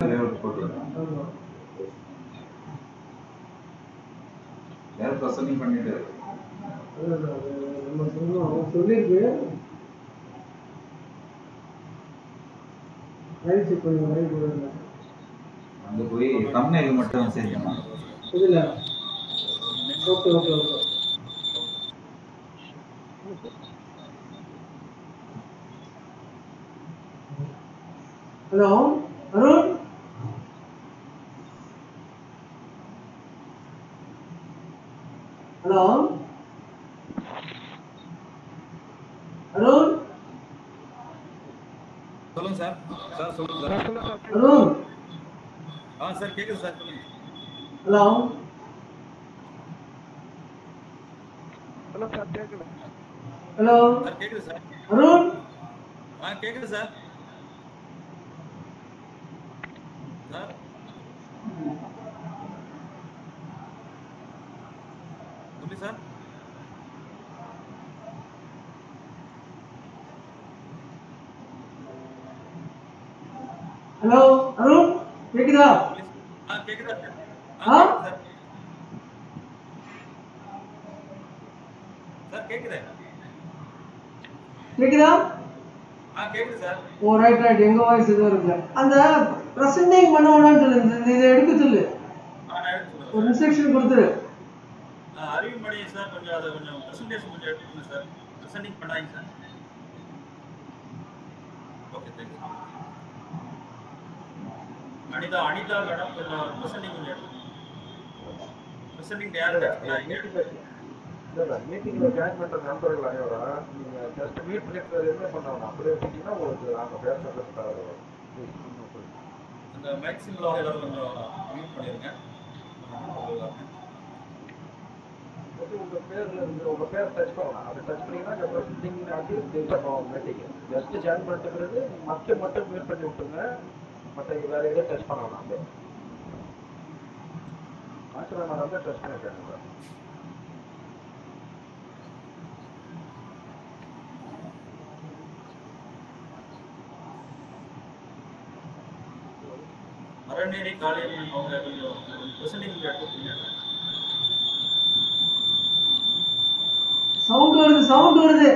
Layout போட்டுருக்கேன் ஆமா யாரும் ப்ரெசன்டிங் பண்ணிட்டு அதான் அது நம்ம சொன்னோம் சொல்லியிருக்கு லைவ் செக் பண்ணுங்க லைவ் போடுங்க அங்க போய் தம்ப்நெயில் மட்டும் சேர்க்கணும் இதுல okay okay okay hello Arun hello Arun சொல்லுங்க சார் சார் சொல்லுங்க சார் அருண் ஆ சார் கேக்குது சார் சொல்லுங்க ஹலோ ஹலோ சார் கேட்கல ஹலோ சார் கேக்குது சார் அருண் ஆ கேக்குது சார் சார் எப்படி சார் ஹலோ அருண் கேக்குதா ஆ கேக்குதா சார் ஆ? ஆ கேக்குது சார் சார் கேக்குது கேக்குதா ஆ கேக்குது சார் ஓ ரைட் ரைட் எங்க வாய்ஸ் எதுவும் இருக்குல்ல அந்த ப்ரெசென்டிங் பண்ண வேணாம்னு சொல்லு இந்த- இதை எடுக்க சொல்லு ஆ நான் எடுத்து சொல்லுங்க ஒரு இன்ஸ்ட்ரக்ஷன் கொடுத்துரு ஆ, அறிவு மணி சார் கொஞ்சம் அதை கொஞ்சம் ப்ரெசன்டேஷன் கொஞ்சம் எடுத்துக்கோங்க சார் ப்ரெசென்டிங் பண்ணாங்க sir okay thank you Anitha Anitha madam கொஞ்சம் ப்ரெசென்டிங் கொஞ்சம் எடுத்துக்கோங்க ப்ரெசென்டிங் யார் பண்ணாங்க இல்லை மீட்டிங்கில் ஜாயின் பண்ணுற நண்பர்கள் அனைவரும் நீங்கள் ஜஸ்ட் மீட் பண்ணிட்டு எதுவுமே பண்ண வேணாம் அப்படியே வச்சிங்கன்னா உங்களுக்கு நாங்கள் பேசுறது அந்த மேக்ஸிமில் வந்து எல்லாரும் கொஞ்சம் மியூட் பண்ணிருங்க வந்து உங்கள் பேரில் இருந்து உங்கள் பேர் டச் பண்ணலாம் அதை டச் பண்ணிங்கன்னா ப்ரெசென்டிங் ஆகி டிஸ்டர்ப் ஆகும் மீட்டிங் ஜஸ்ட் ஜாயின் பண்ணிட்டு பிறகு மற்ற மட்டும் மியூட் பண்ணி விட்டுருங்க மற்ற வேற எதுவும் டச் பண்ண வேணாம் அப்படியே ஆசிரியர் மேடம் தான் டச் பண்ணிருக்காங்க சார் மரநேரி காலையில் அவங்க கொஞ்சம் ப்ரெசென்டிங் எடுத்துக்கோங்க சவுண்ட் வருது சவுண்ட் வருது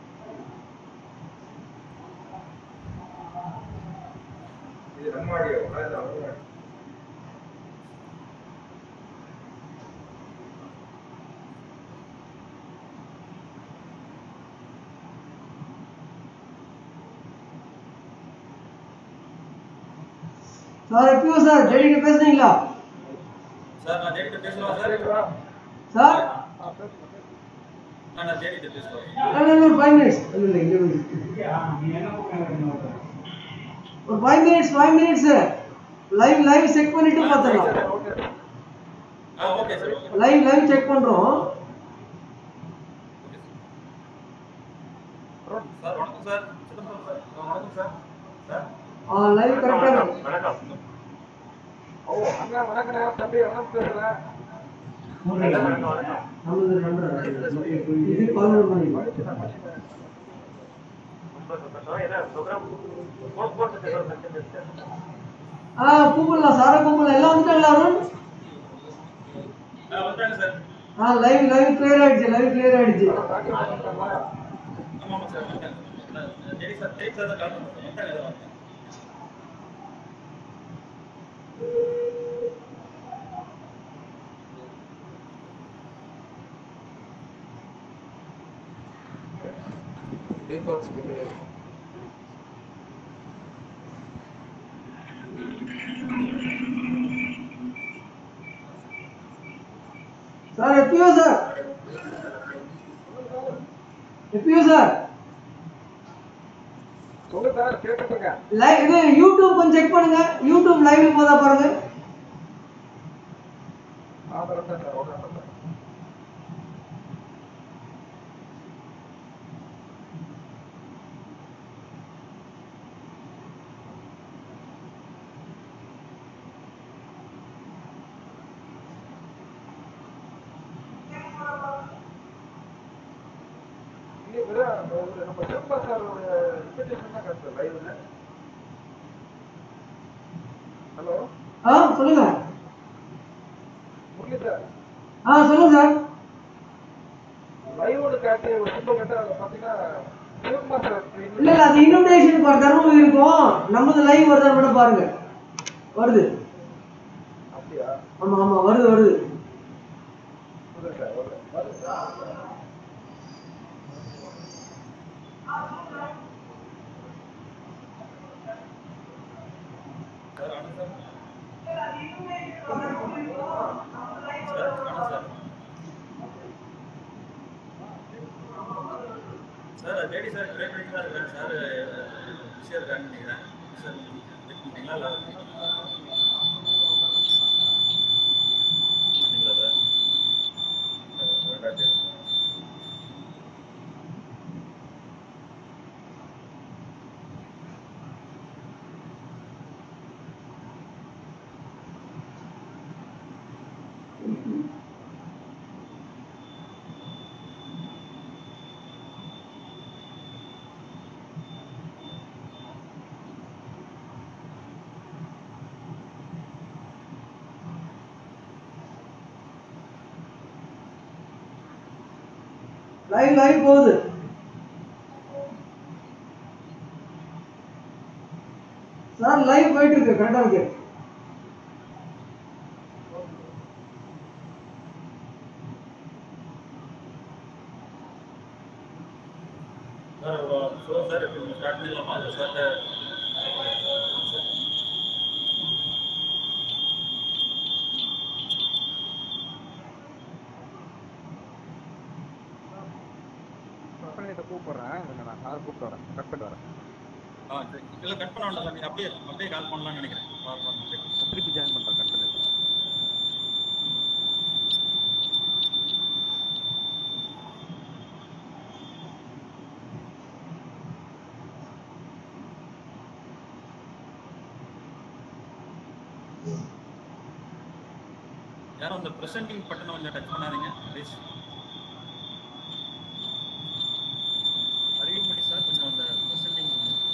இது நம்ம ஆடியோ அது அவங்க சார் எப்பயோ சார் ஜெடிக்கு பேசுறீங்களா சார் நான் தேடிட்டு பேசலாம் சார் சார் ஆ, நான் தேடிட்டு பேசலாம் ஒரு ஃபைவ் மினிட்ஸ் இல்லை இல்லை இங்கே ஒரு five minutes five minutes live live check பண்ணிட்டு பார்த்துக்கலாம் ஆ okay sir okay live live check பண்றோம் சார் வணக்கம் சார் சிதம்பரம் சார் ஆ, வணக்கம் சார் சார் ஆ லைவ் கரெக்டாக வணக்கம் ஓ அண்ணா வணக்கம் தம்பி வணக்கம் பேசுகிறேன் நம்மளது நம்பர் இது பதினோரு மணி ஆ கூப்பிடலாம் சாரை கூப்பிடலாம் எல்லாம் வந்துட்டாங்க எல்லாரும் ஆ வந்துட்டாங்க சார் ஆ லைவ் லைவ் கிளியர் ஆயிடுச்சு லைவ் கிளியர் ஆயிடுச்சு ஆமாம் ஆமாம் சார் வந்துட்டாங்க நான் தேடி சார் தேடி சார் தான் கால் பண்ணுறேன் வந்துட்டாங்க எல்லாம் வந்துட்டாங்க சார் எப்பயோ சார் எப்பயோ சார் சொல்லு சார் கேட்டுருங்க லைவ் இது யூடியூப் கொஞ்சம் செக் பண்ணுங்க யூடியூப் லைவ்ல போதா பாருங்க ஆதரவு சார் ஓகே சார் இங்கே வெறும் ஒரு நம்ம சிவப்பா சாரோட இன்விடேஷன் தான் காட்டுது லைவ்ல ஹலோ ஆ சொல்லுங்க முரளி சார் ஆ சொல்லுங்க சார் லைவோட காட்டு ஒரு சிம்பிள் கட்டு அதை பார்த்தீங்கன்னா சிவகுமார் சார் இல்ல இல்ல அது இன்விடேஷன் ஃபார் தர்மம் இருக்கும் நமது லைவ் வருதா மட்டும் பாருங்க வருது அப்படியா ஆமா ஆமா வருது வருது ஓகே சார் ஓகே சார் ஆனா சார் சார் ஆனா sir sir lady sir try பண்ணி தான் இருக்காங்க சார் பிஸியாக இருக்காங்கன்னு நினைக்கிறேன் சார் வெயிட் பண்ணிட்டீங்களா இல்லை அப்படிங்களா சார் ரெண்டாயிரத்தி லைவ் லைவ் போகுது சார் லைவ் போயிட்டு இருக்கு கரெக்டா இருக்கு சார் ஸோ சார் இப்போ ஸ்டார்ட் பண்ணலாமா சார் பண்ணிட்டு கூப்பிடுறேன் இருங்க, நான் சார் கூப்பிட்டு வரேன் கட் பண்ணிட்டு வரேன் ஆ சரி இல்லை கட் பண்ண வேண்டாம் சார் நீங்கள் அப்படியே அப்படியே கால் பண்ணலாம்னு நினைக்கிறேன் கால் பண்ண திருப்பி ஜாயின் பண்ணுறேன் கட் பண்ணிட்டு யாரும் அந்த ப்ரெசென்டிங் பட்டனை கொஞ்சம் டச் பண்ணாதீங்க ப்ளீஸ் அறிவுமணி சார் கொஞ்சம் அந்த ப்ரெசென்டிங்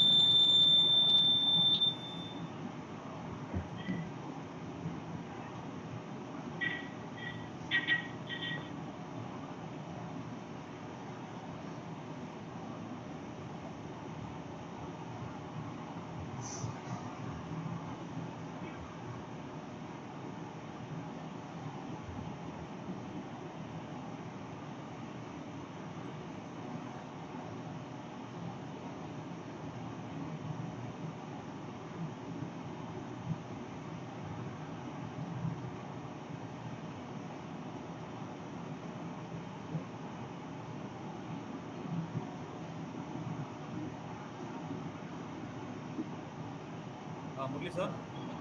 ஆ முரளி சார்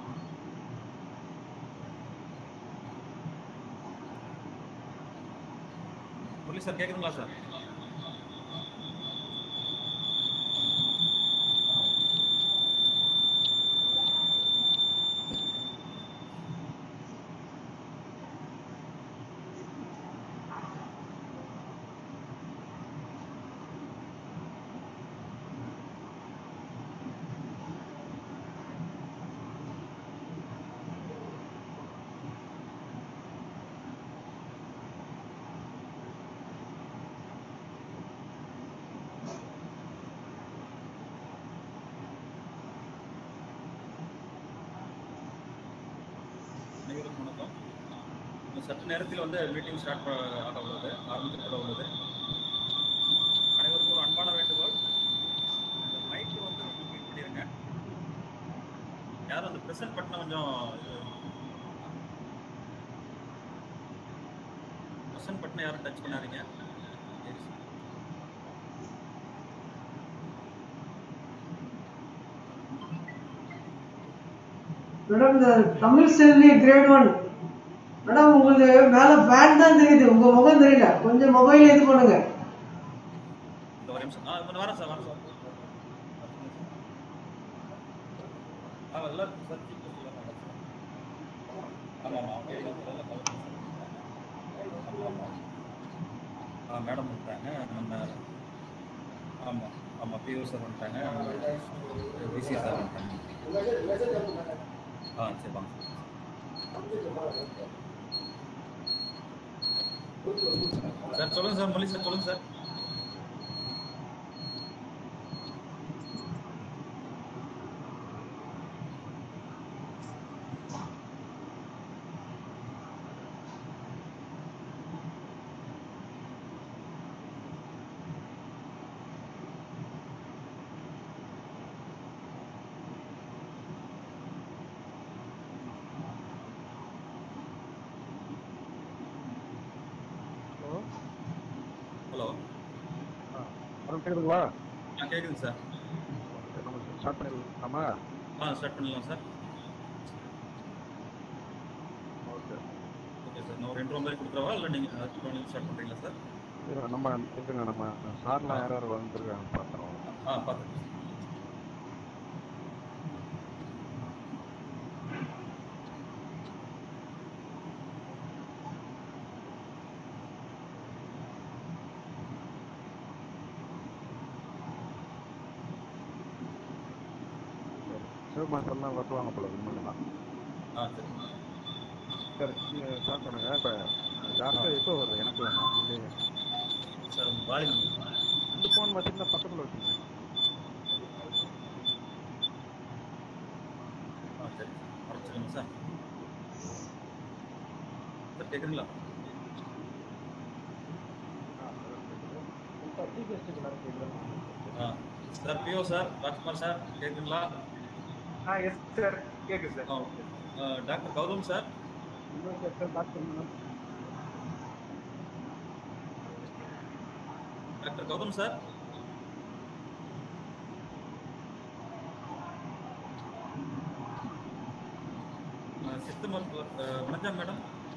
முரளி சார் கேட்குதுங்களா சார் அனைவருக்கும் வணக்கம் இன்னும் சற்று நேரத்தில் வந்து மீட்டிங் ஸ்டார்ட் ஆக உள்ளது ஆரம்பிக்கப்பட உள்ளது அனைவருக்கும் ஒரு அன்பான வேண்டுகோள் இந்த மைக்கு வந்து கொஞ்சம் மீட் பண்ணிடுங்க யாரும் அந்த ப்ரெசன்ட் பட்டனை கொஞ்சம் ப்ரெசன்ட் பட்டனை யாரும் டச் பண்ணாதீங்க மேடம் இந்த Tamil Selvi great one madam உங்களுக்கு மேல பேன் தான் தெரியுது உங்க முகம் தெரியல கொஞ்சம் மொபைல் இது பண்ணுங்க இந்த ஒரு நிமிஷம் ஆ இந்த வரேன் சார் வரேன் சார் ஆ எல்லாம் சார் சீஃப் கெஸ்ட் எல்லாம் வராங்க சார். ஆமாம் ஆமாம் ஓகே எல்லாம் cover பண்ணி சார். ஆமாம் ஆமாம் ஆ மேடம் வந்துட்டாங்க நம்ம ஆமாம் ஆமாம் பிஓ சார் வந்துட்டாங்க பிசி சார் வந்துட்டாங்க ஆ சரி வாங்க சார் சொல்லுங்க சார் மொழி சார் சொல்லுங்க சார் ஹலோ ஹலோ அருண் கேக்குதுங்களா ஆ கேட்குதுங்க சார் சரி, நம்ம ஸ்டார்ட் பண்ணிடலாமா ஆ ஸ்டார்ட் பண்ணலாம் சார் ஓகே ஓகே சார் நான் ஒரு இன்ட்ரோ மாதிரி கொடுத்துருவா இல்லை நீங்கள் ஸ்டார்ட் பண்ணுறீங்களா சார் சரி நம்ம இருக்குங்க நம்ம சார்லாம் யார் யார் வந்துருக்காங்க பார்த்துருவோம் ஆ பார்த்துருக்கேன் சிவமாசம்லாம் வருவாங்க போல உண்மைதான் ஆ சரி சரி நீங்கள் ஸ்டார்ட் பண்ணுங்க இப்போ ஜாஸ்தியாக எப்போ வருது எனக்கு வேணும் இல்லையே சார் வால்யூம் இந்த ஃபோன் வச்சுருந்தா பக்கத்தில் வச்சுங்க ஆ சரி ஆரம்பிச்சிடுங்க சார் சார் கேட்குறீங்களா ஆ sir PO sir Rajkumar sir கேட்குறீங்களா ஆ எஸ் சார் கேட்குது சார் ஆ okay doctor Gautham sir doctor Gautham sir ஆ, சித்த மருத்துவர் ஆ, வணக்கம் மேடம்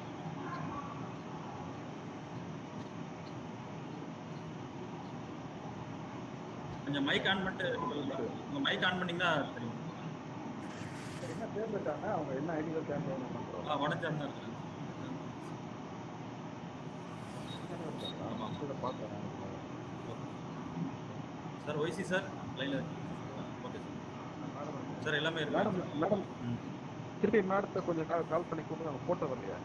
கொஞ்சம் மைக் ஆன் பண்ணிட்டு உங்க மைக் ஆன் பண்ணீங்கன்னா தெரியும் என்ன பேர் இருக்காங்க அவங்க என்ன ஐடியில் கேட்கணும் பண்ணுறோம் ஆ வணக்கம் தான் இருக்கிறேன் ஆமாம். இதை பார்க்குறேன் சார் ஒய்சி சார் லைனில் ஓகே சார் சார் எல்லாமே இருக்கு மேடம் மேடம் ம். திருப்பி மேடத்தை கொஞ்சம் கால் கால் பண்ணி கூப்பிட்டு அவங்க ஃபோட்டோ வரலையா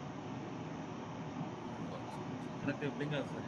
எனக்கு எப்படிங்க சார்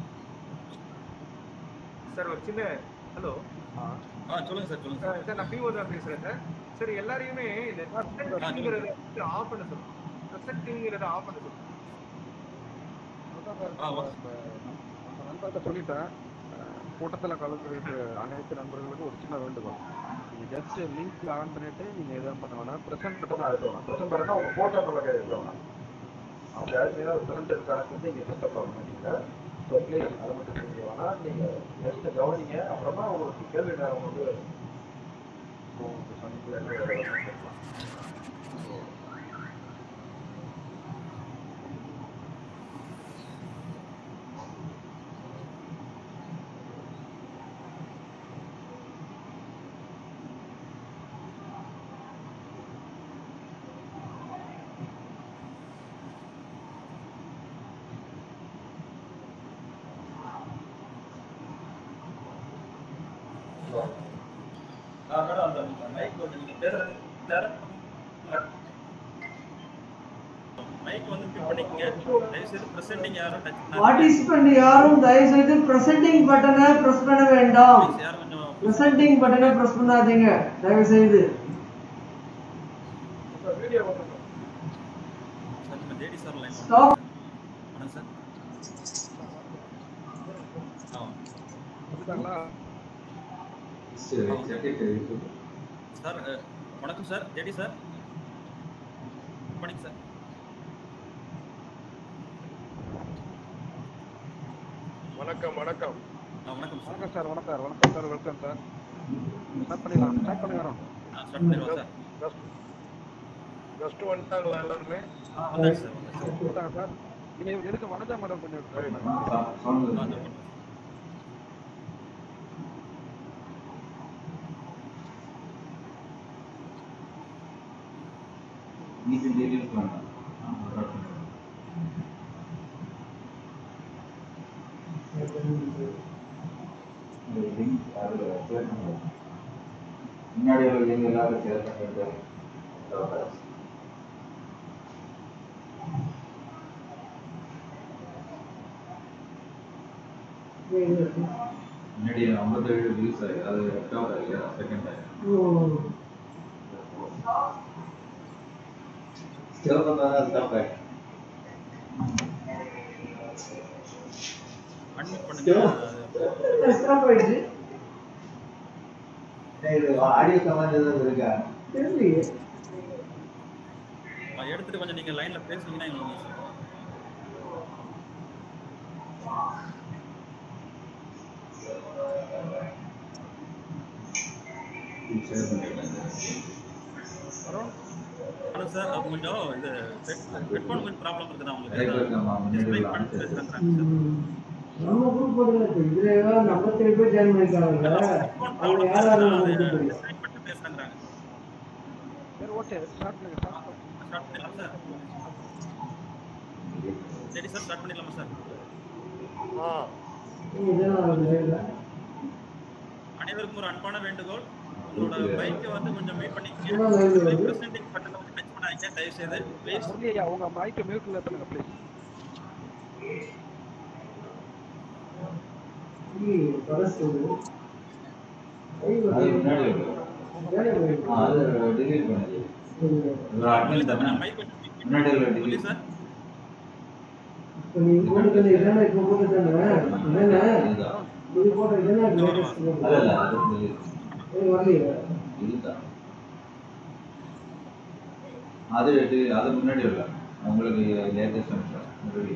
சார் ஒரு சின்ன ஹலோ ஆ ஆ சொல்லுங்க சார் சொல்லுங்க சார் சார் நான் பிஓ தான் பேசுகிறேன் சார் சார் எல்லாரையுமே இந்த ப்ரெசென்டிங்கிறத ஆஃப் பண்ண சொல்லுங்க ப்ரெசென்டிங்கிறத ஆஃப் பண்ண சொல்லுங்க அதான் சார் ஆ, நம்ம ஓகே. இப்ப நம்ம நண்பர்கிட்ட சொல்லிட்டேன் அஹ், கூட்டத்தில் கலந்துருக்கு அனைத்து நண்பர்களுக்கும் ஒரு சின்ன வேண்டுகோள் நீங்கள் ஜஸ்ட் லிங்க் ஆன் பண்ணிட்டு நீங்கள் எதுவும் பண்ண வேணாம் ப்ரெசென்ட் மட்டும் தான் எடுக்கணும் ப்ரெசென்ட் பண்ணா உங்கள் ஃபோட்டோ நம்ம கையில் எடுக்கணும் அவங்க யாருமே ஏதாவது ப்ரெசென்ட் இருக்காங்க வந்து நீங்கள் டிஸ்டர்ப் பண்ண மாட்டீங்க ஸோ ப்ளீஸ் அதை மட்டும் செஞ்சு வேணாம் நீங்கள் ஜஸ்ட் கவனிங்க அப்புறமா உங்களுக்கு கேள்வி நேரம் வந்து உங்களுக்கு சந்திப்பு ஆ மேடம் அந்த மைக் கொஞ்சம் நீங்கள் பேசுறது மைக் வந்து பிக் பண்ணிக்கங்க தயவுசெய்து ப்ரெசென்டிங் யாரும் டச் பண்ணாதீங்க பார்ட்டிசிபெண்ட் யாரும் தயவு செய்து பிரசன்டிங் பட்டனை பிரஸ் பண்ண வேண்டாம் Please, யாரும் கொஞ்சம் பிரசன்டிங் பட்டனை பிரஸ் பண்ணாதீங்க தயவு செய்து வீடியோ சார் நம்ம ஜேடி சார் லைன் ஸ்டாப் வணக்கம் சார் ஆ வந்துட்டாங்களா சரி செட்டிட்டு இருக்குது சார் அ, வணக்கம் sir JD sir good morning sir வணக்கம் வணக்கம் ஆ வணக்கம் சார் வணக்கம் சார் வணக்கம் சார் வணக்கம் சார் வெல்கம் சார் ஸ்டார்ட் பண்ணிடலாம் ஸ்டார்ட் பண்ணிடுறோம் ஆ ஸ்டார்ட் பண்ணிடுவோம் சார் ஜஸ்ட் வந்துட்டாங்களா எல்லாருமே ஆ வந்தாச்சு சார் வந்தாச்சு கூப்பிட்டாங்க சார் நீங்கள் எதுக்கு வனஜா மேடம் கொஞ்சம் try பண்ணுங்க. சவுண்ட் ஆ, இதோ பண்ணுறேன். நீங்க டீடைல்ஸ் வேண்டாம் ஆ, start பண்ணுங்க. இந்த link அதுல share பண்ணுங்க. முன்னாடி உள்ள link எல்லாரும் share பண்ணிட்டு முன்னாடி ஐம்பத்தேழு வியூஸ் ஆகி அது ரெக்கார்ட் ஆகி செகண்ட் ஆகி சிவப்பு தான் அது தப்பு அட்மிட் பண்ணுங்க ஸ்டாப் ஆயிடுச்சு இது ஆடியோ கமெண்ட் ஏதாவது இருக்கா தெரியலையே அஹ் எடுத்துட்டு கொஞ்சம் நீங்க லைன்ல பேசுனீங்கன்னா எங்களுக்கு ஷேர் பண்ணிடுறேன் ஹலோ சார் அது கொஞ்சம் இது ஹெட்ஃபோன் கொஞ்சம் ப்ராப்ளம் இருக்குதா Direct உங்களுக்கு ஆமா, முன்னாடி Explain உள்ள பண்ணிட்டு answer. பேசுறேங்கிறாங்க சார் ம். நம்ம குரூப் போடுங்க இப்போ இதுல ஏதாவது ஐம்பத்தேழு பேர் ஜாயின் பண்ணிருக்காங்க ஹெட்ஃபோன் அவங்க ப்ராப்ளம் யார் யாரும் இருக்குதா நமக்கு அது தெரியும் explain பண்ணிட்டு பேசுறேங்கிறாங்க சரி ஓகே ஸ்டார்ட் பண்ணுங்க ஸ்டார்ட் பண்ணுங்க ஸ்டார்ட் பண்ணிடலாம் சார் சரி சார் ஸ்டார்ட் பண்ணிடலாமா சார் இதெல்லாம் தெரியல அனைவருக்கும் ஒரு அன்பான வேண்டுகோள் உங்களோட பைக்கை வந்து கொஞ்சம் மீட் பண்ணிக்கங்க சும்மா line ல வருது. பிரசன்டிங் பட்டனை வந்து டச் பண்ணாதீங்க தயவு செய்து ப்ளீஸ் முரளி ஐயா உங்க மைக்கை மியூட்ல பண்ணுங்க ப்ளீஸ் பரசு அது முன்னாடி இருக்கு. ஆ, அது delete பண்ணுது. ஒரு admin தானே? மைக் கொஞ்சம் mute முன்னாடி உள்ள பண்ணி- delete. சார் இப்போ நீ போட்டுக்கல இதெல்லாம் இப்போ போட்டுக்கல என்னென்ன இதுதான். இது போட்ட இதெல்லாம் latest அல்ல, இல்ல, அது delete. இது வரலையே இதுதான். அது delete, அது முன்னாடி உள்ள உங்களுக்கு லேட்டஸ்ட் முன்னாடி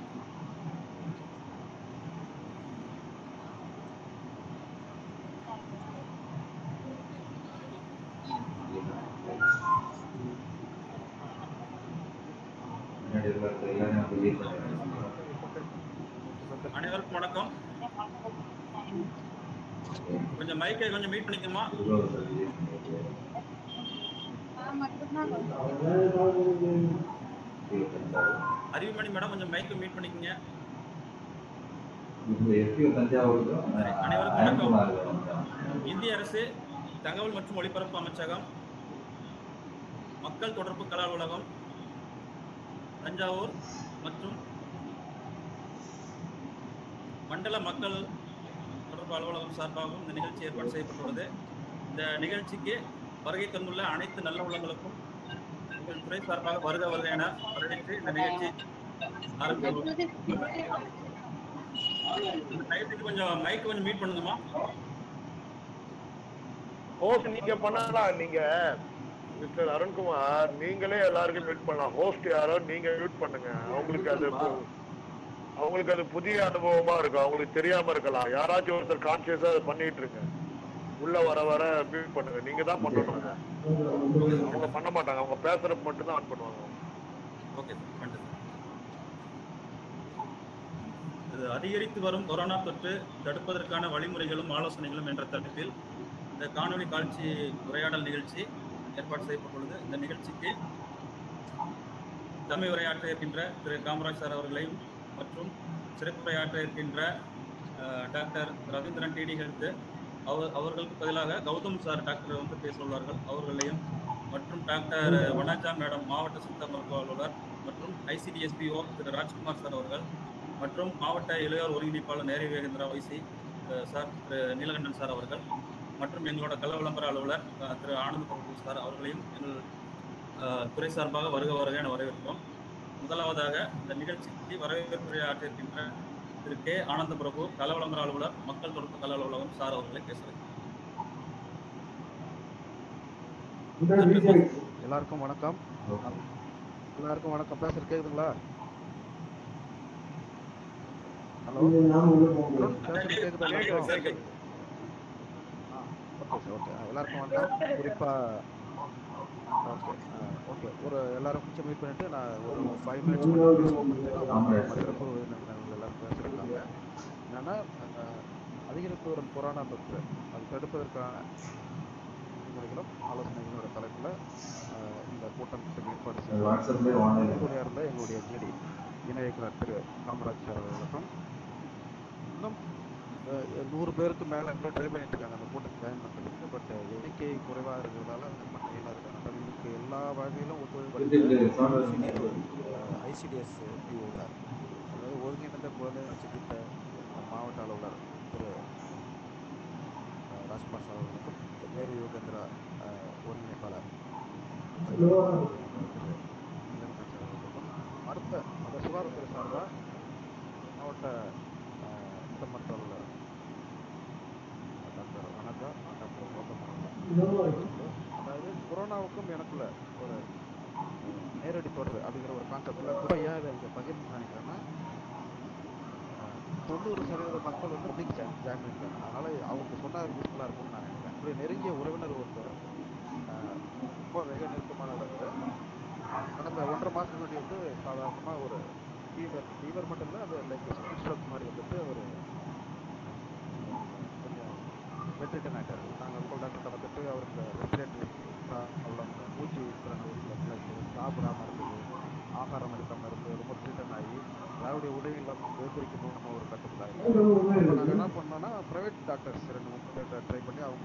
முன்னாடி இருக்கிறது எல்லாமே delete பண்ணிடுறேன். அனைவருக்கும் வணக்கம் கொஞ்சம் மைக்கை கொஞ்சம் மீட் பண்ணிக்கமா இதுல ஒரு delete பண்ணிடுறேன். delete பண்ணிடுறேன். அறிவுமணி மேடம் கொஞ்சம் மைக்கை மீட் பண்ணிக்கங்க இப்போ FU தஞ்சாவூருக்கும் சரி, அனைவருக்கும் வணக்கம். அயன்குமார் இந்திய அரசு தகவல் மற்றும் ஒலிபரப்பு அமைச்சகம் மக்கள் தொடர்பு கலா உலகம் தஞ்சாவூர் மற்றும் மண்டல மக்கள் தொடர்பு அலுவலகம் சார்பாகவும் இந்த நிகழ்ச்சி ஏற்பாடு செய்யப்பட்டுள்ளது இந்த நிகழ்ச்சிக்கு வருகை தந்துள்ள அனைத்து நல்ல உள்ளங்களுக்கும் எங்கள் துறை சார்பாக வருக வருக என வரவேற்று இந்த நிகழ்ச்சி ஆரம்பிக்கிறோம் இந்த டயத்துக்கு கொஞ்சம் மைக் கொஞ்சம் மீட் பண்ணுங்கம்மா ஹோஸ்ட் நீங்க பண்ணலாம் நீங்க மிஸ்டர் அருண்குமார் நீங்களே எல்லாருக்கும் மியூட் பண்ணலாம் ஹோஸ்ட் யாரோ நீங்க மியூட் பண்ணுங்க அவங்களுக்கு அது பு- அவங்களுக்கு அது புதிய அனுபவமா இருக்கும் அவங்களுக்கு தெரியாம இருக்கலாம் யாராச்சும் ஒருத்தர் கான்சியஸா அதை பண்ணிட்டு இருங்க உள்ள வர வர மியூட் பண்ணுங்க நீங்க தான் பண்ணணும் அதை. அவங்க பண்ண மாட்டாங்க அவங்க பேசுறப்ப மட்டும் தான் ஆன் பண்ணுவாங்க ஓகே சார் பண்ணிட்டு சார். இது அதிகரித்து வரும் கொரோனா தொற்று தடுப்பதற்கான வழிமுறைகளும் ஆலோசனைகளும் என்ற தலைப்பில் இந்த காணொளி காட்சி உரையாடல் நிகழ்ச்சி ஏற்பாடு செய்யப்பட்டுள்ளது இந்த நிகழ்ச்சிக்கு தலைமை உரையாற்ற இருக்கின்ற திரு காமராஜ் சார் அவர்களையும் மற்றும் சிறப்புரையாற்ற இருக்கின்ற அஹ், டாக்டர் ரவீந்திரன் டிடி ஹெல்த் அவர் அவர்களுக்கு பதிலாக கௌதம் சார் டாக்டர் வந்து பேச உள்ளார்கள் அவர்களையும் மற்றும் டாக்டர் வனஜா மேடம் மாவட்ட சித்த மருத்துவ அலுவலர் மற்றும் ஐசிடிஎஸ்பிஓ திரு ராஜ்குமார் சார் அவர்கள் மற்றும் மாவட்ட இளையோர் ஒருங்கிணைப்பாளர் நேரு வேகேந்திரா வைசி அஹ், சார் திரு நீலகண்டன் சார் அவர்கள் மற்றும் எங்களோட கல விளம்பர அலுவலர் அஹ், திரு ஆனந்த் பிரபு சார் அவர்களையும் எங்கள் அஹ், துறை சார்பாக வருக வருக என வரவேற்கிறோம் முதலாவதாக இந்த நிகழ்ச்சிக்கு வரவேற்புரை ஆற்றியிருக்கின்ற திரு கே ஆனந்த பிரபு கல விளம்பர அலுவலர் மக்கள் தொடர்பு கல அலுவலகம் சார் அவர்களை பேசுகிறேன் எல்லாருக்கும் வணக்கம் எல்லாருக்கும் வணக்கம் பேசுறது கேக்குதுங்களா ஹலோ நாம உள்ள போகணும் பேசுறது கேக்குதா கேக்குது, எல்லாருக்கும்? கேக்குது. ஓகே சார் ஓகே எல்லாருக்கும் வணக்கம் குறிப்பா ஓகே ஓகே ஒரு எல்லாரும் கொஞ்சம் மீட் பண்ணிட்டு நான் ஒரு ஃபைவ் மினிட்ஸ் ஆமாம். சிறப்பு விருந்தினர்கள் எல்லாரும் பேசியிருக்காங்க என்னன்னா அஹ், அதிகரித்து வரும் கொரோனா தொற்று அது தடுப்பதற்கான வழிமுறைகளும் ஆலோசனைகளும் ஒரு தலைப்புல அஹ், இந்த கூட்டத்துக்கு ஏற்பாடு செய்ய வாட்ஸ்அப்லேயே ஆன்லைன் உறுதுணையாக இருந்த எங்களுடைய ஜேடி இணை இயக்குனர் திரு காமராஜ் சார் அவர்களுக்கும் இன்னும் அஹ், நூறு பேருக்கு மேலே இன்னும் ட்ரை பண்ணிட்டு இருக்காங்க அந்த கூட்டத்தை ஜாயின் பண்ணுறதுக்கு பட் எண்ணிக்கை குறைவாக இருக்கிறதால அந்த பட்டியலாக இருக்காங்க அவங்களுக்கு எல்லா வகையிலும் ஒத்துழைப்பு சவுண்ட் ஐசிடிஎஸ் பிஓ அதாவது ஒருங்கிணைந்த குழந்தை வளர்ச்சி திட்ட மாவட்ட அலுவலர் திரு அஹ், ராஜ்குமார் சார் அவர்களுக்கும் நேரு யோகேந்திரா அஹ், ஒருங்கிணைப்பாளர் திரு இளங்கன் சார் அவர்களுக்கும் அடுத்த அந்த சுகாதாரத்துறை சார்பாக மாவட்ட அஹ், திட்ட மருத்துவ அலுவலர் டாக்டர் அனகா டாக்டர் கௌதம் அவர்களுக்கும் அதாவது கொரோனாவுக்கும் எனக்குள்ள ஒரு அஹ், நேரடி தொடர்பு அப்படிங்கிற ஒரு கான்செப்டில் கூட ஏன் இதை இங்கே பகிர்ந்து நினைக்கிறேன்னா அஹ், தொண்ணூறு சதவீத மக்கள் வந்து இன்னைக்கு ஜாயின் ஜாயின் பண்ணியிருக்காங்க அதனால் அவங்களுக்கு சொன்னால் யூஸ்ஃபுல்லாக இருக்கும்னு நான் நினைக்கிறேன் என்னுடைய நெருங்கிய உறவினர் ஒருத்தர் அஹ், ரொம்ப வெக நெருக்கமானவர் கடந்த ஒன்றரை மாதத்துக்கு முன்னாடி வந்து சாதாரணமாக ஒரு ஃபீவர் ஃபீவர் மட்டும் இல்லை அது லைக் ஸ்கின் ஸ்ட்ரோக் மாதிரி வந்துட்டு அவர் கொஞ்சம் பெட்ரிட்டன் ஆகிட்டார் நாங்கள் லோக்கல் டாக்டர்கிட்ட வந்துட்டு அவருக்கு ரெஸ்பிரேட்டரி ப்ராப்ளம் மூச்சு திறன் ப்ளஸ் சாப்பிடாம இருந்தது ஆகாரம் எடுக்காமல் இருந்து ரொம்ப ட்ரீட்டன் ஆகி யாருடைய உதவி இல்லாமல் எழுந்திரிக்கணும் ஒரு கட்டத்தில் ஆகிட்டார் அப்போ நாங்கள் என்ன பண்ணோம்னா ப்ரைவேட் டாக்டர்ஸ் ரெண்டு மூணு பேர்ட்ட ட்ரை பண்ணி அவங்க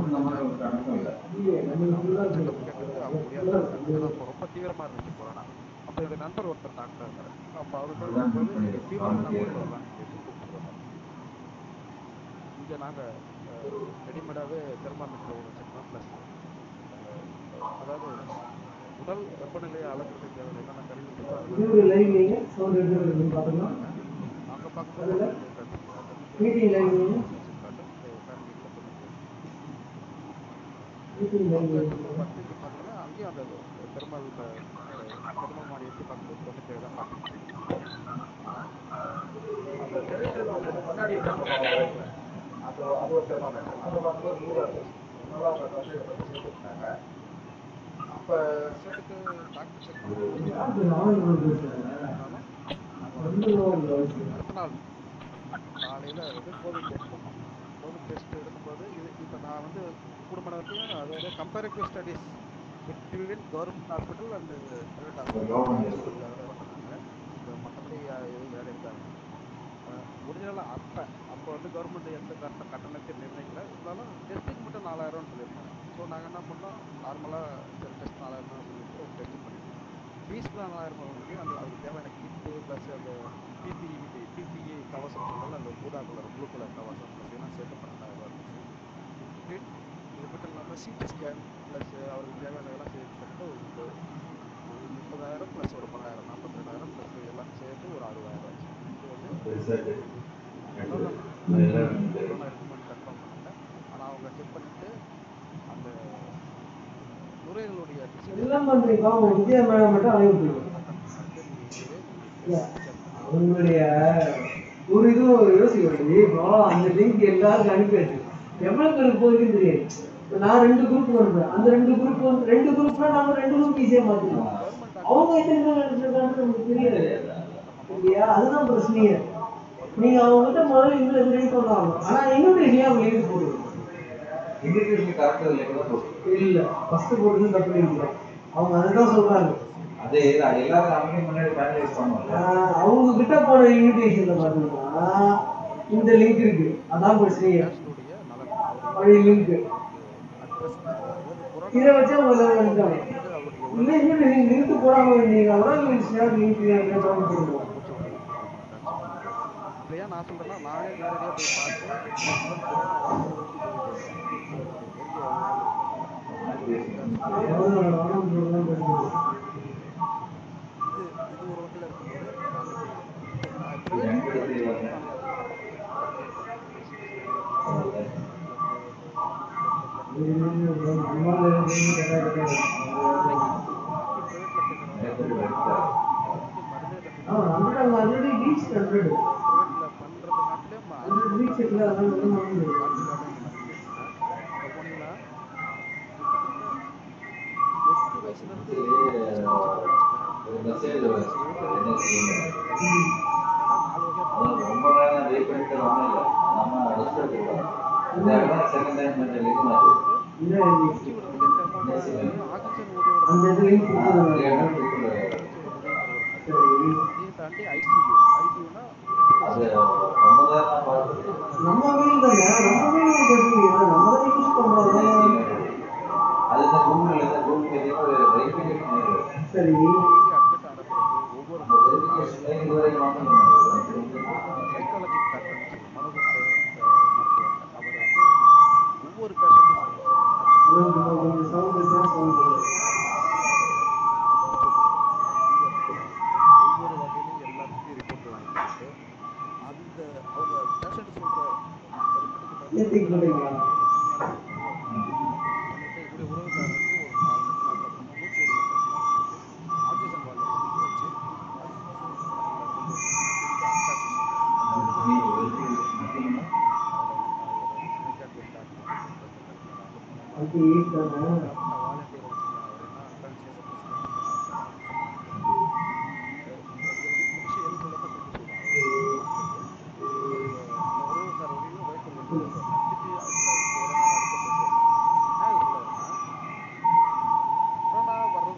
செக்கப் கேட்டதுக்கு அவங்க முடியாது ஏன்னா அப்போ ரொம்ப தீவிரமாக இருந்துச்சு கொரோனா அப்போ என்னுடைய நண்பர் ஒருத்தர் டாக்டர் இருந்தார் அப்போ அவர்கிட்ட இருக்கும்போது நீங்கள் ஃபீவர் என்ன கொண்டு வரலாம்னு சொல்லி கூப்பிட்டு வந்தார் இங்கே நாங்கள் ரெடிமேடாகவே தெர்மாமீட்டர் ஒன்று வச்சுருக்கோம் ப்ளஸ் அதாவது உடல் வெப்பநிலையை அளக்கிறதுக்கு தேவையான என்னென்ன கருவிகள் இருக்கோ இது லைவ் நீங்க சவுண்ட் எடுத்து பாத்தீங்கன்னா அங்கே பார்க்கும்போது மீட்டிங் லைவ் நீங்க மீட்டிங் லைவ் பத்துக்கு பார்த்தீங்கன்னா அங்கேயும் அந்த பெருமாள் பெருமாள் மாடி எட்டி பார்க்கும்போது தொண்ணூற்றி தான் காட்டுச்சு அந்த டெலிவிஷன் முன்னாடி பார்ப்பாங்க. அது அது ஒரு தெர்மாமீட்டர் அதை பார்க்கும்போது நூறு அதனால அவங்க வந்து இதை பத்தி சேர்த்துக்கிட்டாங்க அப்போ சேர்த்துட்டு டாக்டர் செக் பண்ணி யாருக்கு நாவல் பேசுறாங்க ரெண்டு நாள் அடுத்த நாள் காலையில் வந்து கோவிட் டெஸ்ட் பண்ணோம் கோவிட் டெஸ்ட் எடுக்கும்போது இது இப்போ நான் வந்து குடும்பத்தையும் அதாவது comparative studies between government hospital and private hospital இப்போ மற்றபடி எதுவும் வேலை இருக்காங்க ஒரிஜினலாக அப்போ அப்போ வந்து கவர்மெண்ட் எந்த கட்ட கட்டணத்தையும் நிர்ணயிக்கல இருந்தாலும் டெஸ்ட்டுக்கு மட்டும் நாலாயிரம்னு சொல்லியிருக்காங்க ஸோ நாங்கள் என்ன பண்ணோம் நார்மலாக சரி டெஸ்ட் நாலாயிரம் சொல்லிட்டு ஒரு டெஸ்ட் பண்ணிட்டோம் ஃபீஸ் தான் நாலாயிரம் ரூபாய் அந்த அதுக்கு தேவையான கிட்டு ப்ளஸ் அந்த பிபிஇ பிபிஇ கவசம் சொல்லல அந்த ஊதா கலர் ப்ளூ கலர் கவசம் ப்ளஸ் எல்லாம் சேர்த்து பன்னெண்டாயிரம் ரூபாய் இருந்துச்சு இது மட்டும் இல்லாமல் சிடி ஸ்கேன் ப்ளஸ் அவருக்கு தேவையானதெல்லாம் சேர்த்து பண்ணிட்டு ஒரு ஒரு முப்பதாயிரம் ப்ளஸ் ஒரு பன்னெண்டாயிரம் நாற்பத்தி ரெண்டாயிரம் ப்ளஸ் எல்லாம் சேர்த்து ஒரு அறுபதாயிரம் ஆச்சு இது வந்து கொரோனா இருக்குமான்னு கன்ஃபார்ம் பண்ணல ஆனால் அவங்க செக் பண்ணிட்டு அந்த நுரையீரலுடைய எல்லாம் பண்றீங்க அவங்க விஜயா மேடம் மட்டும் அழைப்பு அவங்களுடைய ஒரு இதுவும் யோசிக்க வேண்டியது இப்போ அந்த லிங்க் எல்லாருக்கும் அனுப்பியாச்சு எவ்வளவு பேருக்கு போகுதுன்னு தெரியாது இப்ப நான் ரெண்டு குரூப் வருவேன் அந்த ரெண்டு குரூப் வந்து ரெண்டு குரூப்னா நாம ரெண்டு குரூப் ஈஸியா மாத்திக்கலாம் அவங்க எத்தனை பேர் எடுத்துருக்காங்கன்னு நமக்கு தெரியாது இல்லையா அதுதான் பிரச்சனையே நீங்க அவங்ககிட்ட முதல்ல இந்த இது ரெடி பண்ணலாம் ஆனா இன்விடேஷன் அவங்க லிங்க் போடுவோம் இன்விடேஷன் கரெக்டாக இல்லை கூட போட்டு இல்ல ஃபர்ஸ்ட் போட்டு தப்பு பண்ணிருக்கோம் அவங்க அதுதான் சொல்றாங்க அதே அது எல்லாரும் நமக்கு முன்னாடி ஃபைனலைஸ் பண்ணுவோம்ல ஆஹ் அவங்க கிட்ட போன இன்விடேஷன்ல பாத்தீங்கன்னா இந்த லிங்க் இருக்கு அதான் பிரச்சனையே கேஸ்னுடைய நலன் பழைய லிங்க் அட்ரஸ் அதாவது இதை வச்சு அவங்க இதை பண்ணிட்டாங்க அவருடைய இல்லை நீங்க லிங்க் போடாம இருந்தீங்க கூட ஷேர் லிங்க் போடுவோம் இப்போ ஏன் நான் சொல்கிறேன்னா நானே நேரடியாக போய் பார்த்து இது இது ஒரு வகையில் இருக்கும்போது ஆல்ரெடி ரீச் ஹண்ட்ரட் ப்ரைவேட்டில் பண்ணுறது காட்டிலும் ஹண்ட்ரட் ரீச் இருக்குல்ல அதனால ஒன்றும் பண்ண முடியாது அங்கே போனீங்கன்னா எட்டு வயசுலேருந்து ஒரு மெசேஜ் வரும் என்ன செய்யணும் நாலு வகையாக அதான் ரொம்ப நேரம் வெயிட் பண்ணிட்டு ஒன்றும் இல்லை நம்ம ரெஸ்ட் எடுத்துக்கலாம் இந்த இடம் செகண்ட் டைம் கொஞ்சம் லிங்க் மாற்றி இல்லை ஆக்சிஜன் உதவியோட அந்த இது லிங்க் கொடுத்துருங்க சரி இதையும் தாண்டி ஐசியூ ஐசியூனா அது ரொம்ப நேரம் நான் பார்த்துட்டு நம்ம வீடு தானே நம்ம வீடு கட்டுவீங்க நம்ம தான் யூஸ் பண்றோம் அது இந்த கூகுள் இந்த கூகுள் எதையும் வெரிஃபிகேஷன் இருக்கு சரி அட்மிட் ஆன பிறகு ஒவ்வொரு அந்த வெரிஃபிகேஷன் இதுவரைக்கும் வாங்கணும் சைக்காலஜி பேட்டர்ன் சொல்லுவோம்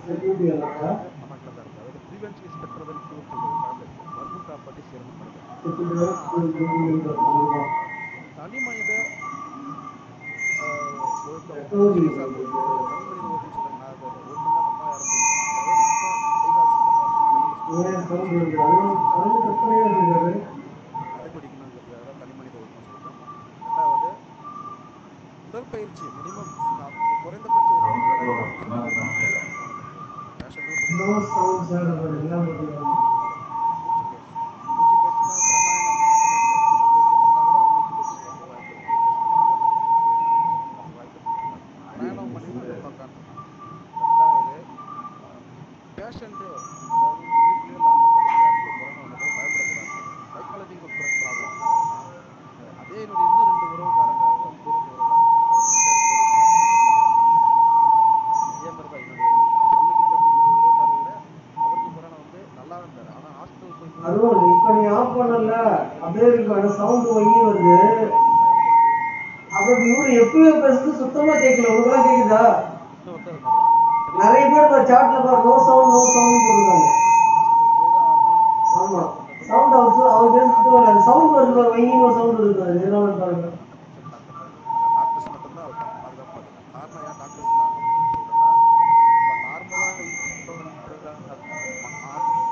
செக்யூரிட்டி இருக்கா நமக்கு தான் இருக்கு அதாவது prevention is better than cure சொல்லுவாங்க பழமொழி மருந்து காப்பாற்றி சிறந்த மருந்து செக்யூரிட்டி வேற செக்யூரிட்டி தனி மனித ஆஹ், ஒழுக்கம் ஓகே. சுயசார்பு, தனி மனித ஒழுக்கம் சொல்லுங்க நான் அதை ஒழுக்கம் தான் நம்ம யாரும் அதாவது நம்ம கை கால் சுத்தமா வச்சுக்கணும், ஏன் சவுண்ட் இருக்கு அதுவும் அதுவும் கற்பனையா இருக்காது கடைபிடிக்கணுங்கிறதுக்காக தனி மனித ஒழுக்கம் சொல்றோம் ரெண்டாவது உடற்பயிற்சி மினிமம் குறைந்தபட்ச ஒரு பேஷன் நோ சவுண்ட் சார் எல்லாம் பண்ணுவாங்க மூச்சு பயிற்சி மூச்சு பயிற்சினா பிராணாயாமம் மட்டுமே இல்லை. உடற்பயிற்சி பண்ணா கூட மூச்சு பயிற்சி வாய்ப்பு இருக்கு. பிராணாயாமம் பண்ணி பார்க்கலாம் ரெண்டாவது பேஷண்ட்டு அதாவது வீட்லயோ இல்லை அந்த பக்கத்து யாருக்கு கொரோனா வந்தாலும் பயப்படக்கூடாது சைக்காலஜிக்கல் ப்ராப்ளம் என்ன ஆகுதுன்னா அதே என்னுடைய இன்னும் ரெண்டு உறவுக்காரங்க தூரத்து உறவுக்காரங்க அவர் ரிட்டையர்ட் போலீஸ் இதே மாதிரி தான் என்னுடைய நான் சொல்லிக்கிட்டு இருக்கக்கூடிய உறவுக்காரர் கூட அவருக்கு கொரோனா வந்து நல்லா இருந்தார் ஆனால் ஹாஸ்பிட்டல் போய் அதுவும் இப்ப நீ ஆஃப் பண்ணல அப்படியே இருக்கு சவுண்ட் வங்கி வருது அப்புறம் இவரு எப்பயோ பேசுறது சுத்தமா கேட்கல உங்களுக்குலாம் கேக்குதா இன்னொருத்தர் மாதிரி தான் நிறைய பேர் இந்த சாட்ல பாரு நோ சவுண்ட் நோ சவுண்ட் போட்டுருக்காங்க ஹாஸ்பிட்டல் போய் தான் ஆகணும் ஆமா சவுண்ட் அவர் சொ- அவர் பேர் சுத்தமா இல்லை சவுண்ட் வருது பாரு வங்கின்னு ஒரு சவுண்ட் வருது பாரு என்ன பாருங்க டாக்டர்ஸ் மட்டும்தான் அவர் பாதுகாப்பு பார்த்துக்கலாம் காரணம் ஏன் டாக்டர்ஸ் நான் சொல்றேன்னா நம்ம நார்மலாக யூஸ் பண்ணுற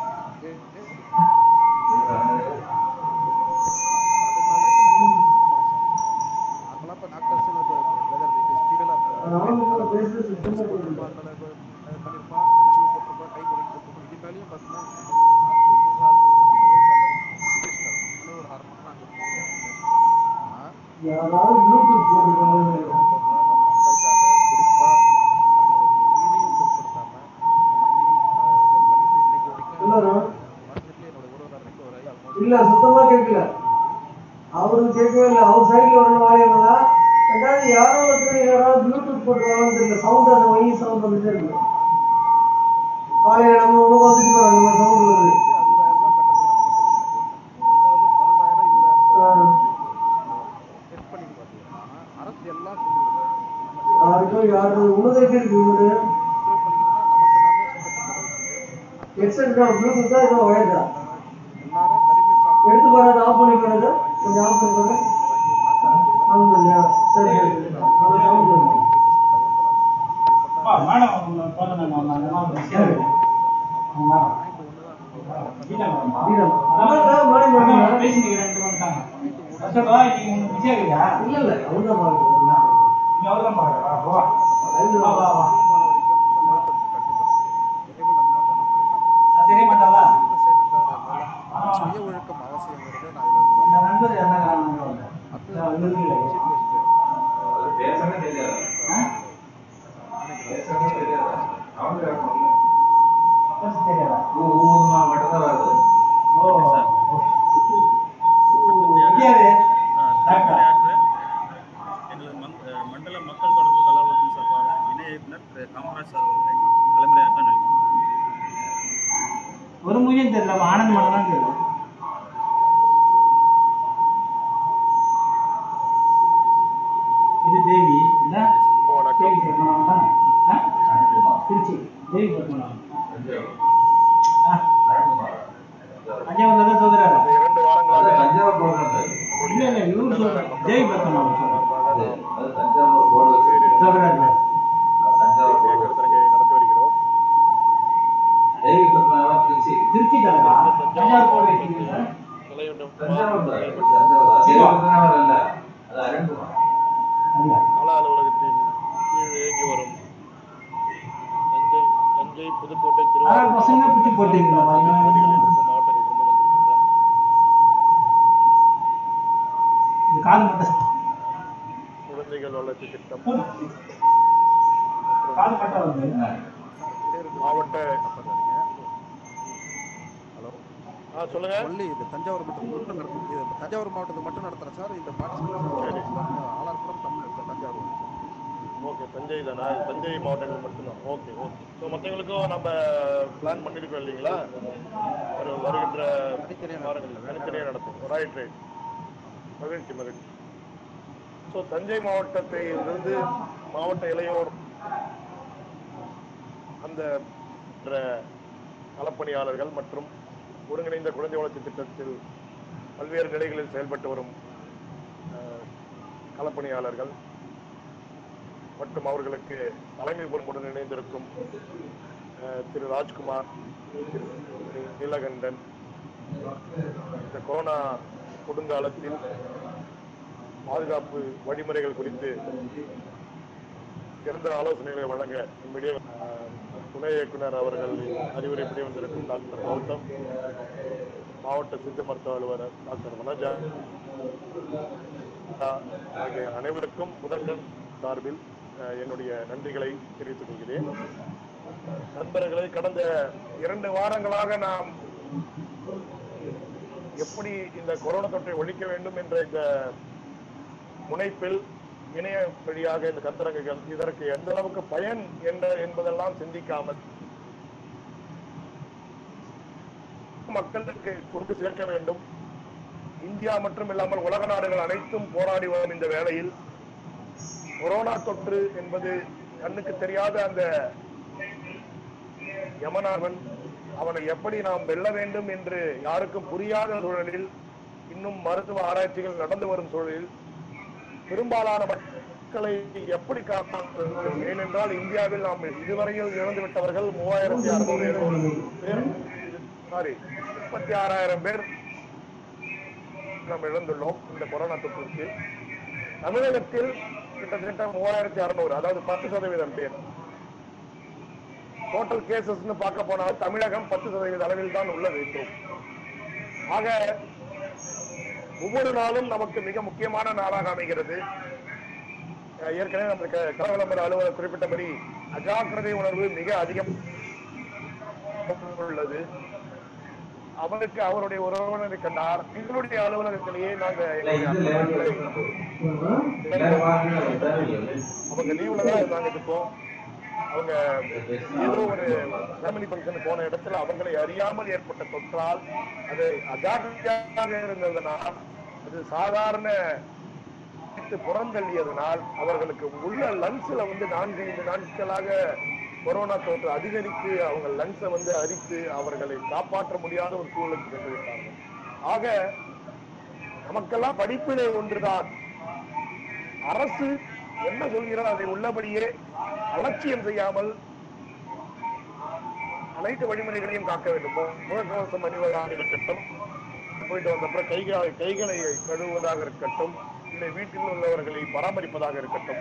நார்மலாக இப்போ டாக்டர்ஸ் இப்போ வெதர் இட் இஸ் ஃபீவலாக ராமகிருஷ்ணன் பேசுறது சுத்தமா கேட்கல பண்ணியிருப்பான் ஷூ போட்டிருப்பான் கை கொலை போட்டிருப்பான் இது மேலேயும் பார்த்தீங்கன்னா நாக்கு போகாத அளவுக்கு அந்த இன்ஜெக்ஷன் இன்னும் ஒரு அரை மணி நேரம் அங்கே ஆனால் யாராவது ப்ளூடூத் போட்டுருக்காங்க மக்களுக்காக குறிப்பா தங்களுடைய உயிரையும் பொருட்படுத்தாம பண்ணி ஹெல்ப் பண்ணிட்டு இன்னைக்கு வரைக்கும் எல்லாரும் ஹாஸ்பிட்டலே என்னோட உறவுக்காரர் ரெக்கவர் ஆகி ஆல்மோஸ்ட் இல்ல சுத்தமா கேட்கல அவருக்கு கேட்கவே இல்லை அவர் சைடுல ஒரு வாரியம்னா ரெண்டாவது யாரோ ஒருத்தர் யாராவது ப்ளூடூத் போட்டுருவாங்கன்னு தெரியல சவுண்ட் அந்த வங்கி சவுண்ட் வந்துட்டே இருக்கு காலையில நம்ம உனக்கு வந்துட்டு போறாங்க நம்ம சவுண்ட் வருது அறுபதாயிரம் ரூபாய் கட்டுறது நம்ம வசதி இல்லை ஒண்ணு அதாவது பன்னெண்டாயிரம் இருபதாயிரம் டெஸ்ட் பண்ணி பார்த்தீங்கன்னா ஆனா அரசு எல்லாம் சொல்லி கொடுக்குது நம்ம யாருக்கும் யாரு உணர்வு இருக்கு இவரு சேவ் பண்ணிக்கணும்னா நமக்கு நாமே சுத்தப்படுத்த வச்சுட்டு ஹெட்செட் தான் ப்ளூடூத் தான் ஏதோ வயதா எல்லாரும் தனிமை சாப்பிட்டு எடுத்து பாருங்க ஆஃப் பண்ணி பாருங்க கொஞ்சம் ஆஃப் பண்ணி பாருங்க வாங்கி மார்க்கெட் ஆன் பண்ணியா சரி சரி சரி நல்ல சவுண்ட் வருது அப்பா, மேடம் உங்களை பார்க்கணும் நான் அந்த மாதிரி பிஸியாக இருக்கேன். அவங்க வீட்டாங்க வரமா? வீரம் அதான் மாடி அதான் மாடி பேசிட்டு இருக்கிறேன்ட்டு வந்துட்டாங்க. அசோகா, நீங்க ஒண்ணு பிஸியா இருக்கியா? இல்ல இல்ல அவங்க தான் பாருங்க நீ அவர்தான் பாக்குறா? வா. வா, வா, வா. அது தெரிய மாட்டாளா? சுய ஒழுக்கம் அவசியங்கிறது நான் இதுல இருந்து இந்த நண்பர் என்ன நண்பர்? அது நான் வந்து chief guest. அது பேசவே தெரியாது. ஆ? பேசவே தெரியாது. அவங்க பேச தெரியாதா? ஊ, ஊன்னா மட்டும்தான் வருது. ஓ. ஓ, தெரியாது. டாக்டர். எங்களது மந் அஹ் மண்டல மக்கள் தொடர்பு கலாபத்தின் சார்பாக இணை இயக்குனர் திரு காமராஜ் சார் அவர்களை தலைமுறையாக நல்கி ஒரு மூஞ்சும் தெரியல அவன் ஆனந்த் மட்டும் தான் தெரியும் இது தேவி இல்ல தேவி பத்மநாபன் தானே? ஆ? திருச்சி தேவி பத்மநாபன் ஆ. தஞ்சாவூர்ல தான் சொல்றாரு இந்த இரண்டு வாரங்களாக இல்ல இல்ல இவரு சொல்றாரு தேவி பத்மநாபன் சொல்றாரு சொல்றாரு கருத்தரங்கை நடத்தி வருகிறோம் திருச்சி தானே தஞ்சாவூர் போய் வச்சிருக்கீங்க ஐயா நல அலுவலகத்தின் கீழ் இயங்கி வரும் தஞ்சை தஞ்சை புதுக்கோட்டை ஆனா பசங்க பிடிச்சி போட்டீங்களா பாருங்க. பகுதிகளிலிருந்து மாவட்டங்களிலிருந்து வந்திருக்கின்ற இது காது மட்டும் குழந்தைகள் வளர்ச்சி திட்டம் காது மட்டும் வந்து மாவட்ட ஹலோ ஆ சொல்லுங்க ஒன்லி இது தஞ்சாவூர் மட்டும் மட்டும் நடத்தும் இது தஞ்சாவூர் மாவட்டத்துக்கு மட்டும் நடத்துறேன் சார் இந்த பார்ட்டிசிபேட் ஆலார்புரம் தமிழ் தஞ்சாவூர் ஓகே தஞ்சை தானா தஞ்சை மாவட்டங்கள் மட்டும்தான் ஓகே ஓகே ஸோ மற்றவங்களுக்கும் நம்ம பிளான் பண்ணியிருக்கோம் இல்லைங்களா ஒரு வருகின்ற தனித்தனியா வாரங்களில் தனித்தனியாக நடத்தும் ரைட் ரைட் மகிழ்ச்சி மகிழ்ச்சி ஸோ தஞ்சை மாவட்டத்தை இருந்து மாவட்ட இளையோர் அந்த பெற்ற களப்பணியாளர்கள் மற்றும் ஒருங்கிணைந்த குழந்தை வளர்ச்சி திட்டத்தில் பல்வேறு நிலைகளில் செயல்பட்டு வரும் அஹ், களப்பணியாளர்கள் மற்றும் அவர்களுக்கு தலைமை பொறுப்புடன் இணைந்திருக்கும் அஹ், திரு ராஜ்குமார் திரு நீலகண்டன் இந்த கொரோனா கொடுங்காலத்தில் பாதுகாப்பு வழிமுறைகள் குறித்து சிறந்த ஆலோசனைகளை வழங்க நம்மிடையே அஹ், துணை இயக்குனர் அவர்கள் அறிவுரைப்படி வந்திருக்கும் டாக்டர் கௌதம் மாவட்ட சித்த மருத்துவ அலுவலர் டாக்டர் வனஜா அஹ், ஆகிய அனைவருக்கும் முதல்வர் சார்பில் அஹ், என்னுடைய நன்றிகளை தெரிவித்துக் கொள்கிறேன் நண்பர்களே கடந்த இரண்டு வாரங்களாக நாம் எப்படி இந்த கொரோனா தொற்றை ஒழிக்க வேண்டும் என்ற இந்த முனைப்பில் இணைய வழியாக இந்த கருத்தரங்குகள் இதற்கு எந்த அளவுக்கு பயன் என்ற என்பதெல்லாம் சிந்திக்காமல் மக்களுக்கு கொண்டு சேர்க்க வேண்டும் இந்தியா மட்டும் இல்லாமல் உலக நாடுகள் அனைத்தும் போராடி வரும் இந்த வேளையில் கொரோனா தொற்று என்பது கண்ணுக்கு தெரியாத அந்த யமனாவன் அவனை எப்படி நாம் வெல்ல வேண்டும் என்று யாருக்கும் புரியாத சூழலில் இன்னும் மருத்துவ ஆராய்ச்சிகள் நடந்து வரும் சூழலில் பெரும்பாலான மக்களை எப்படி காப்பாற்றுவது ஏனென்றால் இந்தியாவில் நாம் இதுவரையில் இறந்து விட்டவர்கள் மூவாயிரத்தி அறுநூறு பேர் சாரி முப்பத்தி ஆறாயிரம் பேர் நாம் இழந்துள்ளோம் இந்த கொரோனா தொற்றுக்கு தமிழகத்தில் கிட்டத்தட்ட மூவாயிரத்தி அறுநூறு அதாவது பத்து சதவீதம் பேர் டோட்டல் கேசஸ்னு பார்க்க போனால் தமிழகம் பத்து சதவீத அளவில் தான் உள்ளது இப்போ ஆக ஒவ்வொரு நாளும் நமக்கு மிக முக்கியமான நாளாக அமைகிறது அஹ் ஏற்கனவே நம்ம க- விளம்பர அலுவலர் குறிப்பிட்டபடி அஜாக்கிரதை உணர்வு மிக அதிகம் உள்ளது அவருக்கு அவருடைய உறவினரை கண்டார் எங்களுடைய அலுவலகத்திலேயே நாங்க எங்களுடைய அவங்க லீவ்ல தான் இருந்தாங்க இருக்கோம் அவங்க ஏதோ ஒரு ஃபேமிலி ஃபங்க்ஷன் போன இடத்துல அவர்களை அறியாமல் ஏற்பட்ட தொற்றால் அது அஜாக்கிரதையாக இருந்ததனால் அது சாதாரண வைத்து புறந்தள்ளியதனால் அவர்களுக்கு உள்ள லங்ஸ்ல வந்து நான்கு ஐந்து நாட்களாக கொரோனா தொற்று அதிகரித்து அவங்க லங்ஸை வந்து அரித்து அவர்களை காப்பாற்ற முடியாத ஒரு சூழலுக்கு சென்று விட்டார்கள் ஆக நமக்கெல்லாம் படிப்பினை ஒன்றுதான் அரசு என்ன சொல்கிறதோ அதை உள்ளபடியே அலட்சியம் செய்யாமல் அனைத்து வழிமுறைகளையும் காக்க வேண்டும் மு- முகக்கவசம் அணிவதாக இருக்கட்டும் போயிட்டு வந்தப்புறம் கைகளை கைகளை கழுவுவதாக இருக்கட்டும் இல்லை வீட்டில் உள்ளவர்களை பராமரிப்பதாக இருக்கட்டும்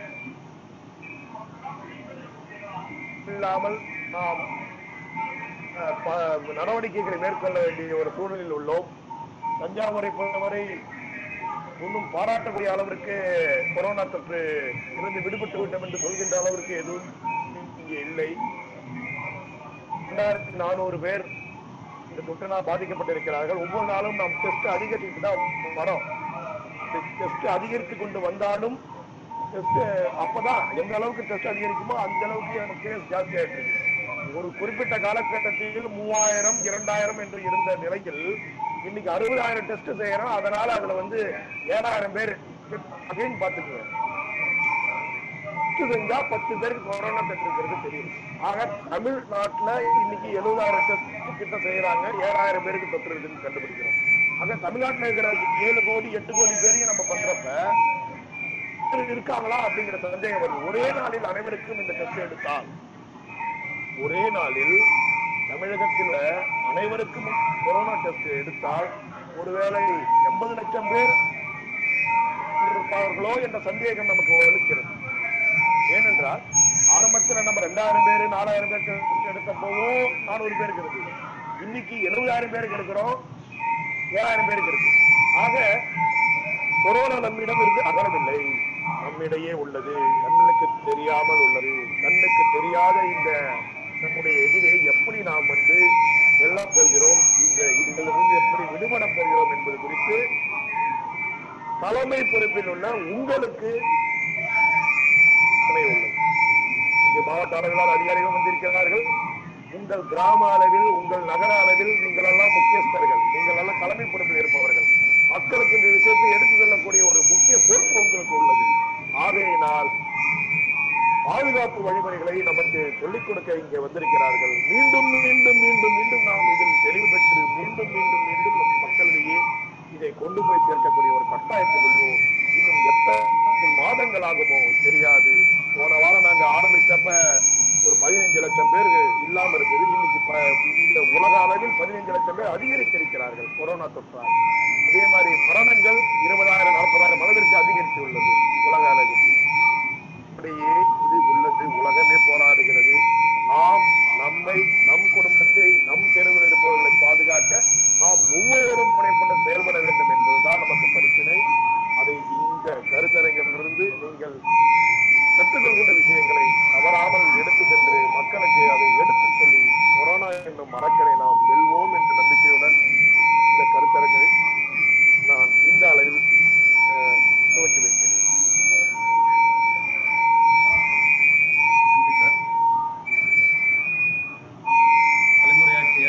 இல்லாமல் நாம் அஹ், ப- நடவடிக்கைகளை மேற்கொள்ள வேண்டிய ஒரு சூழலில் உள்ளோம் தஞ்சாவூரை பொறுத்தவரை இன்னும் பாராட்டக்கூடிய அளவிற்கு கொரோனா தொற்று இருந்து விடுபட்டு விட்டோம் என்று சொல்கின்ற அளவிற்கு எதுவும் இங்கே இல்லை இரண்டாயிரத்தி நானூறு பேர் இந்த தொற்றினால் பாதிக்கப்பட்டிருக்கிறார்கள் ஒவ்வொரு நாளும் நாம் டெஸ்ட் அதிகரித்து தான் வரோம் டெஸ்ட் அதிகரித்து கொண்டு வந்தாலும் டெஸ்ட் அப்பதான் எந்த அளவுக்கு டெஸ்ட் அதிகரிக்குமோ அந்த அளவுக்கு எனக்கு கேஸ் ஜாஸ்தி ஆயிட்டு இருக்கு ஒரு குறிப்பிட்ட காலகட்டத்தில் மூவாயிரம் இரண்டாயிரம் என்று இருந்த நிலையில் இன்னைக்கு அறுபதாயிரம் டெஸ்ட் செய்யறோம் அதனால அதுல வந்து ஏழாயிரம் பேர் அப்படின்னு பாத்துக்குவேன் டெஸ்ட் செஞ்சா பத்து பேருக்கு கொரோனா பெற்றிருக்கிறது தெரியும் ஆக தமிழ்நாட்டுல இன்னைக்கு எழுபதாயிரம் டெஸ்ட் கிட்ட செய்யறாங்க ஏழாயிரம் பேருக்கு தொற்று இருக்குன்னு கண்டுபிடிக்கிறோம் ஆக தமிழ்நாட்டுல இருக்கிற ஏழு கோடி எட்டு கோடி பேரையும் நம்ம பண்றப்ப இத்தனை இருக்காங்களா அப்படிங்கிற சந்தேகம் வருது ஒரே நாளில் அனைவருக்கும் இந்த டெஸ்ட் எடுத்தால் ஒரே நாளில் தமிழகத்தில் உள்ள அனைவருக்கும் கொரோனா டெஸ்ட் எடுத்தால் ஒருவேளை எண்பது லட்சம் பேர் இருப்பார்களோ என்ற சந்தேகம் நமக்கு வலுக்கிறது ஏனென்றால் ஆரம்பத்தில் நம்ம ரெண்டாயிரம் பேர் நாலாயிரம் பேர் டெஸ்ட் எடுத்தப்போவோ நானூறு பேருக்கு இருக்கு இன்னைக்கு எழுபதாயிரம் பேருக்கு எடுக்கிறோம் ஏழாயிரம் பேருக்கு இருக்கு ஆக கொரோனா நம்மிடம் இருந்து அகலவில்லை நம்மிடையே உள்ளது கண்ணுக்கு தெரியாமல் உள்ளது கண்ணுக்கு தெரியாத இந்த நம்முடைய எதிரே எப்படி நாம் வந்து வெல்லப் போகிறோம் இந்த இதிலிருந்து எப்படி விடுபட போகிறோம் என்பது குறித்து தலைமை பொறுப்பில் உள்ள உங்களுக்கு துணை உள்ளது இங்கே மாவட்ட அளவிலான அதிகாரிகள் வந்திருக்கிறார்கள் உங்கள் கிராம அளவில் உங்கள் நகர அளவில் நீங்கள் எல்லாம் முக்கியஸ்தர்கள் நீங்கள் எல்லாம் தலைமை பொறுப்பில் இருப்பவர்கள் மக்களுக்கு இந்த விஷயத்தை எடுத்து செல்லக்கூடிய ஒரு முக்கிய பொறுப்பு உங்களுக்கு உள்ளது ஆகையினால் பாதுகாப்பு வழிமுறைகளை நமக்கு சொல்லிக் கொடுக்க இங்கே வந்திருக்கிறார்கள் மீண்டும் மீண்டும் மீண்டும் மீண்டும் நாம் இதில் தெளிவு பெற்று மீண்டும் மீண்டும் மீண்டும் நம் மக்களிடையே இதை கொண்டு போய் சேர்க்கக்கூடிய ஒரு கட்டாயத்தில் உள்ளோம் இன்னும் எத்தனை மாதங்கள் ஆகுமோ தெரியாது போன வாரம் நாங்க ஆரம்பிச்சப்ப ஒரு பதினைஞ்சு லட்சம் பேர் இல்லாம இருக்குது இன்னைக்கு ப- இந்த உலக அளவில் பதினைஞ்சு லட்சம் பேர் அதிகரித்திருக்கிறார்கள் கொரோனா தொற்றால் அதே மாதிரி மரணங்கள் இருபதாயிரம் நாற்பதாயிரம் அளவிற்கு அதிகரித்துள்ளது உலக அளவில் அப்படியே இது உள்ளது உலகமே போராடுகிறது நாம் நம்மை நம் குடும்பத்தை நம் தெருவில் இருப்பவர்களை பாதுகாக்க நாம் ஒவ்வொருவரும் முனைப்பட்டு செயல்பட வேண்டும் என்பதுதான் நமக்கு படிப்பினை அதை இந்த கருத்தரங்கிலிருந்து நீங்கள் கற்றுக்கொள்கின்ற விஷயங்களை தவறாமல் எடுத்து சென்று மக்களுக்கு அதை எடுத்து சொல்லி கொரோனா என்னும் மரக்கரை நாம் வெல்வோம் என்ற நம்பிக்கையுடன் இந்த கருத்தரங்கை நான் இந்த அளவில் அஹ், துவக்கி வைக்கிறேன் நன்றி சார் கலந்துரையாற்றிய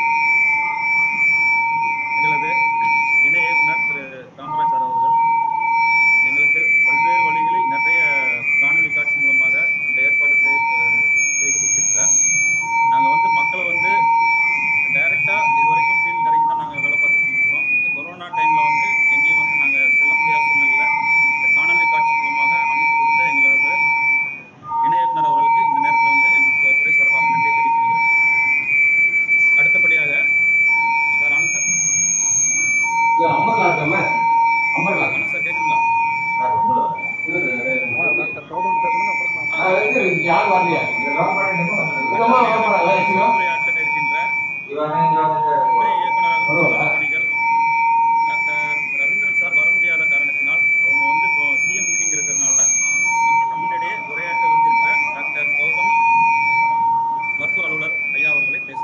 எங்களது இணை இயக்குனர் திரு காமராஜ் சார் அவர்கள் எங்களுக்கு பல்வேறு வழிகளில் நிறைய காணொளி காட்சி மூலமாக இந்த ஏற்பாடு செய்- செய்து கொடுத்திருக்கிறார் நாங்கள் வந்து மக்களை வந்து டைரெக்டாக இது வரைக்கும் ஃபீல்டு வரைக்கும் தான் நாங்கள் வேலை பார்த்துட்டு இருக்கிறோம் இந்த கொரோனா டைமில் வந்து எங்கேயும் வந்து நாங்கள் செல்ல முடியாத சூழ்நிலையில் இந்த காணொலி காட்சி மூலமாக அமைத்து கொடுத்த எங்களது இணை இயக்குனர் அவர்களுக்கு இந்த நேரத்தில் வந்து எங்களுக்கு துறை சார்பாக நன்றி தெரிவிக்கிறேன் அடுத்தபடியாக சார் ஆனந்த் சார் அமர்லா இருக்காம அமர்லா ஆனந்த் சார் கேட்குங்களா டாக்டர் கௌதம் பேசணும் அப்புறம் நான் யார் வரலையா இதமா வர போறாங்க உரையாற்ற இருக்கின்ற துணை இயக்குனராக சுகாதார பணிகள் டாக்டர் ரவீந்திரன் சார் வர முடியாத காரணத்தினால் அவங்க வந்து இப்போ சிஎம் மீட்டிங் இருக்கிறதுனால நம்ம முன்னாடியே உரையாற்ற வந்திருக்கிற டாக்டர் கௌதம் மருத்துவ அலுவலர் ஐயா அவர்களை பேச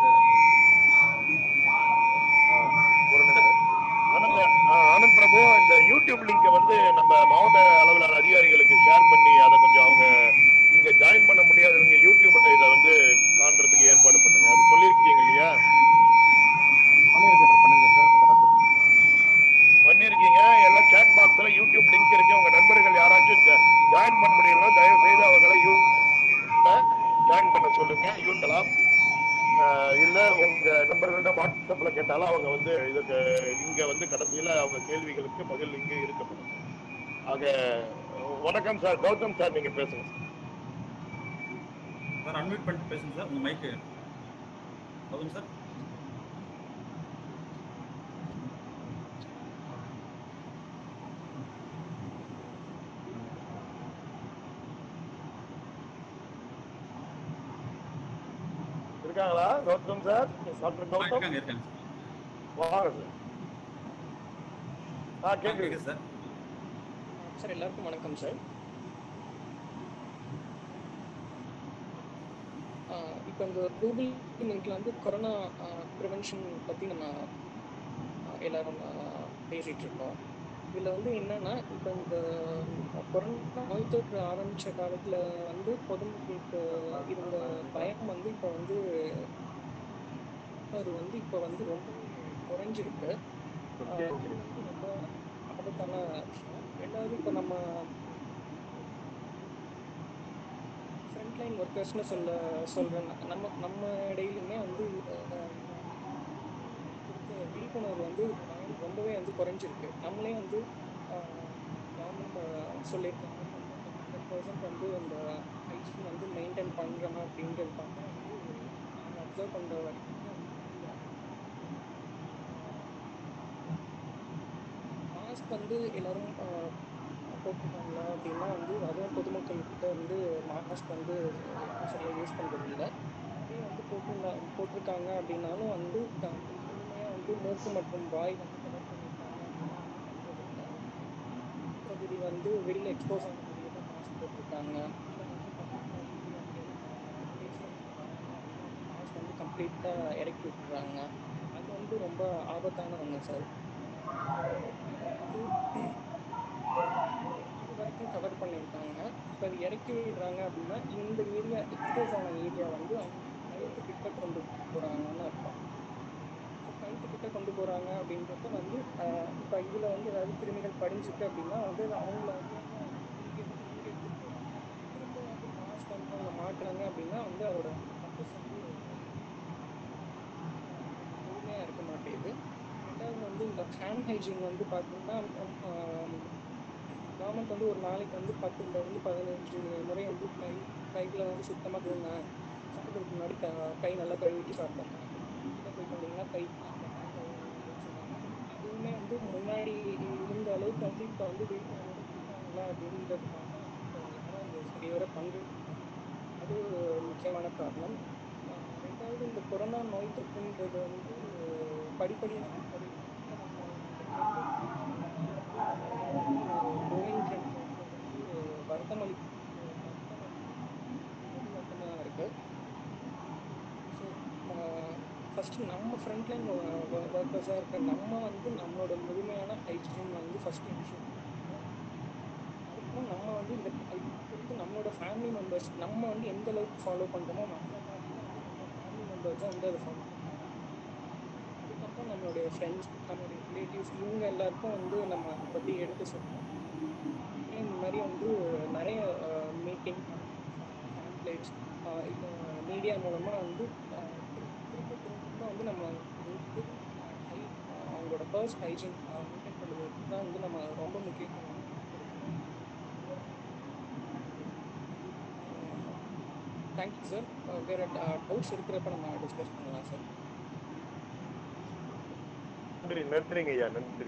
ஒரு நிமிடம் ஆனந்த் ஆ, ஆனந்த் பிரபு இந்த யூடியூப் லிங்கை வந்து நம்ம மாவட்ட அளவிலான அதிகாரிகளுக்கு ஷேர் பண்ணி அதை கொஞ்சம் அவங்க இங்க ஜாயின் பண்ண முடியாதவங்க யூடியூப்ல இதை வந்து காண்றதுக்கு ஏற்பாடு பண்ணுங்க அது சொல்லியிருக்கீங்க இல்லையா பண்ணியிருக்கேன் பண்ணியிருக்கேன் சார் பண்ணியிருக்கீங்க எல்லாம் சேட் பாக்ஸ்ல யூடியூப் லிங்க் இருக்கு உங்க நண்பர்கள் யாராச்சும் ஜாயின் பண்ண முடியலன்னா தயவு செய்து அவங்களை யூ ஜாயின் பண்ண சொல்லுங்க யூட்டலாம் இல்ல உங்க நண்பர்கள்ட்ட வாட்ஸ்அப்ல கேட்டாலும் அவங்க வந்து இதுக்கு இங்க வந்து கடைசியில அவங்க கேள்விகளுக்கு பதில் இங்க இருக்கப்படும் ஆக வணக்கம் சார் கௌதம் சார் நீங்க பேசுங்க சார் அன்மியூட் பண்ணிட்டு பேசுங்க சார் உங்க மைக்கு கௌதம் சார் இருக்காங்களா கௌதம் சார் டாக்டர் ஆ, கௌதம் இருக்காங்க இருக்காங்க வாங்க சார் ஆ சார் கேட்குது கேட்குது சார் சார் எல்லாருக்கும் வணக்கம் சார் இப்போ இந்த கூகுள் மீட்டில் வந்து கொரோனா ப்ரிவென்ஷன் பற்றி நம்ம ஆஹ், எல்லாரும் ஆஹ், பேசிட்டு இருக்கோம் இதில் வந்து என்னன்னா இப்போ இந்த கொரோனா நோய் தொற்று ஆரம்பித்த காலத்தில் வந்து பொதுமக்களுக்கு இருந்த பயம் வந்து இப்போ வந்து அது வந்து இப்போ வந்து ரொம்ப குறைஞ்சிருக்கு ஆஹ், இது வந்து ரொம்ப ஆபத்தான விஷயம் ரெண்டாவது இப்போ நம்ம ஃப்ரண்ட்லைன் ஒர்க்கர்ஸ்னு சொல்ல சொல்கிறேன் நம்ம நம்ம இடையிலுமே வந்து அஹ், கொடுத்த விழிப்புணர்வு வந்து பயம் ரொம்பவே வந்து குறைஞ்சிருக்கு நம்மளே வந்து கவர்மெண்ட் சொல்லியிருக்காங்க ஹண்ட்ரட் பர்சன்ட் வந்து இந்த ஹைஜீன் வந்து மெயின்டைன் பண்ணுறோம் அப்படிங்கிறது பார்த்தா வந்து நாங்கள் அப்சர்வ் பண்ணுற வரைக்கும் மாஸ்க் வந்து எல்லாரும் ஆஹ், போட்டிருக்காங்களா அப்படின்னா வந்து அதுவும் பொதுமக்கள்கிட்ட வந்து மாஸ்க் வந்து யாரும் சரியாக யூஸ் பண்ணுறது இல்லை அதே வந்து போட்டிருந்தா போட்டிருக்காங்க அப்படின்னாலும் வந்து த- முழுமையா வந்து மூக்கு மற்றும் வாய் வந்து கவர் பண்ணியிருக்காங்க அப்படின்னா வந்து பண்றது இல்லை பகுதி வந்து வெளியில் எக்ஸ்போஸ் ஆகக்கூடிய தான் மாஸ்க் போட்டிருக்காங்க இல்லை வந்து பப்ளிக் மாதிரி அங்கேயும் பேஷண்ட் வராங்க அப்படின்னா வந்து மாஸ்க் வந்து கம்ப்ளீட்டாக இறக்கி விட்டுறாங்க அது வந்து ரொம்ப ஆபத்தான ஒன்று சார் வந்து இது வரைக்கும் கவர் பண்ணியிருக்காங்க இப்போ அது இறக்கி விடுறாங்க அப்படின்னா இந்த ஏரியா எக்ஸ்போஸ் ஆன ஏரியா வந்து அவங்க கழுத்து கிட்ட கொண்டு போகிறாங்கன்னு அர்த்தம் ஸோ கழுத்து கிட்ட கொண்டு போகிறாங்க அப்படின்றப்ப வந்து இப்போ இதில் வந்து ஏதாவது கிருமிகள் படிஞ்சிருக்கு அப்படின்னா வந்து அது அவங்கள அறியாம இங்கேருந்து இங்கே எடுத்துகிட்டு போகிறாங்க திரும்ப வந்து மாஸ்க் மாட்டுறாங்க அப்படின்னா வந்து அதோட பர்பஸ் வந்து முழுமையாக இருக்க மாட்டேங்குது ரெண்டாவது வந்து இந்த ஹேண்ட் ஹைஜீன் வந்து பார்த்தீங்கன்னா கவர்மெண்ட் வந்து ஒரு நாளைக்கு வந்து பத்துல இருந்து பதினஞ்சு முறை வந்து கை கைகளை வந்து சுத்தமாக கழுவுங்க சாப்பிட்றதுக்கு முன்னாடி க- கை நல்லா கழுவிட்டு சாப்பிடுங்க கீழே போயிட்டு வந்தீங்கன்னா கை அந்த கை கழுவுங்க அப்படின்னு சொன்னாங்க அதுவுமே வந்து முன்னாடி இருந்த அளவுக்கு வந்து இப்போ வந்து விழிப்புணர்வோட இருக்காங்களா அப்படின்றதுக்காக வந்து இப்போ யாரும் அந்த சரிவர பங்கெடுக்கல அது ஒரு முக்கியமான காரணம் ஆஹ் ரெண்டாவது இந்த கொரோனா நோய் தொற்றுன்றது வந்து படிப்படியாக இப்போ நம்ம இந்த ட்ரெண்ட் இது வந்து ரொம்ப வந்து ஒரு க்ரோயிங் ட்ரெண்ட் வந்து வருத்தம் அளி வருத்தம் அளிக்கிறது மட்டும்தான் இருக்கு ஸோ ஃபஸ்ட்டு நம்ம ஃப்ரண்ட்லைன் ஒர்க்கர்ஸாக இருக்க நம்ம வந்து நம்மளோட முழுமையான ஹைஜீன் வந்து ஃபஸ்ட்டு இன்ஷூர் பண்ணிக்கணும் அதுக்கப்புறம் நம்ம வந்து இந்த இப்போ இருந்து நம்மளோட ஃபேமிலி மெம்பர்ஸ் நம்ம வந்து எந்த அளவுக்கு ஃபாலோ பண்ணுறோமோ நம்ம மாதிரியே வந்து நம்ம ஃபேமிலி மெம்பர்ஸும் வந்து அதை ஃபாலோ பண்ணணும் அதுக்கப்புறம் நம்மளுடைய ஃப்ரெண்ட்ஸ் நம்மளுடைய ரிலேட்டிவ்ஸ் இவங்க எல்லாருக்கும் வந்து நம்ம அதை பற்றி எடுத்து சொல்லணும் அப்புறம் இந்த மாதிரி வந்து நிறைய மீட்டிங் பேம்ப்ளேட்ஸ் இப்போ மீடியா மூலமாக வந்து அஹ், திரு- திரும்ப திரும்ப திரும்ப வந்து நம்ம வந்து ஹை அவங்களோட பர்ஸ் ஹைஜீன் மெயின்டைன் பண்ணுறதுக்கு தான் வந்து நம்ம ரொம்ப முக்கியத்துவம் கொடுக்கணும் தேங்க்யூ சார் வேறு டவுட்ஸ் இருக்கிறப்ப நம்ம டிஸ்கஸ் பண்ணலாம் சார் நன்றி நன்றிங்க ஐயா நன்றி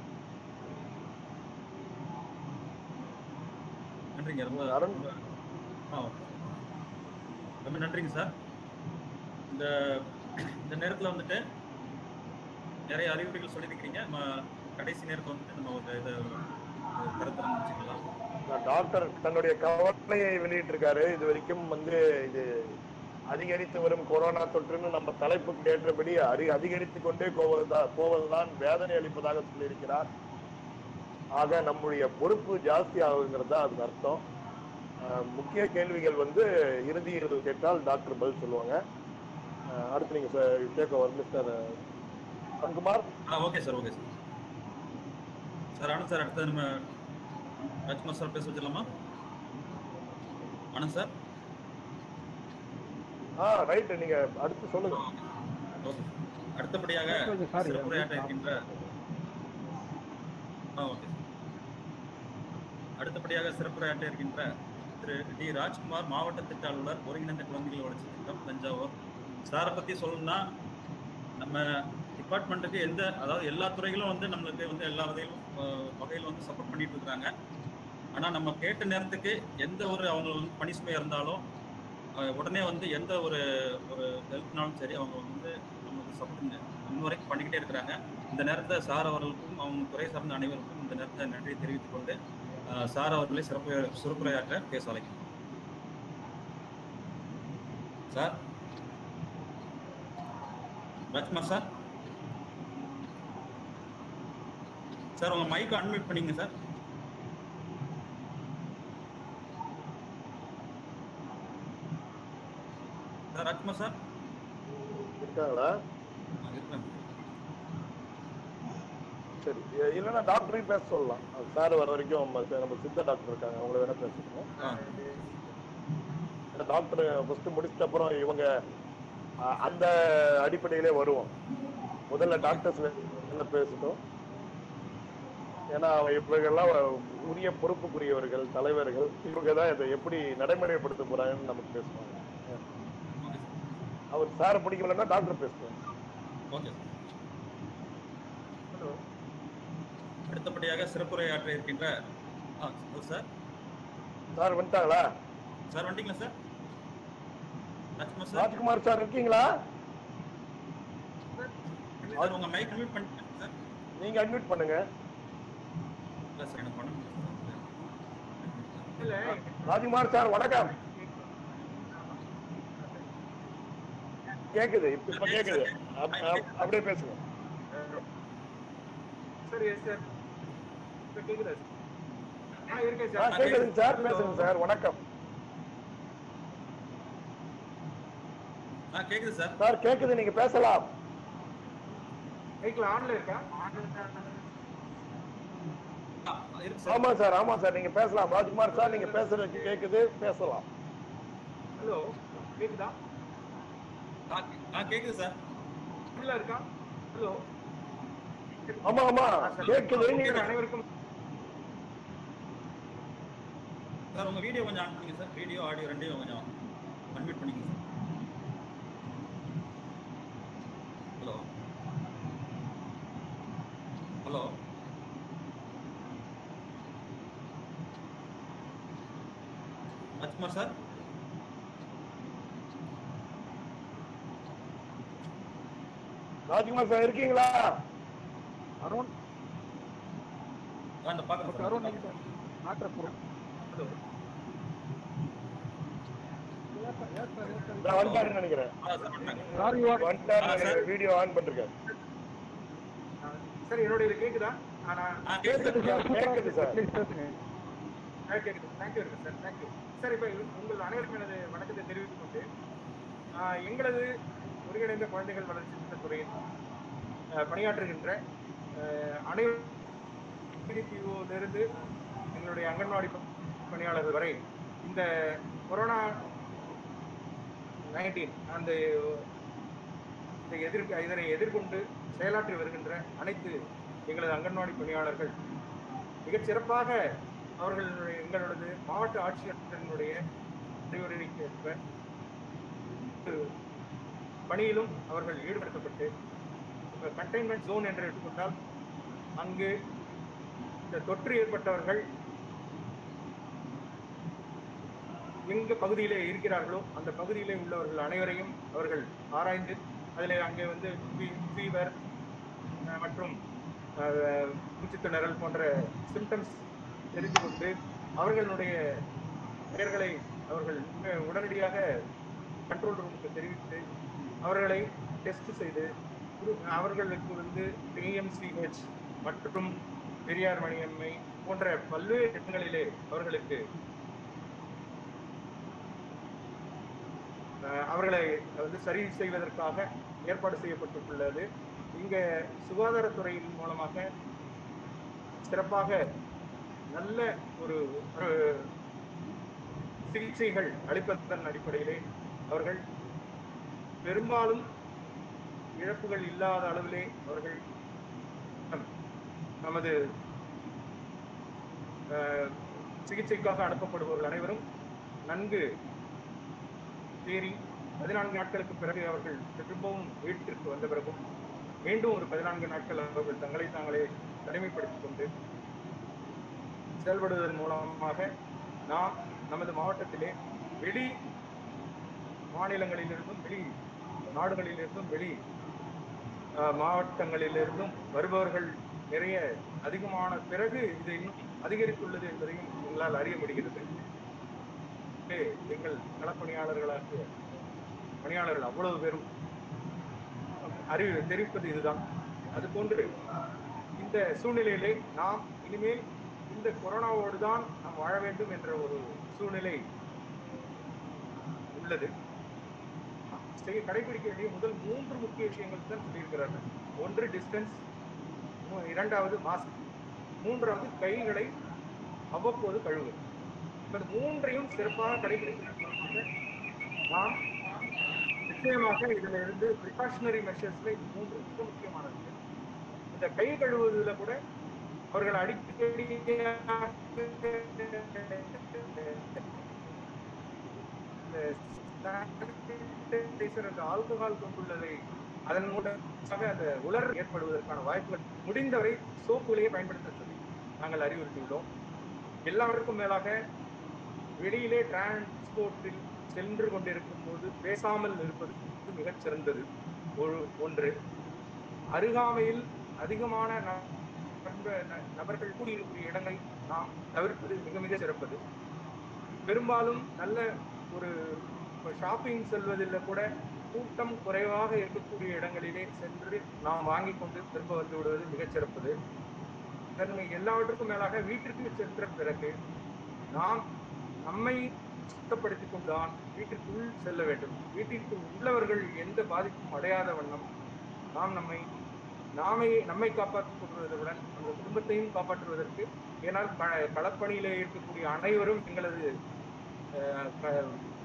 நன்றிங்க ரொம்ப அருண். ரொம்ப ஆ ஓகே ரொம்ப நன்றிங்க சார் இந்த இந்த நேரத்தில் வந்துட்டு நிறைய அறிவுரைகள் சொல்லியிருக்கிறீங்க நம்ம கடைசி நேரத்தில் வந்துட்டு நம்ம ஒரு இதை ஒரு கருத்தை நம்ம வச்சுக்கலாம் டாக்டர் தன்னுடைய கவலையை வெளியிட்டிருக்காரு இது வரைக்கும் வந்து இது அதிகரித்து வரும் கொரோனா தொற்றுன்னு நம்ம தலைப்புக்கு ஏற்றபடி அரி அதிகரித்து கொண்டே போவதுதான் போவதுதான் வேதனை அளிப்பதாக சொல்லியிருக்கிறார் ஆக நம்முடைய பொறுப்பு ஜாஸ்தி ஆகுங்கிறது தான் அதுக்கு அர்த்தம் அஹ், முக்கிய கேள்விகள் வந்து இறுதி இறுதி கேட்டால் டாக்டர் பதில் சொல்லுவாங்க அஹ், அடுத்து நீங்க கேட்க வரும் மிஸ்டர் அருண்குமார் ஆ okay sir okay sir sir Anand sir அடுத்தது நம்ம ராஜ்குமார் சார் பேச வச்சிடலாமா ஆனந்த் சார் ஆ ரைட் நீங்க அடுத்து சொல்லுங்க ஓகே அடுத்தபடியாக கொஞ்சம் sorry, சிறப்புரையாற்ற இருக்கின்ற ஆ ஓகே சார். அடுத்தபடியாக சிறப்புரையாற்ற இருக்கின்ற திரு டி ராஜ்குமார் மாவட்ட திட்ட அலுவலர் ஒருங்கிணைந்த குழந்தைகள் வளர்ச்சி திட்டம் தஞ்சாவூர் சாரை பற்றி சொல்லணும்னா நம்ம டிபார்ட்மெண்ட்டுக்கு எந்த அதாவது எல்லா துறைகளும் வந்து நம்மளுக்கு வந்து எல்லா வகையிலும் அஹ், வகையிலும் வந்து சப்போர்ட் பண்ணிட்டு இருக்காங்க ஆனால் நம்ம கேட்ட நேரத்துக்கு எந்த ஒரு அவங்க வந்து பணி சுமையாக இருந்தாலும் அஹ், உடனே வந்து எந்த ஒரு ஒரு ஹெல்ப்னாலும் சரி அவங்க வந்து நம்மளுக்கு சப்போர்ட் இன்ன வரைக்கும் பண்ணிக்கிட்டே இருக்கிறாங்க இந்த நேரத்தில் சார் அவர்களுக்கும் அவங்க துறை சார்ந்த அனைவருக்கும் இந்த நேரத்தில் நன்றி தெரிவித்துக் கொண்டு அஹ், சார் அவர்களை சிறப்பு சிறப்புரையாற்ற பேச அழைக்கிறேன் சார் ராஜ்குமார் சார் சார் உங்க மைக் அன்மியூட் பண்ணீங்க சார் சார் ராஜ்குமார் சார் இருக்காங்களா ஆ, இருக்கிறேன் சரி இ- இல்லைன்னா டாக்டரையும் பேச சொல்லலாம் சார் வர வரைக்கும் நம்ம சி- நம்ம சித்த டாக்டர் இருக்காங்க அவங்கள வேணா பேசிக்கணும் ஆ டாக்டர் ஃபர்ஸ்ட் முடிச்சிட்ட அப்புறம் இவங்க அ, அந்த அடிப்படையிலே வருவோம் முதல்ல டாக்டர்ஸ் என்ன பேசட்டும் ஏன்னா அவங்க இவங்கெல்லாம் உரிய பொறுப்புக்குரியவர்கள் தலைவர்கள் இவங்க தான் இதை எப்படி நடைமுறைப்படுத்த போறாங்கன்னு நமக்கு பேசுவாங்க ஓகே சார் அவர் சார் பிடிக்கலன்னா டாக்டர் பேசுவாங்க ஓகே சார் அடுத்தபடியாக சிறப்புரையாற்ற இருக்கின்ற ஆ ஹலோ சார் சார் வந்துட்டாங்களா சார் வந்துட்டீங்களா sir Rajkumar sir Rajkumar sir இருக்கீங்களா சார் உங்க மைக் அன்மியூட் பண்ணிட்டேன் சார் நீங்க அட்மிட் பண்ணுங்க இல்லை சார் எனக்கு பண்ண முடியல சார் இல்ல ராஜ்குமார் சார் வணக்கம் கேக்குது இப்ப இப்ப கேக்குது அப்- அப்- அப்படியே பேசுங்க சார் எஸ் சார் இப்ப கேக்குதா சார் ஆ இருக்கேன் ஆ, சார் கேக்குதுங்க சார் பேசுங்க சார் வணக்கம் ஆ கேக்குது சார் சார் கேக்குது நீங்க பேசலாம் மைக்ல ஆன்ல இருக்கா ஆ, இருக்கு சார் ஆமா சார் ஆமா சார் நீங்க பேசலாம் ராஜ்குமார் சார் நீங்க பேசுறது கேக்குது பேசலாம் ஹலோ கேக்குதா ஆ ஆ, கேக்குது சார் இல்ல இருக்கா ஹலோ ஆமா ஆமா கேட்குது நீங்க அனைவருக்கும் சார் உங்க வீடியோ கொஞ்சம் ஆன் பண்ணுங்க சார் வீடியோ ஆடியோ ரெண்டையும் கொஞ்சம் அன்மியூட் பண்ணிக்கங்க sir hello hello Rajkumar sir Rajkumar sir இருக்கீங்களா அருண் ஆ, இந்த பார்க்குறேன் ஓகே சார் அருண் நீங்க நாட்டுற ப்ரோ ஹலோ நான் வந்துட்டாருன்னு நினைக்கிறேன் ஆ, சார் வந்துட்டாங்க. சாரி வந்துட்டாரு வீடியோ ஆன் பண்ணிருக்காரு சார் என்னோட இது கேக்குதா ஆனா ஆ, கேக்குது சார். கேக்குது சார் பேசுங்க ஆ, கேக்குது தேங்க்யூ இருக்கு சார் தேங்க்யூ சார் இப்போ உங்கள் அனைவருக்கும் எனது வணக்கத்தை தெரிவித்துக் கொண்டு ஆ, எங்களது ஒருங்கிணைந்த குழந்தைகள் வளர்ச்சி திட்டத்துறையில் ஆ, பணியாற்றுகின்ற ஆ, அனைவரும் இருந்து எங்களுடைய அங்கன்வாடி பணியாளர்கள் வரை இந்த கொரோனா நைன்டீன் அந்த இந்த எதிர் இதனை எதிர்கொண்டு செயலாற்றி வருகின்ற அனைத்து எங்களது அங்கன்வாடி பணியாளர்கள் மிகச் சிறப்பாக அவர்களுடைய எங்களது மாவட்ட ஆட்சியர்களுடைய அறிவுரைக்கு ஏற்ப ஒரு பணியிலும் அவர்கள் ஈடுபடுத்தப்பட்டு இப்போ கண்டெய்ன்மெண்ட் ஜோன் என்று எடுத்துக்கொண்டால் அங்கு இந்த தொற்று ஏற்பட்டவர்கள் எங்க பகுதியிலே இருக்கிறார்களோ அந்த பகுதியிலே உள்ளவர்கள் அனைவரையும் அவர்கள் ஆராய்ந்து அதில் அங்கே வந்து ஃபீவர் மற்றும் அஹ், மூச்சுத்திணறல் போன்ற சிம்டம்ஸ் தெரிந்து கொண்டு அவர்களுடைய பெயர்களை அவர்கள் உட- உடனடியாக கண்ட்ரோல் ரூமுக்கு தெரிவித்து அவர்களை டெஸ்ட் செய்து குரு- அவர்களுக்கு வந்து டிஎம்சிஹெச் மற்றும் பெரியார் மணியம்மை போன்ற பல்வேறு இடங்களிலே அவர்களுக்கு அஹ், அவர்களை வந்து சரி செய்வதற்காக ஏற்பாடு செய்யப்பட்டுள்ளது இங்கே சுகாதாரத்துறையின் மூலமாக சிறப்பாக நல்ல ஒரு ஒரு சிகிச்சைகள் அளிப்பதன் அடிப்படையிலே அவர்கள் பெரும்பாலும் இழப்புகள் இல்லாத அளவிலே அவர்கள் நம்- நமது அஹ், சிகிச்சைக்காக அனுப்பப்படுபவர்கள் அனைவரும் நன்கு தேறி பதினான்கு நாட்களுக்கு பிறகு அவர்கள் திரும்பவும் வீட்டிற்கு வந்த பிறகும் மீண்டும் ஒரு பதினான்கு நாட்கள் அவர்கள் தங்களை தாங்களே தனிமைப்படுத்திக் கொண்டு செயல்படுவதன் மூலமாக நாம் நமது மாவட்டத்திலே வெளி மாநிலங்களிலிருந்தும் வெளி நாடுகளிலிருந்தும் வெளி அஹ், மாவட்டங்களிலிருந்தும் வருபவர்கள் நிறைய அதிகமான பிறகு இது இன்னும் அதிகரித்துள்ளது என்பதையும் எங்களால் அறிய முடிகிறது எனவே எங்கள் களப்பணியாளர்களாகிய பணியாளர்கள் அவ்வளவு பேரும் அறிவு தெரிவிப்பது இதுதான் அதுபோன்று இந்த சூழ்நிலையிலே நாம் இனிமேல் இந்த கொரோனாவோடு தான் நாம் வாழ வேண்டும் என்ற ஒரு சூழ்நிலை உள்ளது செய்ய கடைபிடிக்க வேண்டிய முதல் மூன்று முக்கிய விஷயங்கள் தான் சொல்லியிருக்கிறார்கள் ஒன்று டிஸ்டன்ஸ் இரண்டாவது மாஸ்க் மூன்றாவது கைகளை அவ்வப்போது கழுவுவது இந்த மூன்றையும் சிறப்பாக கடைபிடிக்க நாம் நிச்சயமாக இதுல இருந்து ப்ரிகாஷனரி மெஷர்ஸ்ல இது மூன்று மிக முக்கியமானது இந்த கை கழுவுவதில் கூட அவர்கள் அடிக்கடி இந்த ஆல்கஹால் கொண்டுள்ளதை அதன் மூலமாக அந்த உலர் ஏற்படுவதற்கான வாய்ப்புகள் முடிந்தவரை சோப்புகளையே பயன்படுத்த சொல்லி நாங்கள் அறிவுறுத்தியுள்ளோம் எல்லாவற்றுக்கும் மேலாக வெளியிலே டிரான்ஸ்போர்ட்டில் சென்று கொண்டிருக்கும் போது பேசாமல் இருப்பது மிகச் சிறந்தது ஒரு ஒன்று அருகாமையில் அதிகமான நண்ப- ந- நபர்கள் கூடியிருக்கிற இடங்களை நாம் தவிர்ப்பது மிக மிக சிறப்பது பெரும்பாலும் நல்ல ஒரு ஷாப்பிங் செல்வதில் கூட கூட்டம் குறைவாக இருக்கக்கூடிய இடங்களிலே சென்று நாம் வாங்கி கொண்டு திரும்ப வந்து விடுவது மிகச் சிறப்பது தன்மை எல்லாவற்றுக்கும் மேலாக வீட்டிற்கு சென்ற பிறகு நாம் நம்மை சுத்தப்படுத்திக் கொண்டுதான் வீட்டிற்குள் செல்ல வேண்டும் வீட்டிற்கு உள்ளவர்கள் எந்த பாதிப்பும் அடையாத வண்ணம் நாம் நம்மை நாமே நம்மை காப்பாற்றிக் கொள்வதுடன் அந்த குடும்பத்தையும் காப்பாற்றுவதற்கு ஏனால் க- களப்பணியிலே இருக்கக்கூடிய அனைவரும் எங்களது அஹ், க-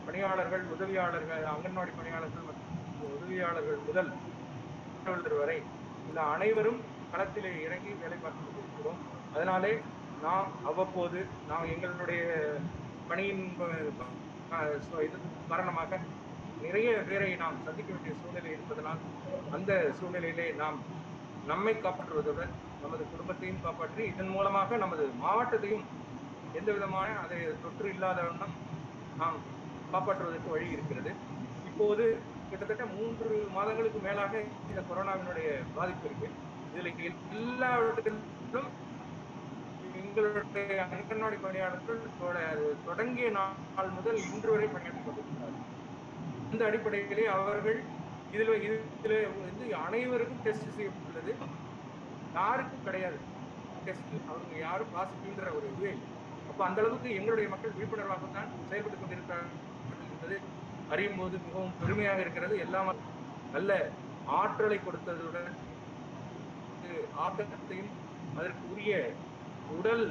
பணியாளர்கள் உதவியாளர்கள் அங்கன்வாடி பணியாளர்கள் மற்றும் உதவியாளர்கள் முதல் அலுவலர் வரை இந்த அனைவரும் களத்திலே இறங்கி வேலை பார்த்து கொண்டிருக்கிறோம் அதனாலே நாம் அவ்வப்போது நாம் எங்களுடைய பணியின் அஹ், சு- இது காரணமாக நிறைய பேரை நாம் சந்திக்க வேண்டிய சூழ்நிலை இருப்பதனால் அந்த சூழ்நிலையிலே நாம் நம்மை காப்பாற்றுவதுடன் நமது குடும்பத்தையும் காப்பாற்றி இதன் மூலமாக நமது மாவட்டத்தையும் எந்த விதமான அதை தொற்று இல்லாத வண்ணம் நாம் காப்பாற்றுவதற்கு வழி இருக்கிறது இப்போது கிட்டத்தட்ட மூன்று மாதங்களுக்கு மேலாக இந்த கொரோனாவினுடைய பாதிப்பு இருக்கு இதுல எல்லாவற்றிலும் எங்களுடைய அங்கன்வாடி பணியாளர்கள் தொட- தொடங்கிய நாள் முதல் இன்று வரை பணியாற்றிக் கொண்டிருக்கிறார்கள் இந்த அடிப்படையிலே அவர்கள் இதுல இதுல வந்து அனைவருக்கும் டெஸ்ட் செய்யப்பட்டுள்ளது யாருக்கும் கிடையாது டெஸ்ட் அவங்க யாரும் பாசிட்டிவ்ன்ற ஒரு இதுவே இல்லை அப்ப அந்த அளவுக்கு எங்களுடைய மக்கள் விழிப்புணர்வாக தான் செயல்பட்டுக் கொண்டிருக்கிறார்கள் என்பது அறியும் போது மிகவும் பெருமையாக இருக்கிறது எல்லாம் நல்ல ஆற்றலை கொடுத்ததுடன் இது ஆக்கத்தையும் அதற்கு உரிய உடல்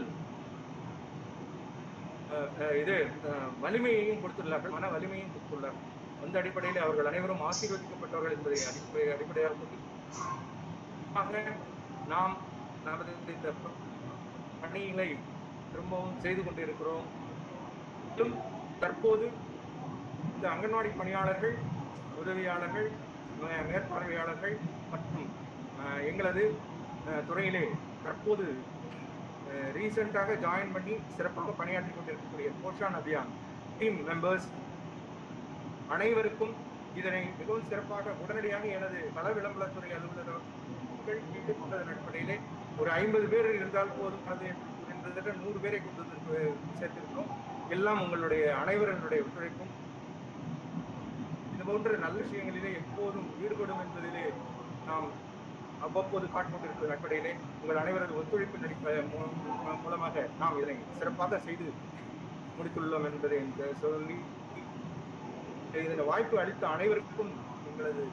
அஹ், அஹ், இது அஹ், வலிமையையும் கொடுத்துள்ளார்கள் மன வலிமையும் கொடுத்துள்ளார்கள் அந்த அடிப்படையில் அவர்கள் அனைவரும் ஆசீர்வதிக்கப்பட்டவர்கள் என்பதை அடிப்படை அடிப்படையாக கொண்டு ஆக நாம் நமது இந்த பணிகளை திரும்பவும் செய்து கொண்டிருக்கிறோம் மேலும் தற்போது இந்த அங்கன்வாடி பணியாளர்கள் உதவியாளர்கள் மே- மேற்பார்வையாளர்கள் மற்றும் அஹ், எங்களது அஹ், துறையிலே தற்போது ரீசெண்டாக ஜாயின் பண்ணி சிறப்பாக பணியாற்றி கொண்டிருக்கக்கூடிய போஷான் அபியான் டீம் மெம்பர்ஸ் அனைவருக்கும் இதனை மிகவும் சிறப்பாக உடனடியாக எனது கள விளம்பரத்துறை அலுவலர்கள் மீட்டுக் கொண்டதன் அடிப்படையிலே ஒரு ஐம்பது பேர் இருந்தால் போதும் அது கிட்டத்தட்ட நூறு பேரை கொண்டு வந்து சேர்த்திருக்கிறோம் எல்லாம் உங்களுடைய அனைவர்களுடைய ஒத்துழைப்பும் இது போன்ற நல்ல விஷயங்களிலே எப்போதும் ஈடுபடும் என்பதிலே நாம் அவ்வப்போது காட்டிக்கொண்டிருக்கிற அடிப்படையிலே உங்கள் அனைவரது ஒத்துழைப்பு நடிப்ப மூ- மூலமாக நாம் இதனை சிறப்பாக செய்து முடித்துள்ளோம் என்பதை இந்த சொல்லி இந்த வாய்ப்பு அளித்த அனைவருக்கும் எங்களது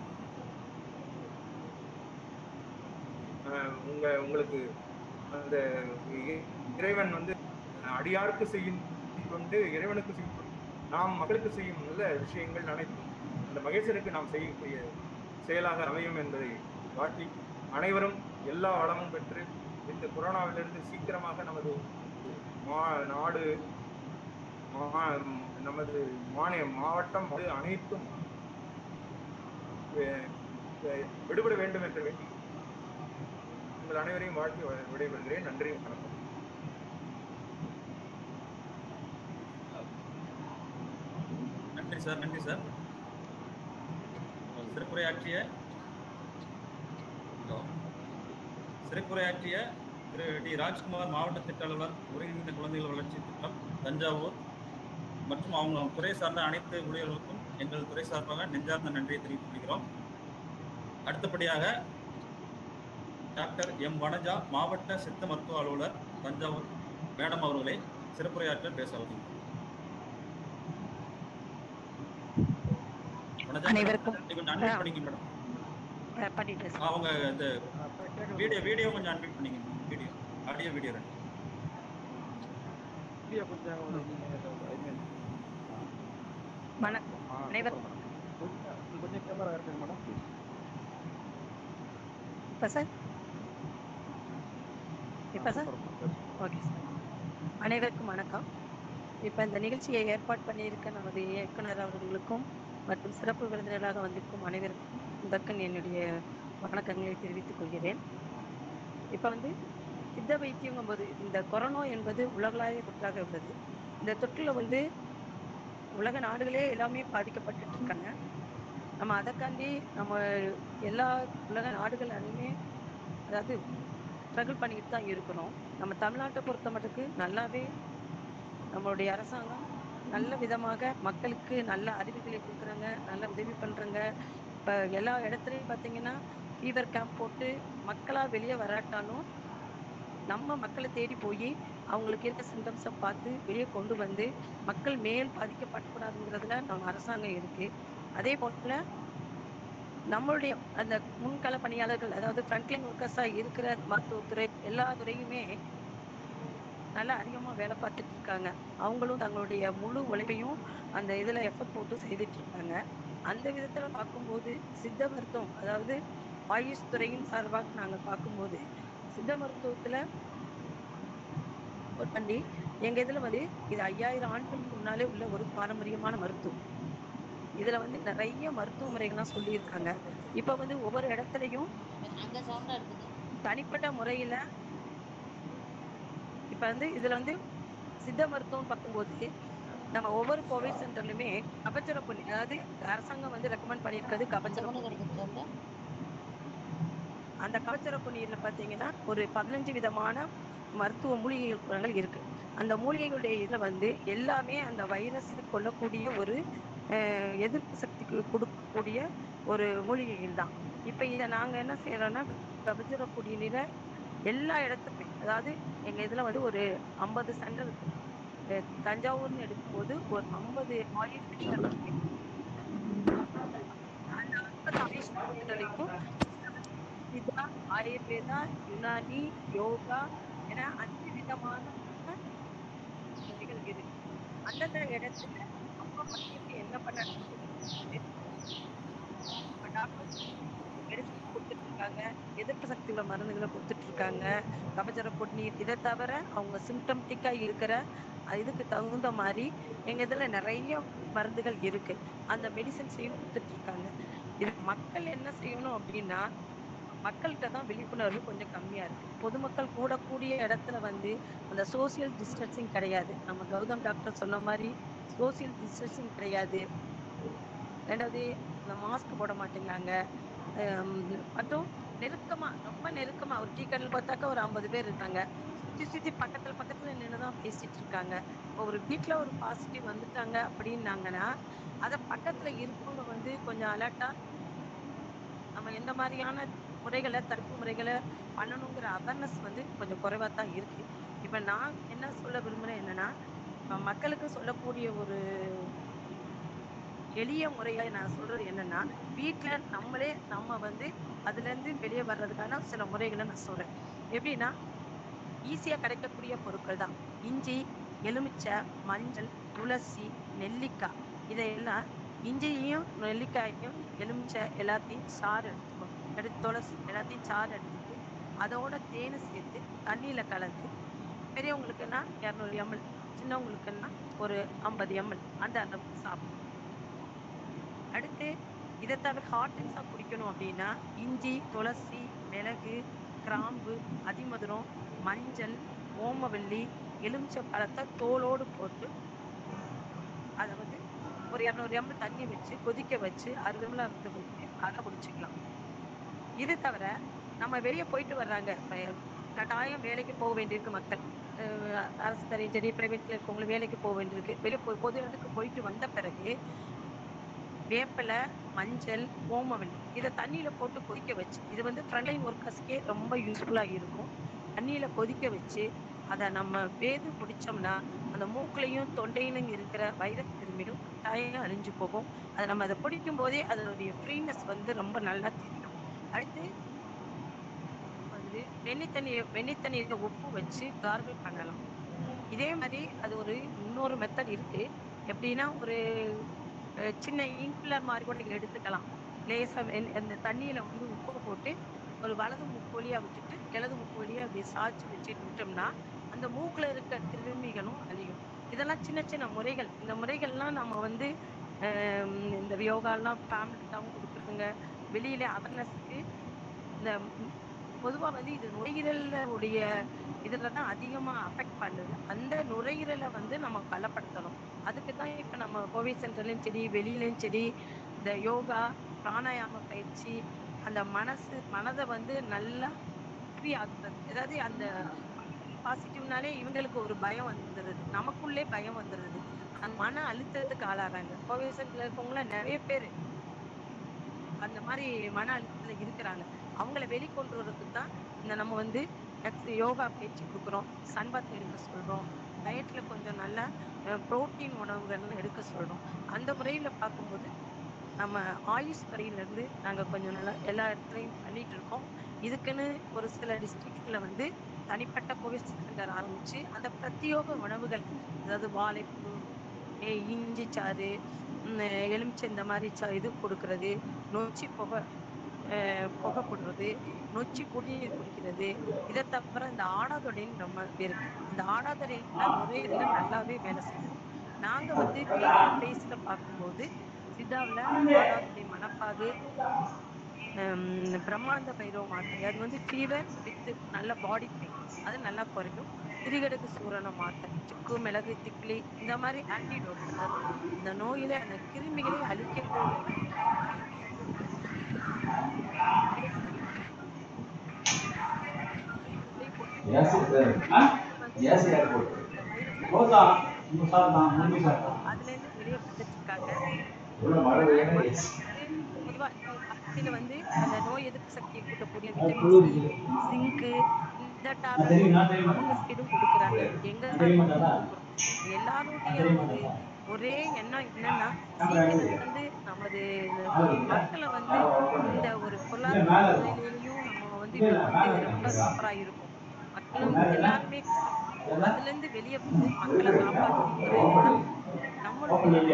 அஹ், உங்க உங்களுக்கு அந்த இ- இறைவன் வந்து அடியாருக்கு செய்யும் கொண்டு இறைவனுக்கு செய்யும் கொண்டு நாம் மக்களுக்கு செய்யும் நல்ல விஷயங்கள் அனைத்தும் அந்த மகேசனுக்கு நாம் செய்யக்கூடிய செயலாக அமையும் என்பதை காட்டி அனைவரும் எல்லா வளமும் பெற்று இந்த கொரோனாவிலிருந்து சீக்கிரமாக நமது மா நாடு மா- நமது மாநில மாவட்டம் அது அனைத்தும் வே- வே- விடுபட வேண்டும் என்று வேண்டி உங்கள் அனைவரையும் வாழ்த்தி வ- விடைபெறுகிறேன் நன்றி வணக்கம் நன்றி சார் நன்றி சார் சிறப்புரையாற்றிய ஹலோ சிறப்புரையாற்றிய திரு டி ராஜ்குமார் மாவட்ட திட்ட அலுவலர் ஒருங்கிணைந்த குழந்தைகள் வளர்ச்சி திட்டம் தஞ்சாவூர் மற்றும் அவங்க துறை சார்ந்த அனைத்து ஊழியர்களுக்கும் எங்கள் துறை சார்பாக நெஞ்சார்ந்த நன்றியை தெரிவித்துக் கொள்கிறோம் அடுத்தபடியாக டாக்டர் எம் வனஜா மாவட்ட சித்த மருத்துவ அலுவலர் தஞ்சாவூர் மேடம் அவர்களை சிறப்புரையாற்ற பேச வருகிறேன் வனஜா மேடம், அனைவருக்கும் கொஞ்சம் அன்மியூட் பண்ணிக்க மேடம் அஹ் பண்ணிட்டேன் சார் அவங்க இந்த வீடியோ வீடியோ கொஞ்சம் அன்மியூட் பண்ணிங்க வீடியோ ஆடியோ வீடியோ ரெண்டு வீடியோ கொஞ்சம் நீங்க ஐ மீன் வணக்கம் அனைவருக்கும் கொஞ்சம் கொஞ்சம் கேமரா இருக்குங்க மேடம் ப்ளீஸ் இப்போ சார் இப்போ சார் ஓகே சார் அனைவருக்கும் வணக்கம் இப்போ இந்த நிகழ்ச்சியை ஏற்பாடு பண்ணியிருக்க நமது இயக்குனர் அவர்களுக்கும் மற்றும் சிறப்பு விருந்தினராக வந்திருக்கும் அனைவருக்கும் முதற்கண் என்னுடைய வணக்கங்களை தெரிவித்துக் கொள்கிறேன் இப்போ வந்து சித்த வைத்தியங்கும் போது இந்த கொரோனா என்பது உலகளாவிய தொற்றாக உள்ளது இந்த தொற்றில் வந்து உலக நாடுகளே எல்லாமே பாதிக்கப்பட்டுட்டு இருக்காங்க நம்ம அதற்காண்டி நம்ம எல்லா உலக நாடுகள் அனைமே அதாவது ஸ்ட்ரகிள் பண்ணிக்கிட்டு தான் இருக்கிறோம் நம்ம தமிழ்நாட்டை பொறுத்த மட்டுக்கு நல்லாவே நம்மளுடைய அரசாங்கம் நல்ல விதமாக மக்களுக்கு நல்ல அறிவுகளை கொடுக்குறாங்க நல்ல உதவி பண்ணுறாங்க இப்போ எல்லா இடத்துலையும் பார்த்தீங்கன்னா ஃபீவர் கேம்ப் போட்டு மக்களாக வெளியே வராட்டாலும் நம்ம மக்களை தேடி போய் அவங்களுக்கு இருக்க சிம்டம்ஸை பார்த்து வெளியே கொண்டு வந்து மக்கள் மேல் பாதிக்கப்படக்கூடாதுங்கிறதுல நம்ம அரசாங்கம் இருக்கு அதே போல நம்மளுடைய அந்த முன்கள பணியாளர்கள் அதாவது ஃப்ரண்ட்லைன் ஒர்க்கர்ஸாக இருக்கிற மருத்துவத்துறை எல்லா துறையுமே நல்லா அதிகமா வேலை பார்த்துட்டு இருக்காங்க அவங்களும் தங்களுடைய முழு உழைப்பையும் அந்த இதுல எஃபர்ட் போட்டு செய்துட்டு இருக்காங்க அந்த விதத்துல பார்க்கும்போது சித்த மருத்துவம் அதாவது ஆயுஷ் துறையின் சார்பாக நாங்க பார்க்கும்போது சித்த மருத்துவத்துல ஒரு பண்ணி எங்க இதுல வந்து இது ஐயாயிரம் ஆண்டுகளுக்கு முன்னாலே உள்ள ஒரு பாரம்பரியமான மருத்துவம் இதுல வந்து நிறைய மருத்துவ முறைகள்லாம் சொல்லியிருக்காங்க இப்ப வந்து ஒவ்வொரு இடத்துலயும் அங்க சவுண்டா இருக்குது தனிப்பட்ட முறையில இப்ப வந்து இதுல வந்து சித்த மருத்துவம் பார்க்கும்போது நம்ம ஒவ்வொரு கோவிட் சென்டர்லயுமே கபச்சுர பொன்னி அதாவது அரசாங்கம் வந்து ரெக்கமெண்ட் பண்ணியிருக்கிறது கபச்சுர பொன்னி. அந்த கபச்சுர பொன்னியில பாத்தீங்கன்னா ஒரு பதினஞ்சு விதமான மருத்துவ மூலிகை குணங்கள் இருக்கு அந்த மூலிகைகளுடைய இதுல வந்து எல்லாமே அந்த வைரஸ் கொல்லக்கூடிய ஒரு அஹ், எதிர்ப்பு சக்திக்கு கொடுக்கக்கூடிய ஒரு மூலிகைகள் தான் இப்ப இதை நாங்க என்ன செய்யறோம்னா கபச்சுர பொன்னியில எல்லா இடத்துக்குமே அதாவது எங்க இதுல வந்து ஒரு ஐம்பது சென்டர் இருக்கு அஹ் தஞ்சாவூர்னு எடுக்கும்போது ஒரு ஐம்பது ஆயுஷ் சென்டர் இருக்கு அந்த ஐம்பது ஆயுஷ் சென்டர்லையும் சித்தா ஆயுர்வேதா யுனானி யோகா என அஞ்சு விதமான முறைகள் இருக்கு அந்தந்த இடத்துல நம்ம மக்களுக்கு என்ன பண்ண டாக்டர்ஸ் மெடிசன் கொடுத்துட்டு இருக்காங்க எதிர்ப்பு சக்தி உள்ள மருந்துகளை கொடுத்துட்டு இருக்காங்க கபச்சர பொன்னீர் இதை தவிர அவங்க சிம்டம்டிக்கா இருக்கிற அஹ் இதுக்கு தகுந்த மாதிரி எங்க இதுல நிறைய மருந்துகள் இருக்கு அந்த மெடிசன்ஸையும் கொடுத்துட்டு இருக்காங்க இது மக்கள் என்ன செய்யணும் அப்படின்னா மக்கள்கிட்ட தான் விழிப்புணர்வு கொஞ்சம் கம்மியா இருக்கு பொதுமக்கள் கூடக்கூடிய இடத்துல வந்து அந்த சோசியல் டிஸ்டன்சிங் கிடையாது நம்ம கௌதம் டாக்டர் சொன்ன மாதிரி சோசியல் டிஸ்டன்சிங் கிடையாது ரெண்டாவது இந்த மாஸ்க் போட மாட்டேங்கிறாங்க ஹம், மற்றும் நெருக்கமா ரொம்ப நெருக்கமா ஒரு டீ கடையில் பார்த்தாக்கா ஒரு ஐம்பது பேர் இருக்காங்க சுத்தி சுத்தி பக்கத்துல பக்கத்துல நின்று தான் பேசிட்டு இருக்காங்க இப்போ ஒரு வீட்ல ஒரு பாசிட்டிவ் வந்துட்டாங்க அப்படின்னாங்கன்னா அத பக்கத்துல இருக்கவங்க வந்து கொஞ்சம் அலர்ட்டா நம்ம எந்த மாதிரியான முறைகளை தடுப்பு முறைகளை பண்ணணுங்கிற அவேர்னஸ் வந்து கொஞ்சம் குறைவா தான் இருக்கு இப்ப நான் என்ன சொல்ல விரும்புறேன் என்னன்னா இப்ப மக்களுக்கு சொல்லக்கூடிய ஒரு எளிய முறையில நான் சொல்றது என்னன்னா வீட்ல நம்மளே நம்ம வந்து அதுல இருந்து வெளியே வர்றதுக்கான சில முறைகளை நான் சொல்றேன் எப்படின்னா ஈஸியா கிடைக்கக்கூடிய பொருட்கள் தான் இஞ்சி எலுமிச்சை மஞ்சள் துளசி நெல்லிக்காய் இதையெல்லாம் இஞ்சியையும் நெல்லிக்காயையும் எலுமிச்சை எல்லாத்தையும் சாறு எடுத்துக்கணும் எடுத்து துளசி எல்லாத்தையும் சாறு எடுத்துட்டு அதோட தேனை சேர்த்து தண்ணியில கலந்து பெரியவங்களுக்குன்னா இரநூறு எம்எல் சின்னவங்களுக்குன்னா ஒரு ஐம்பது எம்எல் அந்த அளவுக்கு சாப்பிடணும் அடுத்து இதை தவிர ஹாட் ட்ரிங்க்ஸாக குடிக்கணும் அப்படின்னா இஞ்சி துளசி மிளகு கிராம்பு அதிமதுரம் மஞ்சள் ஓமவல்லி எலுமிச்சை பழத்தை தோலோடு போட்டு அதை வந்து ஒரு இரநூறு எம்எல் தண்ணி வச்சு கொதிக்க வச்சு அறுபது எம்எல் அறுபது வச்சு அதை குடிச்சுக்கலாம் இது தவிர நம்ம வெளியே போயிட்டு வர்றாங்க இப்ப கட்டாயம் வேலைக்கு போக வேண்டியிருக்கு மக்கள் அஹ் அரசு தரையும் சரி பிரைவேட்ல இருக்கவங்களும் வேலைக்கு போக வேண்டியிருக்கு வெளியே போய் பொது இடத்துக்கு போயிட்டு வந்த பிறகு வேப்பிலை மஞ்சள் ஓமவல்லி இதை தண்ணியில போட்டு கொதிக்க வச்சு இது வந்து ஃப்ரண்ட்லைன் ஒர்க்கர்ஸ்க்கே ரொம்ப யூஸ்ஃபுல்லா இருக்கும் தண்ணியில கொதிக்க வச்சு அதை நம்ம வேது குடிச்சோம்னா அந்த மூக்குலையும் தொண்டையிலும் இருக்கிற வைரஸ் கிருமிகள் கட்டாயம் அழிஞ்சு போகும் அதை நம்ம அதை குடிக்கும் போதே அதனுடைய ஃப்ரீனஸ் வந்து ரொம்ப நல்லா தெரியும் அடுத்து வந்து வெண்ணி தண்ணியை வெண்ணி தண்ணியில உப்பு வச்சு கார்கிள் பண்ணலாம் இதே மாதிரி அது ஒரு இன்னொரு மெத்தட் இருக்கு எப்படின்னா ஒரு அஹ், சின்ன இன்குலர் மாதிரி கூட நீங்க எடுத்துக்கலாம் லேசா வெண்- அந்த தண்ணியில வந்து உப்பு போட்டு ஒரு வலது மூக்கு வழியா விட்டுட்டு இடது மூக்கு வழியா அப்படி சாய்ச்சி வச்சுட்டு விட்டோம்னா அந்த மூக்குல இருக்க கிருமிகளும் அழியும் இதெல்லாம் சின்ன சின்ன முறைகள் இந்த முறைகள்லாம் நம்ம வந்து ஆம், இந்த யோகாலாம் ஃபேமிலிக்காகவும் கொடுக்குறதுங்க வெளியில அவேர்னஸ்க்கு இந்த பொதுவா வந்து இது நுரையீரலுடைய இதுல தான் அதிகமா அஃபெக்ட் பண்ணுது அந்த நுரையீரலை வந்து நம்ம பலப்படுத்தணும் அதுக்கு தான் இப்ப நம்ம கோவிட் சென்டர்லயும் சரி வெளியிலயும் சரி இந்த யோகா பிராணாயாம பயிற்சி அந்த மனசு மனதை வந்து நல்லா ஃப்ரீ ஆகுறது அதாவது அந்த பாசிட்டிவ்னாலே இவங்களுக்கு ஒரு பயம் வந்துடுது நமக்குள்ளே பயம் வந்துடுது அந்த மன அழுத்தத்துக்கு ஆளாகிறாங்க கோவிட் சென்டர்ல இருக்கவங்கள நிறைய பேர் அந்த மாதிரி மன அழுத்தத்துல இருக்கிறாங்க அவங்கள வெளிக்கொண்டு வரதுக்கு தான் இந்த நம்ம வந்து next யோகா பயிற்சி கொடுக்குறோம் சன்பாத் எடுக்க சொல்றோம் டயட்ல கொஞ்சம் நல்ல புரோட்டீன் உணவுகள் எடுக்க சொல்றோம் அந்த முறையில பார்க்கும்போது நம்ம ஆயுஷ் துறையில இருந்து நாங்க கொஞ்சம் நல்லா எல்லா இடத்துலையும் பண்ணிட்டு இருக்கோம் இதுக்குன்னு ஒரு சில டிஸ்ட்ரிக்ட்ல வந்து தனிப்பட்ட கோவிட் சென்டர் ஆரம்பிச்சு அந்த பிரத்யோக உணவுகள் அதாவது வாழைப்பூ ஏ- இஞ்சி சாறு ம், எலுமிச்சை இந்த மாதிரி சா- இது கொடுக்கறது நொச்சி புகை அஹ், புகை போடுறது நொச்சி குடிநீர் குடிக்கிறது இதை தவிர இந்த ஆடாதொடைன்னு நம்ம இருக்கு இந்த ஆடாதொடைலாம் ஒரே இதுல நல்லாவே வேலை செய்யும் நாங்க வந்து பேஸ்ல பார்க்கும்போது சித்தாவில் ஆடாதொடை மணப்பாகு ஹம், பிரம்மாண்ட பைரவ மாத்திரை அது வந்து ஃபீவர் வித் நல்ல பாடி பெயின் அது நல்லா குறையும் திரிகடுக்கு சூரண மாத்திரை சுக்கு மிளகு திக்லி இந்த மாதிரி ஆன்டிடோட் இந்த நோயில அந்த கிருமிகளை அழிக்கிறது ரோசா உங்க சார் தான் மம்மி சார் தான் அதுல இருந்து வெளியே வந்துருக்காங்க பொதுவா இதுல வந்து அந்த நோய் எதிர்ப்பு சக்தியை கூட்டக்கூடிய விட்டமின் சி ஜிங்கு இந்த தெரியும், நான் டேப்லெட் தெரியும். அவங்க சைடும் கொடுக்குறாங்க எங்க தெரியும் தானே? எல்லாருடைய ஒரு ஒரே எண்ணம் என்னன்னா சீக்கிரம் வந்து நமது மக்களை வந்து இந்த ஒரு பொருளாதார நிலையிலையும் நம்ம வந்து இப்ப வந்து ரொம்ப சூப்பரா இருக்கும் மக்களும் எல்லாருமே கஷ்டப்படுறோம். அதுல இருந்து வெளியே வந்து மக்களை காப்பாற்றணுங்கிறது தான் நம்மளுடைய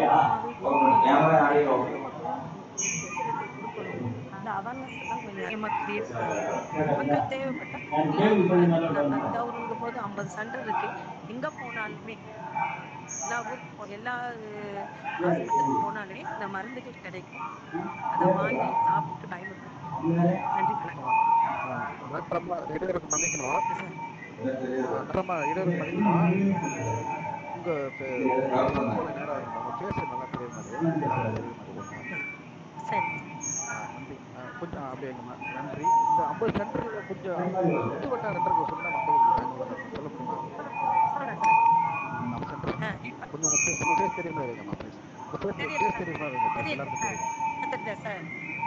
அந்த அவேர்னஸ் தான் கொஞ்சம் அதிகமா கிரியேட் மக்கள் தேவைப்பட்ட தவறுங்கும் போது ஐம்பது சென்டர் இருக்கு எங்க போனாலுமே எல்லா ஊருக்கு போ- எல்லா ஹாஸ்பிட்டலுக்கு போனாலுமே இந்த மருந்துகள் கிடைக்கும் அதை வாங்கி சாப்பிட்டு பயன்படுத்தணும் நன்றி வணக்கம் டாக்டர் அம்மா இடையூறுக்கு மன்னிக்கணும் டாக்டர் அம்மா இடையூறுக்கு மன்னிக்கணும் உங்க பே- போன நேரம் உங்க ஃபேஸ் நல்லா தெரிய மாதிரி சரி நன்றி ஆ, கொஞ்சம் அப்படியே வைங்கம்மா. நன்றி இந்த ஐம்பது சென்டர்ல கொஞ்சம் சுத்து வட்டாரத்திற்கு சொன்னா மக்களுக்கு பயனுள்ளதா இருக்கும். சொல்ல முடியுமா சொல்றேன் சார் நம்ம சென்டர் ஆ, இப்ப கொஞ்சம் உங்க ஃபேஸ் உங்க ஃபேஸ் தெரியுமா வைங்கம்மா ப்ளீஸ் உங்க ஃபேஸ் தெரியுது ஃபேஸ் சார். தெரியுமா வைங்க please. தெரியுது எல்லாருக்கும் சார் தெரியும் தெரியுது சார்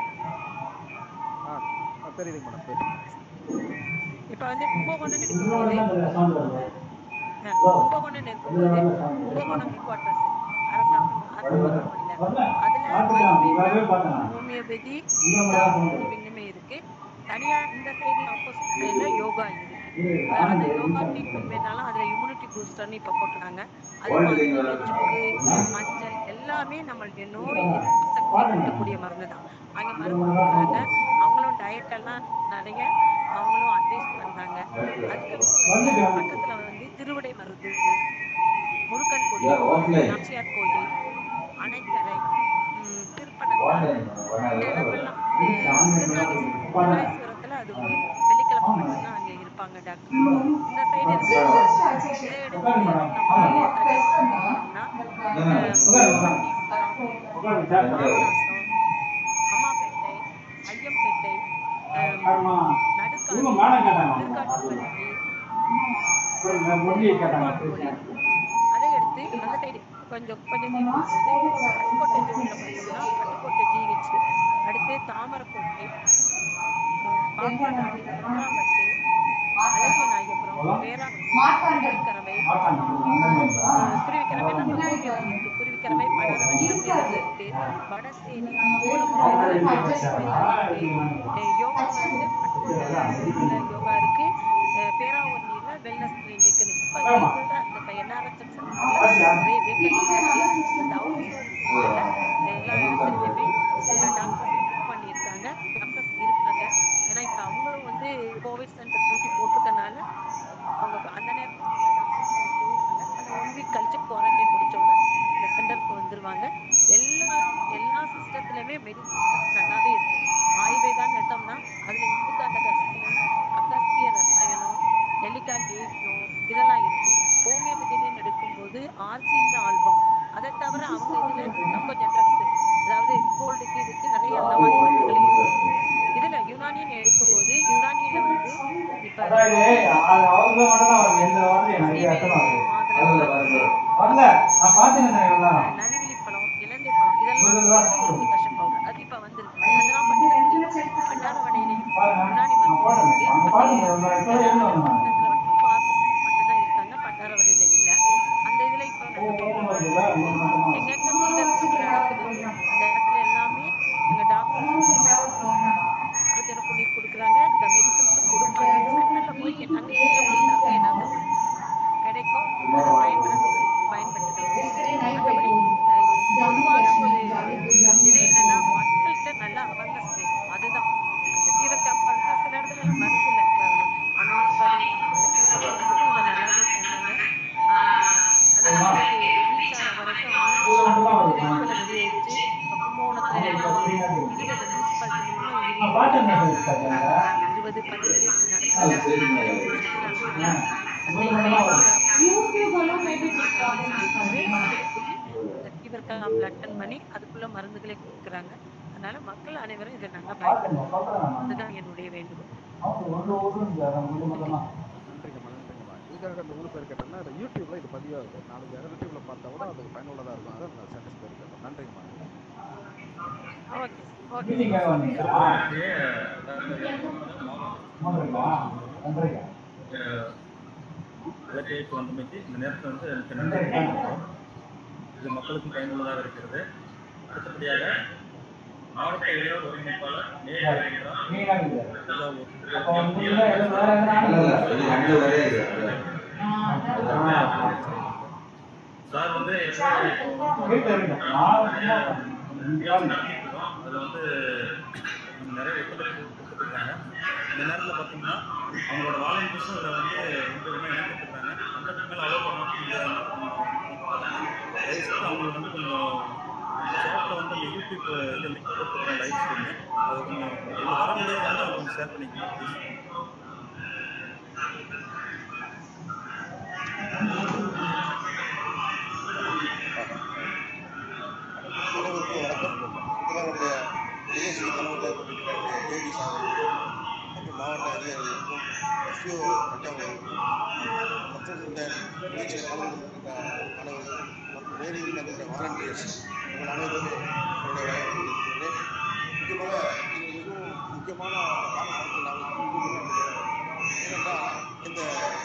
ஆ ஆ, தெரியுதுங்க மேடம் பேசுங்க இப்ப வந்து கும்பகோணம் எடுக்கும்போது ஆ, கும்பகோணம் இருக்கும்போது கும்பகோணம் ஹெட் குவார்ட்டர்ஸ் அரசாங்கம் அரசு மருத்துவமனையில அதுல ஆயுர்வேதம் ஹோமியோபதி இன்னுமே இருக்கு தனியா இந்த சைடு ஆப்போசிட் சைடுல யோகா இருக்கு அந்த யோகா ட்ரீட்மெண்ட் வேணாலும் அதுல இம்யூனிட்டி பூஸ்டர்னு இப்ப போட்டுருக்காங்க அது மருந்து சுக்கு மஞ்சள் எல்லாமே நம்மளுடைய நோய் எதிர்ப்பு சக்தி கூட்டக்கூடிய மருந்து தான் அங்க மருந்து கொடுக்குறாங்க அவங்களும் டயட் எல்லாம் நிறைய அவங்களும் அட்வைஸ் பண்றாங்க அதுக்கடுத்து வந்து பக்கத்துல வந்து திருவிடை மருது முருகன் கோயில் நாச்சியார் கோயில் அணைக்கரை ம், திருப்பனந்தாள் இந்த இடமெல்லாம் அஹ், திருநாகேஸ்வரம் திருநாகேஸ்வரத்துல அது ஒரு வெள்ளிக்கிழமை மட்டும்தான் அங்க இருப்பாங்க டாக்டர் இந்த சைடு இருக்கு இதை எடுத்து நம்ம சஜஸ்ட் பண்ணோம்னா பாபநாசம் அம்மாப்பேட்டை ஐயம்பேட்டை அஹ், நடுக்காடு திருக்காட்டுப்பள்ளி அதை எடுத்து அந்த சைடு கொஞ்சம் கொஞ்சம் பட்டுக்கோட்டை ஜோன்ல பார்த்தோம்னா பட்டுக்கோட்டை ஜிஹெச் அடுத்து தாமரக்கோட்டை அஹ் பாப்பாநாடு குன்றாம்பட்டு அழகிய நாயகபுரம் வேளாங்கண்ணி குருவிக்கரவை அஹ் குருவிக்கரவை நம்ம கோவில் இருக்கு குருவிக்கரவை படரவழி அப்படின்னு இருக்கு வடசேரி சோழபுரம் இருக்கு யோகா வந்து பட்டுக்கோட்டை யோகா இருக்கு அஹ் பேராவூர்ணியில வெல்னஸ் கிளினிக் இப்போ ரீசெண்டா இந்த என்ஆர்எச்எம் சென்டர்ல நிறைய வேக்கன்சி இருக்கு அந்த அவுட் எல்லா இடத்துலையுமே டாக்டர்ஸ் புக் பண்ணியிருக்காங்க டாக்டர்ஸ் இருக்காங்க ஏன்னா இப்போ அவங்களும் வந்து கோவிட் சென்டர் டியூட்டி போட்டிருக்கனால அவங்க அந்த நேரத்துல டாக்டர்ஸ் போயிருக்காங்க அந்த ஒன் வீக் கழிச்சு குவாரண்டைன் முடிச்சோன்னா இந்த சென்டருக்கு வந்துருவாங்க எல்லா எல்லா சிஸ்டத்துலையுமே மெடிசன்ஸ் நல்லாவே இருக்கு ஆயுர்வேதான்னு எடுத்தோம்னா அதுல இந்துக்கு அந்த கஸ்தியம் அகஸ்திய ரசாயனம் நெல்லிக்காய் லேகியம் இதெல்லாம் இருக்கு ஹோமியோபதினு எடுக்கும்போது ஆர்சின்னு ஆல்பம் அதை தவிர அவங்க இதுல இன்னும் கொஞ்சம் ட்ரக்ஸ் அதாவது கோல்டுக்கு இதுக்கு நிறைய அந்த நான் பார்த்தேன் மெசேஜ் பார்த்தேங்க இருபது பன்னெண்டு நடக்குது உங்களுக்கு மட்டும்தான் வரும் ஃபீவருக்கெல்லாம் அட்டன் பண்ணி அதுக்குள்ள மருந்துகளே கொடுக்குறாங்க அதனால மக்கள் அனைவரும் இதை நல்லா பார்த்தேங்க பயன்படுத்தணும் சொல்றேன் நான் அதுதான் என்னுடைய வேண்டுகோள் அவங்க ஒன்று ஒன்று உங்களுக்கு மட்டும்தான் நன்றிங்கம்மா நன்றிங்கம்மா இதுக்காக அந்த ஊர் பேர் கேட்டோம்னா அது யூடியூப்ல இது பதிவாகுது நாளைக்கு யாரும் யூடியூப்ல பார்த்தா கூட அது பயனுள்ளதா இருக்கும் அதான் நான் ஸ்டேட்டஸ் பேர் கேட்டோம் நன்றிங்கம்மா ஓகே ஓகே மீட்டிங்காக வந்தீங்களா அப்படியே நன்றிங்களா நன்றிங்க விளக்கேற்று வந்தமைக்கு இந்த நேரத்தில் வந்து எனக்கு நன்றி தெரிவிக்கிறோம். இது மக்களுக்கும் பயனுள்ளதாக இருக்கிறது அடுத்தபடியாக மாவட்ட இளையோர் ஒருங்கிணைப்பாளர் நேரு வருகின்றார். நீங்க இருக்குது தஞ்சாவூர். அப்போ வந்து இல்லை எதுவும் வேற எதனா சார் வந்து வீட்டில் இருக்கேன் நான் சும்மா நடத்திட்டு இருக்கோம். அதுல வந்து நிறைய ஒத்துழைப்பு கொடுத்துருக்காங்க இந்த நேரத்தில் பார்த்தீங்கன்னா அவங்களோட வாலண்டியர்ஸும் இதில் வந்து ரெண்டு விதமாக இணைக்கப்பட்டிருக்காங்க அந்த மேலே அலோவ் பண்ண முடியாது தயவுசெய்து அவங்களுக்கு வந்து கொஞ்சம் ஷாப்பில் வந்து அந்த யூடியூப் இது லிங்க் போட்டுருக்கோம் லைவ் ஸ்ட்ரீமு அது கொஞ்சம் இதில் வர முடியாது அவங்க கொஞ்சம் ஷேர் பண்ணிக்கலாம் please. அனைவருக்கும் வணக்கம் நம்முடைய நிகழ்ச்சி தலைவர்கள் கொண்டிருக்கிற தேவி சார் மற்றும் மாவட்ட அதிகாரிகளுக்கும் எஸ்பிஓ மற்றவர்களுக்கும் மற்றும் இந்த நிகழ்ச்சியில் கலந்து கொண்டிருக்கிற அனைவருக்கும் மற்றும் நேரில் நடந்த வாலண்டியர்ஸ் உங்கள் அனைவருமே என்னுடைய வணக்கம் தெரிவித்துள்ளேன் முக்கியமாக இது மிகவும் முக்கியமான காலகட்டத்தில் நாங்கள் ஈடுபட்டிருக்கிறோம் ஏனென்றால் இந்த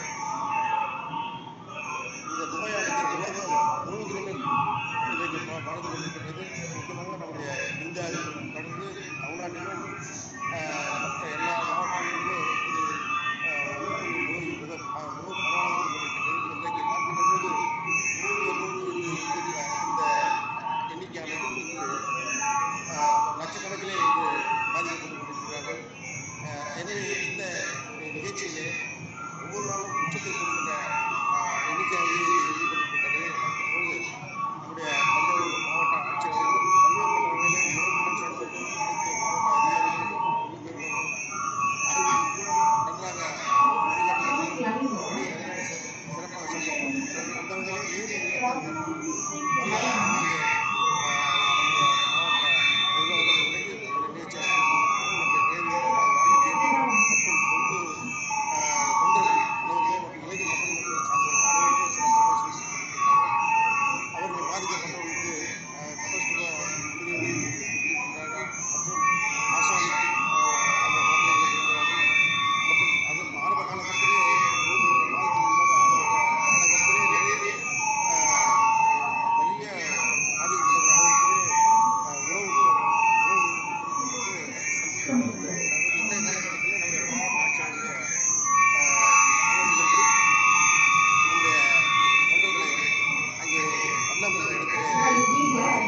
இந்த நோயானது உலகம் முழுவதிலும் இன்றைக்கு பா- வாழ்ந்து கொண்டிருக்கிறது முக்கியமாக நம்முடைய இந்தியாவில் கடந்து தமிழ்நாட்டிலும் ஆஹ், மற்ற எல்லா மாவட்டங்களிலுமே இது ஆஹ், உயிர்ப்பு நோய் மிக ப- மிக பரவலாக கொண்டிருக்கிறது இன்றைக்கு பார்க்கின்ற போது நூறு நூறு இருக்கிற இந்த எண்ணிக்கையானது இன்று ஆஹ், லட்சக்கணக்கிலே இன்று பாதிக்கப்பட்டு கொண்டிருக்கிறார்கள் ஆஹ், எனவே இந்த நிகழ்ச்சியிலே ஒவ்வொரு நாளும் உச்சத்தை கொடுக்கின்ற ஆஹ், எண்ணிக்கையாகவே ஈடுபட்டிருக்கின்ற நிலையை பார்க்கும்போது நம்முடைய தஞ்சாவூர் மாவட்ட ஆட்சியர்களும் பல்வேறு வகையிலே முறைப்புடன் செயல்பட்டு அனைத்து மாவட்ட அதிகாரிகளும் உள்ளிருந்தவர்களும் அறிவுக்கு நன்றாக வழிகாட்டுகிறார்கள். அப்படி நிறைய சிறப்பாக செயல்படுகிறார்கள். அந்த வகையில் ஏழு இளைஞர்கள் நல்ல இங்கே, ஆஹ், நம்முடைய மாவட்ட நிர்வாகத்தில் இணைந்து இந்த நிகழ்ச்சியை நம்முடைய நேரியர் வாலண்டியர் மற்றும் பொது ஆஹ், தொண்டர்கள் அனைவருமே மற்றும் இளைஞர் மக்கள் மக்களை சார்ந்தவர்கள் அனைவருமே சிறப்பாக செயல்பட்டிருக்கிறார்கள் அவர்கள் பாதிக்கப்பட்டவர்களுக்கு அஹ், கபசுர குடிநீர் கொடுத்திருக்கிறார்கள் மற்றும் ஆசாமி அஹ், அந்த மாத்திரைகளை கொடுக்கிறார்கள் மற்றும் அது ஆரம்ப காலகட்டத்திலே ஒரு மாதத்துக்கு முன்பாக ஆரம்ப காலகட்டத்திலே நிறைய அஹ், நிறைய பாதிக்கப்பட்டவர்கள் அனைவருக்குமே அஹ், உணவு உணவு கொடுக்கப்பட்டு செலுத்தப்பட்டிருக்கிறார்கள். இன்றைய காலகட்டத்திலே நம்முடைய மாவட்ட ஆட்சியருடைய அஹ், வேண்டுதல்படி நம்முடைய தொண்டர்களை அங்கே வண்ணமில் இடத்திலே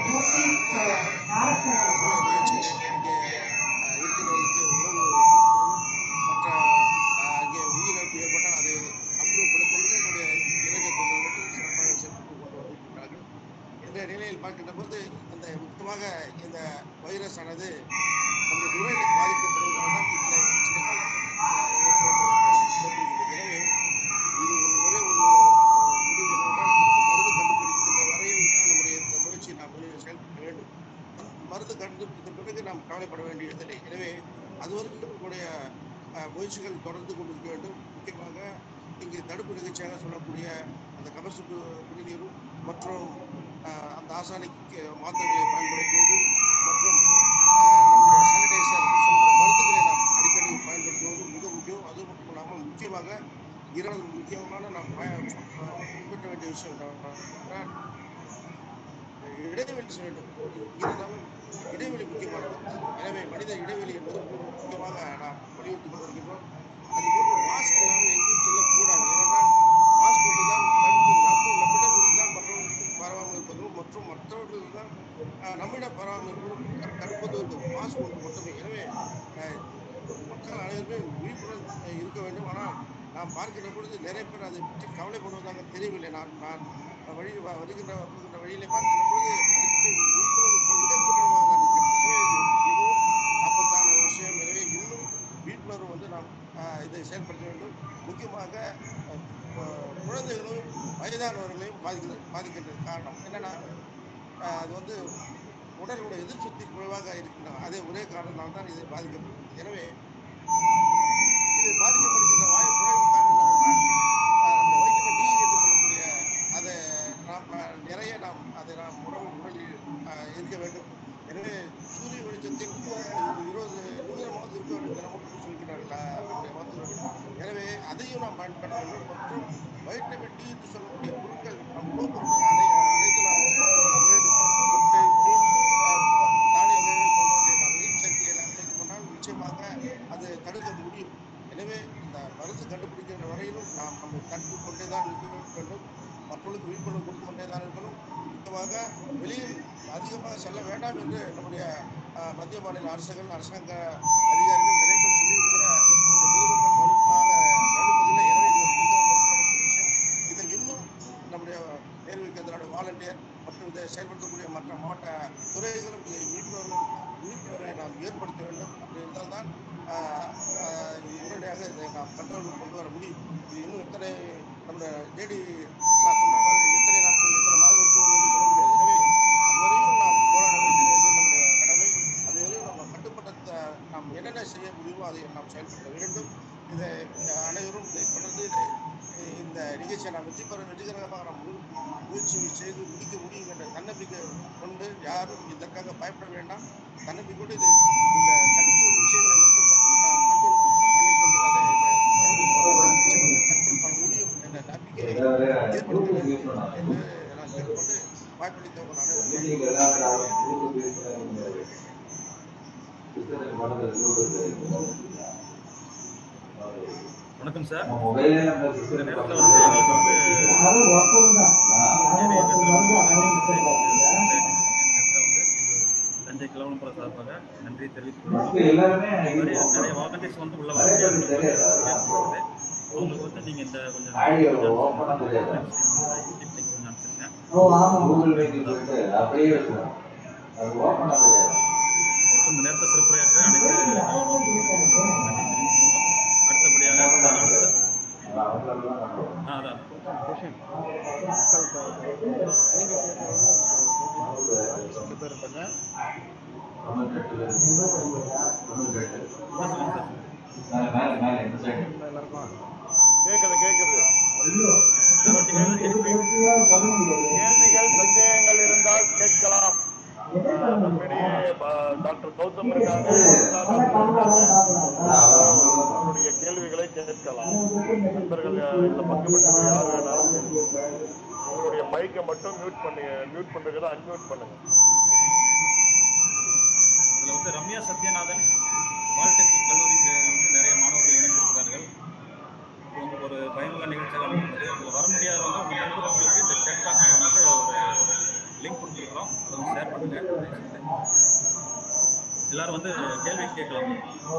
நிகழ்ச்சியிலே அங்கே அஹ், இருக்கிறவர்களுக்கு உணவு கொடுப்பதும் மற்ற அஹ், அங்கே உயிரிழப்பு ஏற்பட்டால் அதை அப்புறப்படுத்துவதும் நம்முடைய இளைஞர் தொண்டர்களுக்கு சிறப்பாக செயல்பட்டு கொண்டு வந்திருக்கிறார்கள் இந்த நிலையில் பார்க்கின்ற போது அந்த முக்கியமாக இந்த வைரஸ் ஆனது நம்முடைய நுரையீரல் பாதிக்கப்படுவதால் தான் இத்தனை பிரச்சனைகள் அஹ், ஏற்படுகிறது. எனவே இது ஒரு ஒரே ஒரு அஹ், முடிவு என்னவென்றால் இதற்கு மருந்து கண்டுபிடிக்கின்ற வரையில் தான் நம்முடைய இந்த முயற்சியை நாம் வெளியே செயல்பட வேண்டும் மருந்து கண்டுபிடித்த பிறகு நாம் கவலைப்பட வேண்டியதில்லை எனவே அதுவரைக்கும் நம்முடைய அஹ், முயற்சிகள் தொடர்ந்து கொண்டிருக்க வேண்டும் முக்கியமாக இங்கு தடுப்பு நிகழ்ச்சியாக சொல்லக்கூடிய அந்த கபசு கு- குடிநீரும் மற்றும் அஹ், அந்த ஆசானிக்கு மாத்திரைகளை பயன்படுத்துவதும் மற்றும் அஹ், நம்முடைய சானிடைசர் சொல்லக்கூடிய மருந்துகளை நாம் அடிக்கடி பயன்படுத்துவது மிக முக்கியம் அது மட்டும் இல்லாமல் முக்கியமாக இரண்டு முக்கியமான நாம் பய அஹ், பின்பற்ற வேண்டிய விஷயம் என்னவென்றால் இடைவெளி செய்ய வேண்டும் இருந்தாலும் இடைவெளி முக்கியமானது எனவே மனித இடைவெளி என்பது முக்கியமாக நாம் வலியுறுத்தி கொண்டிருக்கிறோம் அதுபோன்று மாஸ்க் இல்லாமல் எங்கேயும் செல்லக்கூடாது ஏனென்றால் மாஸ்க் ஒன்று தான் தடுப்பது நம்ம நம்மிடம் இருந்தால் மற்றவர்களுக்கு பரவாமல் இருப்பதும் மற்றும் மற்றவர்கள் தான் அஹ், நம்மிடம் பரவாமல் இருப்பதும் தடுப்பது இந்த மாஸ்க் ஒன்று மட்டுமே எனவே அஹ், மக்கள் அனைவருமே விழிப்புடன் அஹ், இருக்க வேண்டும் ஆனால் நாம் பார்க்கின்ற பொழுது நிறைய பேர் அதை பற்றி கவலைப்படுவதாக தெரியவில்லை நான் நான் வழி வ- வருகின்ற போகின்ற வழியிலே பார்க்கின்ற பொழுது அதை பற்றி விழிப்புணர்வு மிக குறைவாக தான் இருக்கிறது எனவே இது மிகவும் ஆபத்தான விஷயம் இதை செயல்படுத்த வேண்டும் முக்கியமாக அஹ், அஹ், குழந்தைகளும் வயதானவர்களையும் பாதிக்கிறது பாதிக்கிறது காரணம் என்னன்னா அஹ், அது வந்து உடலுடைய எதிர்ப்பு குறைவாக இருக்கின்ற அதே ஒரே காரணத்தால் தான் இது பாதிக்கப்படுகிறது எனவே இது பாதிக்கப்படுகின்ற வாயு குறைவு காரணம் என்னவென்றால் அஹ், நம்ம வைட்டமின் டி என்று சொல்லக்கூடிய அதை நாம் அஹ், நிறைய நாம் அதை நாம் உணவு உடலில் அஹ், இருக்க வேண்டும் எனவே சூரிய வெளிச்சத்தில் இருபது நிமிடமாவது இருக்க வேண்டும் தினமும் என்று சொல்கிறார்கள் அஹ், நம்முடைய மருத்துவர்கள் எனவே அதையும் நாம் பயன்படுத்த வேண்டும் மற்றும் வைட்டமின் டி என்று சொல்லக்கூடிய பொருட்கள் நம் உணவுப் பொருட்கள் அனை அனைத்து நாம் பயன்படுத்த வேண்டும் முட்டை மீன் அஹ், தானிய வகைகள் போன்றவற்றை நாம் நீர் சக்தியை நாம் சேர்த்துக் கொண்டால் நிச்சயமாக அது தடுக்க முடியும் எனவே இந்த மருந்து கண்டுபிடிக்கின்ற வரையிலும் நாம் நம்மை தடுத்து கொண்டே தான் இருக்க வேண்டும் மக்களுக்கு விழிப்புணர்வு கொடுத்து கொண்டே தான் இருக்கணும் முக்கியமாக வெளியில் அதிகமாக செல்ல வேண்டாம் என்று நம்முடைய அஹ், மத்திய மாநில அரசுகள் அரசாங்க அதிகாரிகள் நிறைய பேர் சொல்லி கூட இந்த பொதுமக்கள் கவனமாக கவனிப்பதில்லை எனவே இது ஒரு மிக முக்கியமான விஷயம் இதில் இன்னும் நம்முடைய நேர்வு கேந்திரோட வாலண்டியர் மற்றும் இதை செயல்படுத்தக்கூடிய மற்ற மாவட்ட துறைகளும் இதை விழிப்புணர்வு விழிப்புணர்வை நாம் ஏற்படுத்த வேண்டும் அப்படி இருந்தால் தான் ஆஹ், ஆஹ், இது உடனடியாக இதை நாம் கண்ட்ரோலுக்கு கொண்டு வர முடியும் இது இன்னும் எத்தனை நம்முடைய லேடி சார் சொன்ன மாதிரி எத்தனை நாட்கள் எத்தனை மாதங்களுக்கு என்று சொல்ல முடியாது எனவே அதுவரையும் நாம் போராட வேண்டியது நம்முடைய கடமை அதுவரையும் நம்ம கட்டுப்படுத்த நாம் என்னென்ன செய்ய முடியுமோ அதை நாம் செயல்படுத்த வேண்டும் இதை அஹ், அனைவரும் இதை தொடர்ந்து இதை இந்த நிகழ்ச்சியை நாம் வெற்றி பெற வெற்றிகரமாக நாம் மு- முயற்சி செய்து முடிக்க முடியும் என்ற தன்னம்பிக்கை கொண்டு யாரும் இதற்காக பயப்பட வேண்டாம் தன்னம்பிக்கையோடு இது இந்த தடுப்பு விஷயங்களை மட்டும் கட்- நாம் கண்ட்ரோல் பண்ணிக்கொண்டு அதை தொடர்ந்து நிச்சயமாக கண்ட்ரோல் பண்ண முடியும் என்ற நம்பிக்கையை ஏற்படுத்த வேண்டும் என்று நான் கேட்டுக்கொண்டு வாய்ப்பளித்தவங்க வணக்கம் சார் மொபைலே இந்த நேரத்தில் வந்து எங்களுக்கு வந்து யாரும் ஒருத்தரும் தான் யாரும் ஒருத்தர் மருந்து அமைச்சு தஞ்சை கிளவனப்புற சார்பாக நன்றி தெரிவித்துக் First கொள்கிறோம். எல்லாருமே நிறைய நிறைய வாலண்டியர்ஸ் வந்து உள்ள நிறைய பேருக்கு வந்து தெரியாது. பேசும்போது அவங்களுக்கு வந்து நீங்க இந்த கொஞ்சம் ஆடியோ கொஞ்சம் ஓப்பனா தெரியாது. கொஞ்சம் அனுப்பிச்சிருங்க ஓ ஆமா கூகுள் மீட்டிங் போயிட்டு அப்படியே இருக்கும் அது ஓப்பனா தெரியாது மற்றும் இந்த நேரத்தை சிறப்புரையாற்ற அனைத்து நிறுவனங்களுக்கும் நன்றி தெரிவித்துக் கொள்கிறோம். அடுத்தபடியாக சார் ஆனந்த் சார் அவங்களெல்லாம் நம்ம ஆ அதான் கொஷின் மக்கள் நீங்க கேட்டது ரெண்டு பேர் இருக்காங்க தொண்ணூத்தி எட்டுல இருந்து தொண்ணூத்தி எட்டு என்ன சொல்லுங்க சார் மேல மேல மேல இந்த சைடு எல்லாருக்கும் கேக்குது கேக்குது சார் நீங்க வந்து திருப்பி கேள்விகள் சந்தேகங்கள் இருந்தால் கேட்கலாம் ஆஹ் நம்மிடையே ப- டாக்டர் கௌதம் இருக்காங்க அவருடைய கேள்விகளை கேட்கலாம் நண்பர்கள் இந்த பங்குபெற்ற யார் வேணாலும் கேட்கலாம். உங்களுடைய மைக்கை மட்டும் மியூட் பண்ணுங்க மியூட் பண்றதுக்கு அன்மியூட் பண்ணுங்க இதுல வந்து ரம்யா சத்யநாதன் பாலிடெக்னிக் கல்லூரியில் வந்து நிறைய மாணவர்கள் இணைந்திருக்கிறார்கள் இது வந்து ஒரு பயனுள்ள நிகழ்ச்சியாக நடந்தது இதில் வர முடியாதவங்க உங்கள் நண்பர்களுக்கு இந்த சேட் பாக்ஸில் வந்து ஒரு லிங்க் கொடுத்துருக்குறோம் அதை வந்து ஷேர் பண்ணுங்க எல்லாரும் வந்து கேள்வி கேட்கலாம்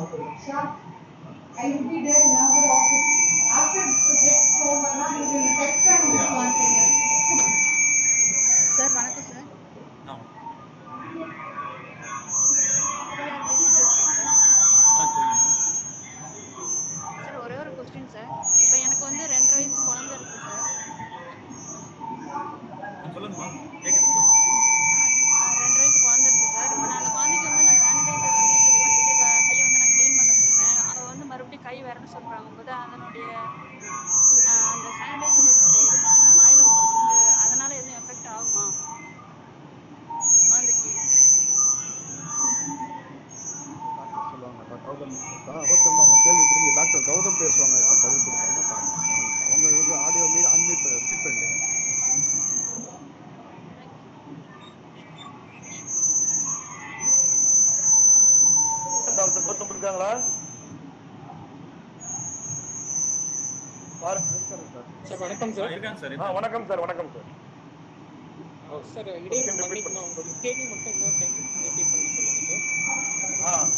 I will be there in our office. After it gets over, now you will text them this one thing. Sir வணக்கம் சார் ஆ சார் ஆ சொல்லுங்க சார் ஒரே ஒரு கொஸ்டின் சார் இப்போ எனக்கு வந்து ரெண்டரை வயசு குழந்தை இருக்கு சார் ஆ, சொல்லுங்கம்மா கேட்குது ஆ, ரெண்டரை வயசு குழந்தை இருக்கு சார் இப்போ நான் அந்த குழந்தைக்கு வந்து நான் சானிடைசர் வந்து யூஸ் பண்ணிட்டு க- கையை வந்து நான் க்ளீன் பண்ண சொல்றேன் அவ வந்து மறுபடியும் கை வரணும் சொல்றாங்க போது அதனுடைய ஆ, அந்த சானிடைசருடைய இது பார்த்தீங்கன்னா வாயில போகிறதுக்கு அதனால எதுவும் எஃபெக்ட் ஆகுமா குழந்தைக்கு டாக்டர் சொல்லுவாங்க இப்போ கௌதம் கௌதம் அவங்க கேள்வி புரிஞ்சு டாக்டர் கௌதம் பேசுவாங்க இப்போ பதில் கொடுப்பாங்க பாருங்க அவங்க வந்து ஆடியோ மீது அன்மியூட் ரிப்பீட் பண்ணுங்க டாக்டர் கௌதம் இருக்காங்களா பாருங்க சார் வணக்கம் சார் இருக்காங்க சார் ஆ வணக்கம் சார் வணக்கம் சார் சார் இடையே மன்னிக்கணும் உங்களோட கேள்வி மட்டும் இன்னொரு டைம் ரிப்பீட் பண்ணி சொல்லுங்க சார் ஆ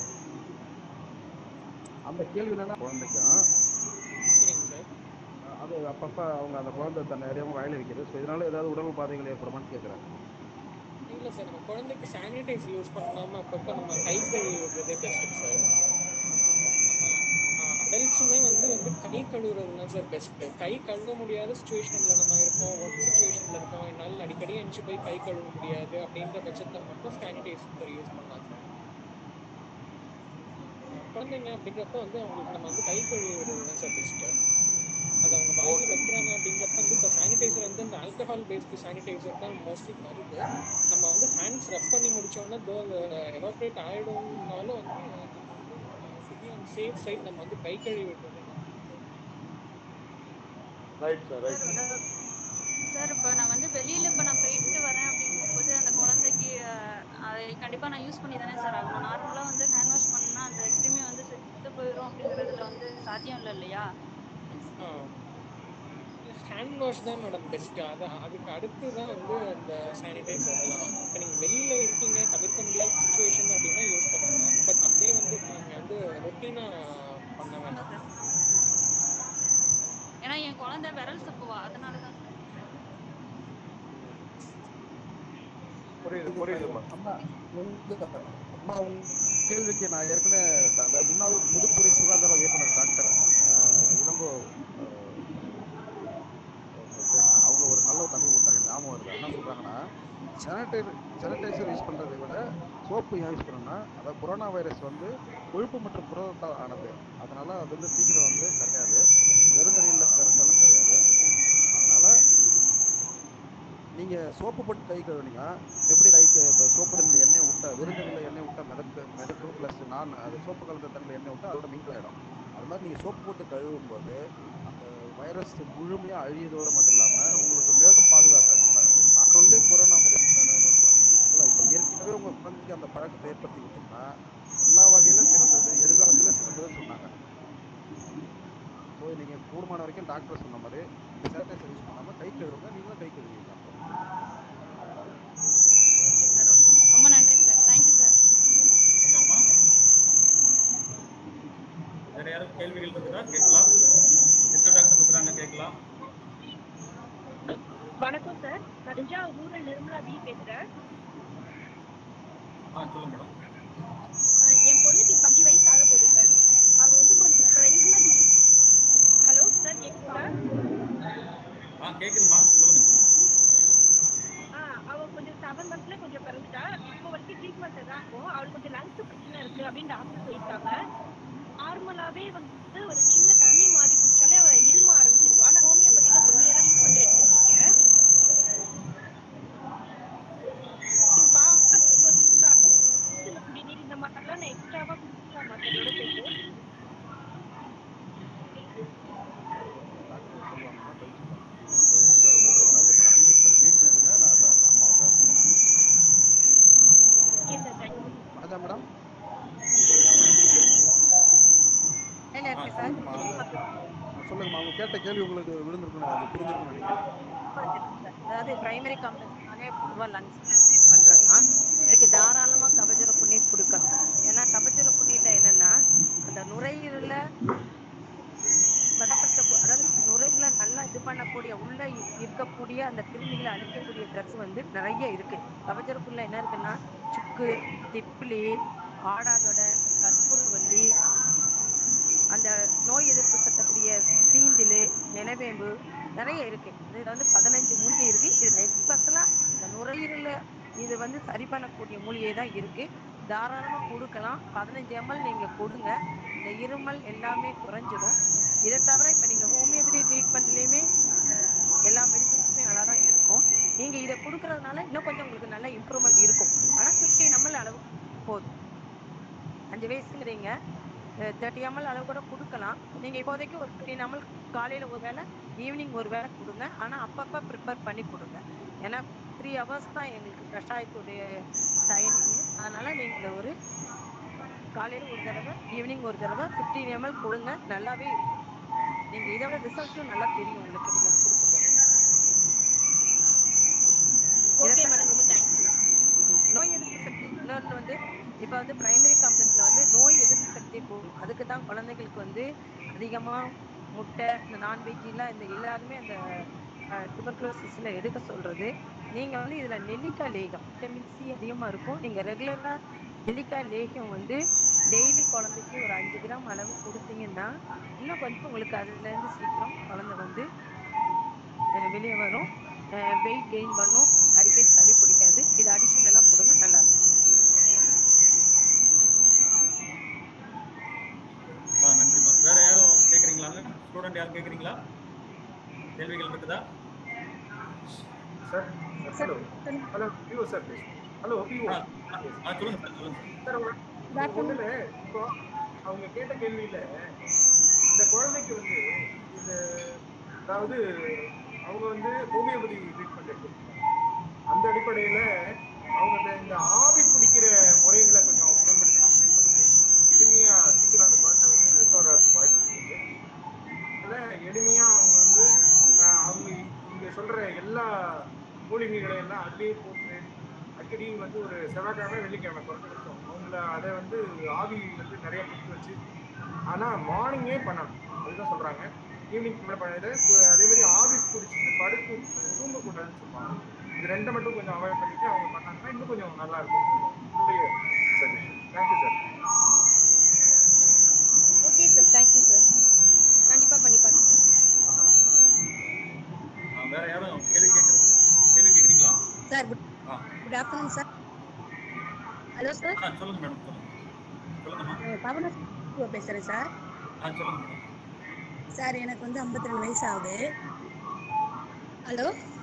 அந்த கேள்வி என்னன்னா குழந்தைக்கும் சரிங்க சார் அது அப்பப்போ அவங்க அந்த குழந்தை தன்னை அறியாமல் வாயில வைக்கிறது ஸோ இதனால ஏதாவது உடல் உபாதைகள் ஏற்படுமான்னு கேட்குறாங்க இல்லை சார் நம்ம குழந்தைக்கு சானிடைசர் யூஸ் பண்ணாம அப்பப்போ நம்ம கை கழுவி விடுறதே பெஸ்ட்டு சார் நம்ம அடல்ட்ஸும் கழுவுறது தான் சார் பெஸ்ட் கை கழுவ முடியாத சுச்சுவேஷன்ல நம்ம இருக்கோம் ஒர்க் சுச்சுவேஷன்ல இருக்கோம் என்னால் அடிக்கடி எஞ்சி போய் கை கழுவ முடியாது அப்படின்ற பட்சத்தில் மட்டும் சானிடைசர் யூஸ் பண்ணலாம் சார் குழந்தைங்க அப்படிங்கிறப்ப வந்து அவங்களுக்கு நம்ம வந்து கை கழுவுறது தான் சார் பெஸ்ட் அது அவங்க வாயில வைக்கிறாங்க அப்படிங்கிறப்ப வந்து இப்போ சானிடைசர் வந்து இந்த ஆல்கஹால் பேஸ்டு சானிடைசர் தான் மோஸ்ட்லி வருது நம்ம வந்து ஹேண்ட்ஸ் ரப் பண்ணி முடிச்சோன்னா தோ எவாப்ரேட் ஆகிடும்னாலும் வந்து சேஃப் சைட் நம்ம வந்து கை கழுவி விடுறது ரைட் சார் ரைட் சார் இப்போ நான் வந்து வெளியில இப்போ நான் போயிட்டு வரேன் அப்படிங்கும்போது அந்த குழந்தைக்கு அஹ், அதை கண்டிப்பா நான் யூஸ் பண்ணி தானே சார் ஆகணும் நார்மலா வந்து ஹேண்ட் வாஷ் பண்ணா அந்த கிருமி வந்து செத்து போயிடும் அப்படிங்கிறதுல வந்து சாத்தியம் இல்லை இல்லையா ஹேண்ட் வாஷ் தான் மேடம் பெஸ்ட் அது அதுக்கு அடுத்து தான் வந்து அந்த சானிடைசர் எல்லாம் இப்போ நீங்கள் வெளியில இருக்கீங்க தவிர்க்க முடியாத சுச்சுவேஷன் அப்படின்னா யூஸ் பண்ணுங்க பட் அப்படியே வந்து நீங்கள் வந்து ரொட்டீனாக பண்ண வேண்டாம் ஏன்னா என் குழந்தை விரல் சப்புவா அதனால தான் புரியுது புரியுதுமா அம்மா உங்க அம்மா உங்க கேள்விக்கு நான் ஏற்கனவே அந்த முன்னாள் புதுத்துறை சுகாதார இயக்குனர் டாக்டர் அஹ், இளங்கோ அஹ், பேசினாங்க அவங்க ஒரு நல்ல ஒரு தகவல் கொடுத்தாங்க ஞாபகம் வருது என்ன சொல்றாங்கன்னா சானிடைசர் சானிடைசர் யூஸ் பண்றதை விட சோப்பு ஏன் யூஸ் பண்ணணும்னா அதாவது கொரோனா வைரஸ் வந்து கொழுப்பு மற்றும் புரதத்தால் ஆனது அதனால அது வந்து சீக்கிரம் வந்து கிடையாது வெறுந்தறியில் கரைச்சாலும் கிடையாது அதனால நீங்க சோப்பு போட்டு கை கழுவுனீங்க எப்படி கை இப்போ சோப்பு தண்ணியில் எண்ணெய் விட்டா விருந்தடியில் எண்ணெய் விட்டா மிதக்கு மிதக்கும் ப்ளஸ் நான் அது சோப்பு கலந்த தண்ணியில் எண்ணெய் விட்டா அதோட மிங்கிள் ஆகிடும் அது மாதிரி நீங்கள் சோப்பு போட்டு கழுவும் போது அந்த வைரஸ் முழுமையாக அழியதோடு மட்டும் இல்லாமல் உங்களுக்கு மேலும் பாதுகாப்பு நாட் ஒன்லி கொரோனா வைரஸ் இல்லை இப்போ ஏற்கனவே உங்கள் குழந்தைக்கு அந்த பழக்கத்தை ஏற்படுத்தி விட்டோம்னா எல்லா வகையிலும் சிறந்தது எதிர்காலத்தில் சிறந்ததுன்னு சொன்னாங்க ஸோ நீங்கள் கூடுமான வரைக்கும் டாக்டர் சொன்ன மாதிரி சானிடைசர் யூஸ் பண்ணாமல் கை கழுவுங்க நீங்களும் கை கழுவிங்க ஓகே சார் ஓகே ரொம்ப நன்றி சார் தேங்க்யூ சார் அம்மா வேற யாரும் கேள்விகள் இருக்குதா கேட்கலாம் சித்த டாக்டர் இருக்கிறாங்க கேட்கலாம் வணக்கம் சார் நான் தஞ்சாவூர் நிர்மலா பி பேசுறேன் ஆ சொல்லுங்க மேடம் அஹ் என் பொண்ணுக்கு இப்போ அஞ்சு வயசு ஆக போகுது சார் அவ வந்து கொஞ்சம் பிரைமரி ஹலோ சார் கேட்குதா ஆ கேட்குதுமா சொல்லுங்க ஆ அவ கொஞ்சம் செவன் மந்த்ல கொஞ்சம் பிறந்துட்டா இப்போ வரைக்கும் ட்ரீட்மெண்ட் தான் இருக்கும் அவளுக்கு கொஞ்சம் லங்ஸ் பிரச்சனை இருக்கு அப்படின்னு டாக்டர் சொல்லிட்டாங்க நார்மலாவே வந்து ஒரு சின்ன தண்ணி மாதிரி குடிச்சாலே அவ இரும ஆரம்பிச்சிருவா நான் ஹோமியோபதியில ஒன் இயரா ட்ரீட்மெண்ட் எடுத்துட்டு இருக்கேன் இது பார்க்கறதுக்கு வந்து அகத்துல குடிநீர் இந்த மாதிரிலாம் நான் எக்ஸ்ட்ராவா குடிக்கலாமா சார் இதோட சேர்த்து மீட் பண்ணிடுங்க நான் அந்த அம்மாவை பேசுகிறேன் எஸ் சார் தேங்க்யூ அதான் மேடம் என்ன இருக்கு சார் சொல்லுங்கம்மா அவங்க கேட்ட கேள்வி உங்களுக்கு விழுந்திருக்கணும் அது புரிஞ்சிருக்கணும் நினைக்கிறேன் அதாவது பிரைமரி காம்ப்ளெக்ஸ்னாலே பொதுவாக லங்ஸ் பண்ணுறது தான் இதுக்கு தாராளமாக கபஜர புண்ணீர் கொடுக்கணும் ஏன்னா கபஜர புண்ணீரில் என்னென்னா அந்த நுரையீரல பதப்படுத்த அதாவது நுரையீரல நல்லா இது பண்ணக்கூடிய உள்ள இ- இருக்கக்கூடிய அந்த கிருமிகளை அழிக்கக்கூடிய ட்ரக்ஸ் வந்து நிறைய இருக்கு கபஜரப்புள்ள என்ன இருக்குன்னா சுக்கு திப்பிலி ஆடாதொடை கற்பூரவல்லி அந்த நோய் எதிர்ப்பு சக்திக்கூடிய சீந்தில் நிலவேம்பு நிறைய இருக்கு இது வந்து பதினஞ்சு மூலிகை இருக்கு இது எக்ஸ்பெஷலா இந்த நுரையீரல இது வந்து சரி பண்ணக்கூடிய மூலிகை தான் இருக்கு தாராளமா கொடுக்கலாம் பதினஞ்சு எம்எல் நீங்க கொடுங்க இந்த இருமல் எல்லாமே குறைஞ்சிரும் இதை தவிர இப்ப நீங்க ஹோமியோபதி ட்ரீட்மெண்ட்லயுமே எல்லா மெடிசன்ஸுமே நல்லா தான் இருக்கும் நீங்க இதை கொடுக்கறதுனால இன்னும் கொஞ்சம் உங்களுக்கு நல்ல இம்ப்ரூவ்மெண்ட் இருக்கும் ஆனா ஃபிஃப்டி எம்எல் அளவு போதும் அஞ்சு வயசுங்கிறீங்க தேர்ட்டி எம்எல் அளவு கூட கொடுக்கலாம் நீங்க இப்போதைக்கு ஒரு ஃபிஃப்டின் எம்எல் காலையில ஒரு வேளை ஈவினிங் ஒரு வேளை கொடுங்க ஆனா அப்பப்போ ப்ரிப்பேர் பண்ணி கொடுங்க ஏன்னா த்ரீ ஹவர்ஸ் தான் எங்களுக்கு கஷாயத்துடைய டைமிங் அதனால நீங்க ஒரு காலையில ஒரு தடவை ஈவினிங் ஒரு தடவை ஃபிஃப்டீன் எம்எல் கொடுங்க நல்லாவே இருக்கும் நீங்க இதோட ரிசல்ட்டும் நல்லா தெரியும் உங்களுக்கு நீங்க கொடுக்க போக ஓகே மேடம் ரொம்ப தேங்க்யூ நோய் எதிர்ப்பு சக்தி இன்னொன்று வந்து இப்போ வந்து பிரைமரி காம்ப்ளெக்ஸ்ல வந்து நோய் எதிர்ப்பு சக்தி கூடும் அதுக்கு தான் குழந்தைகளுக்கு வந்து அதிகமாக முட்டை இந்த நான்வெஜ்லாம் இந்த எல்லாருமே அந்த டியூபர்குலோசிஸில் எடுக்க சொல்றது நீங்கள் வந்து இதில் நெல்லிக்காய் லேகம் விட்டமின் சி அதிகமாக இருக்கும் நீங்கள் ரெகுலராக நெல்லிக்காய் லேகம் வந்து டெய்லி குழந்தைக்கு ஒரு அஞ்சு கிராம் கிராம் அளவு கொடுத்தீங்கன்னா இன்னும் கொஞ்சம் உங்களுக்கு அதுல இருந்து சீக்கிரம் குழந்தை வந்து அஹ் வெளியே வரும் வெயிட் கெயின் பண்ணும் அடிக்கடி சளி பிடிக்காது இது அடிஷனலா கொடுங்க நல்லா இருக்கும் ஆ நன்றிம்மா வேற யாரும் கேட்குறீங்களா ஸ்டூடெண்ட் யாரும் கேட்குறீங்களா கேள்விகள் இருக்குதா sir hello hello PO sir hello PO ஆ ஆ, சொல்லுங்க சார் சொல்லுங்க சார் சார் ஒண்ணுல இப்போ அவங்க கேட்ட கேள்வியில இந்த குழந்தைக்கு வந்து இந்த அதாவது அவங்க வந்து ஹோமியோபதி ட்ரீட்மெண்ட் எடுத்துருக்காங்க அந்த அடிப்படையில அவங்க இந்த- இந்த ஆவி பிடிக்கிற முறைகளை கொஞ்சம் மேம்படுத்தலாம் எளிமையா சீக்கிரம் அந்த குழந்தை வந்து ரெக்கவர் ஆகிறதுக்கு வாய்ப்பு இருக்கு அதில் எளிமையா அவங்க வந்து ஆஹ், அவங்க இங்க சொல்ற எல்லா மூலிகைகளை எல்லாம் அதுலேயே போட்டு அடிக்கடி வந்து ஒரு செவ்வாய்க்கிழமை வெள்ளிக்கிழமை குறைஞ்சபட்சம் அவங்கள அதை வந்து ஆவி வந்து நிறைய பிடிச்சி வச்சு ஆனா மார்னிங்கே பண்ணணும் அதுதான் சொல்றாங்க ஈவினிங் கூட பண்ணது அதே மாதிரி ஆவி பிடிச்சிட்டு படுத்து தூங்கக்கூடாதுன்னு சொல்லுவாங்க இது ரெண்டை மட்டும் கொஞ்சம் அவாய்ட் பண்ணிட்டு அவங்க பண்ணாங்கன்னா இன்னும் கொஞ்சம் நல்லா இருக்கும் என்னுடைய suggestion thank you sir okay sir thank you sir கண்டிப்பா பண்ணி பார்க்குறேன் சார் ஆ, வேற யாரும் கேள்வி கேட்குறது கேள்வி கேட்குறீங்களா சார் குட் ஆ good afternoon sir hello sir ஆ சொல்லுங்க மேடம் சொல்லுங்க சொல்லுங்கம்மா பவன பேசுகிறேன் சார் ஆ சொல்லுங்க மேடம் சார் எனக்கு வந்து 52 ரெண்டு வயசு ஆகுது ஹலோ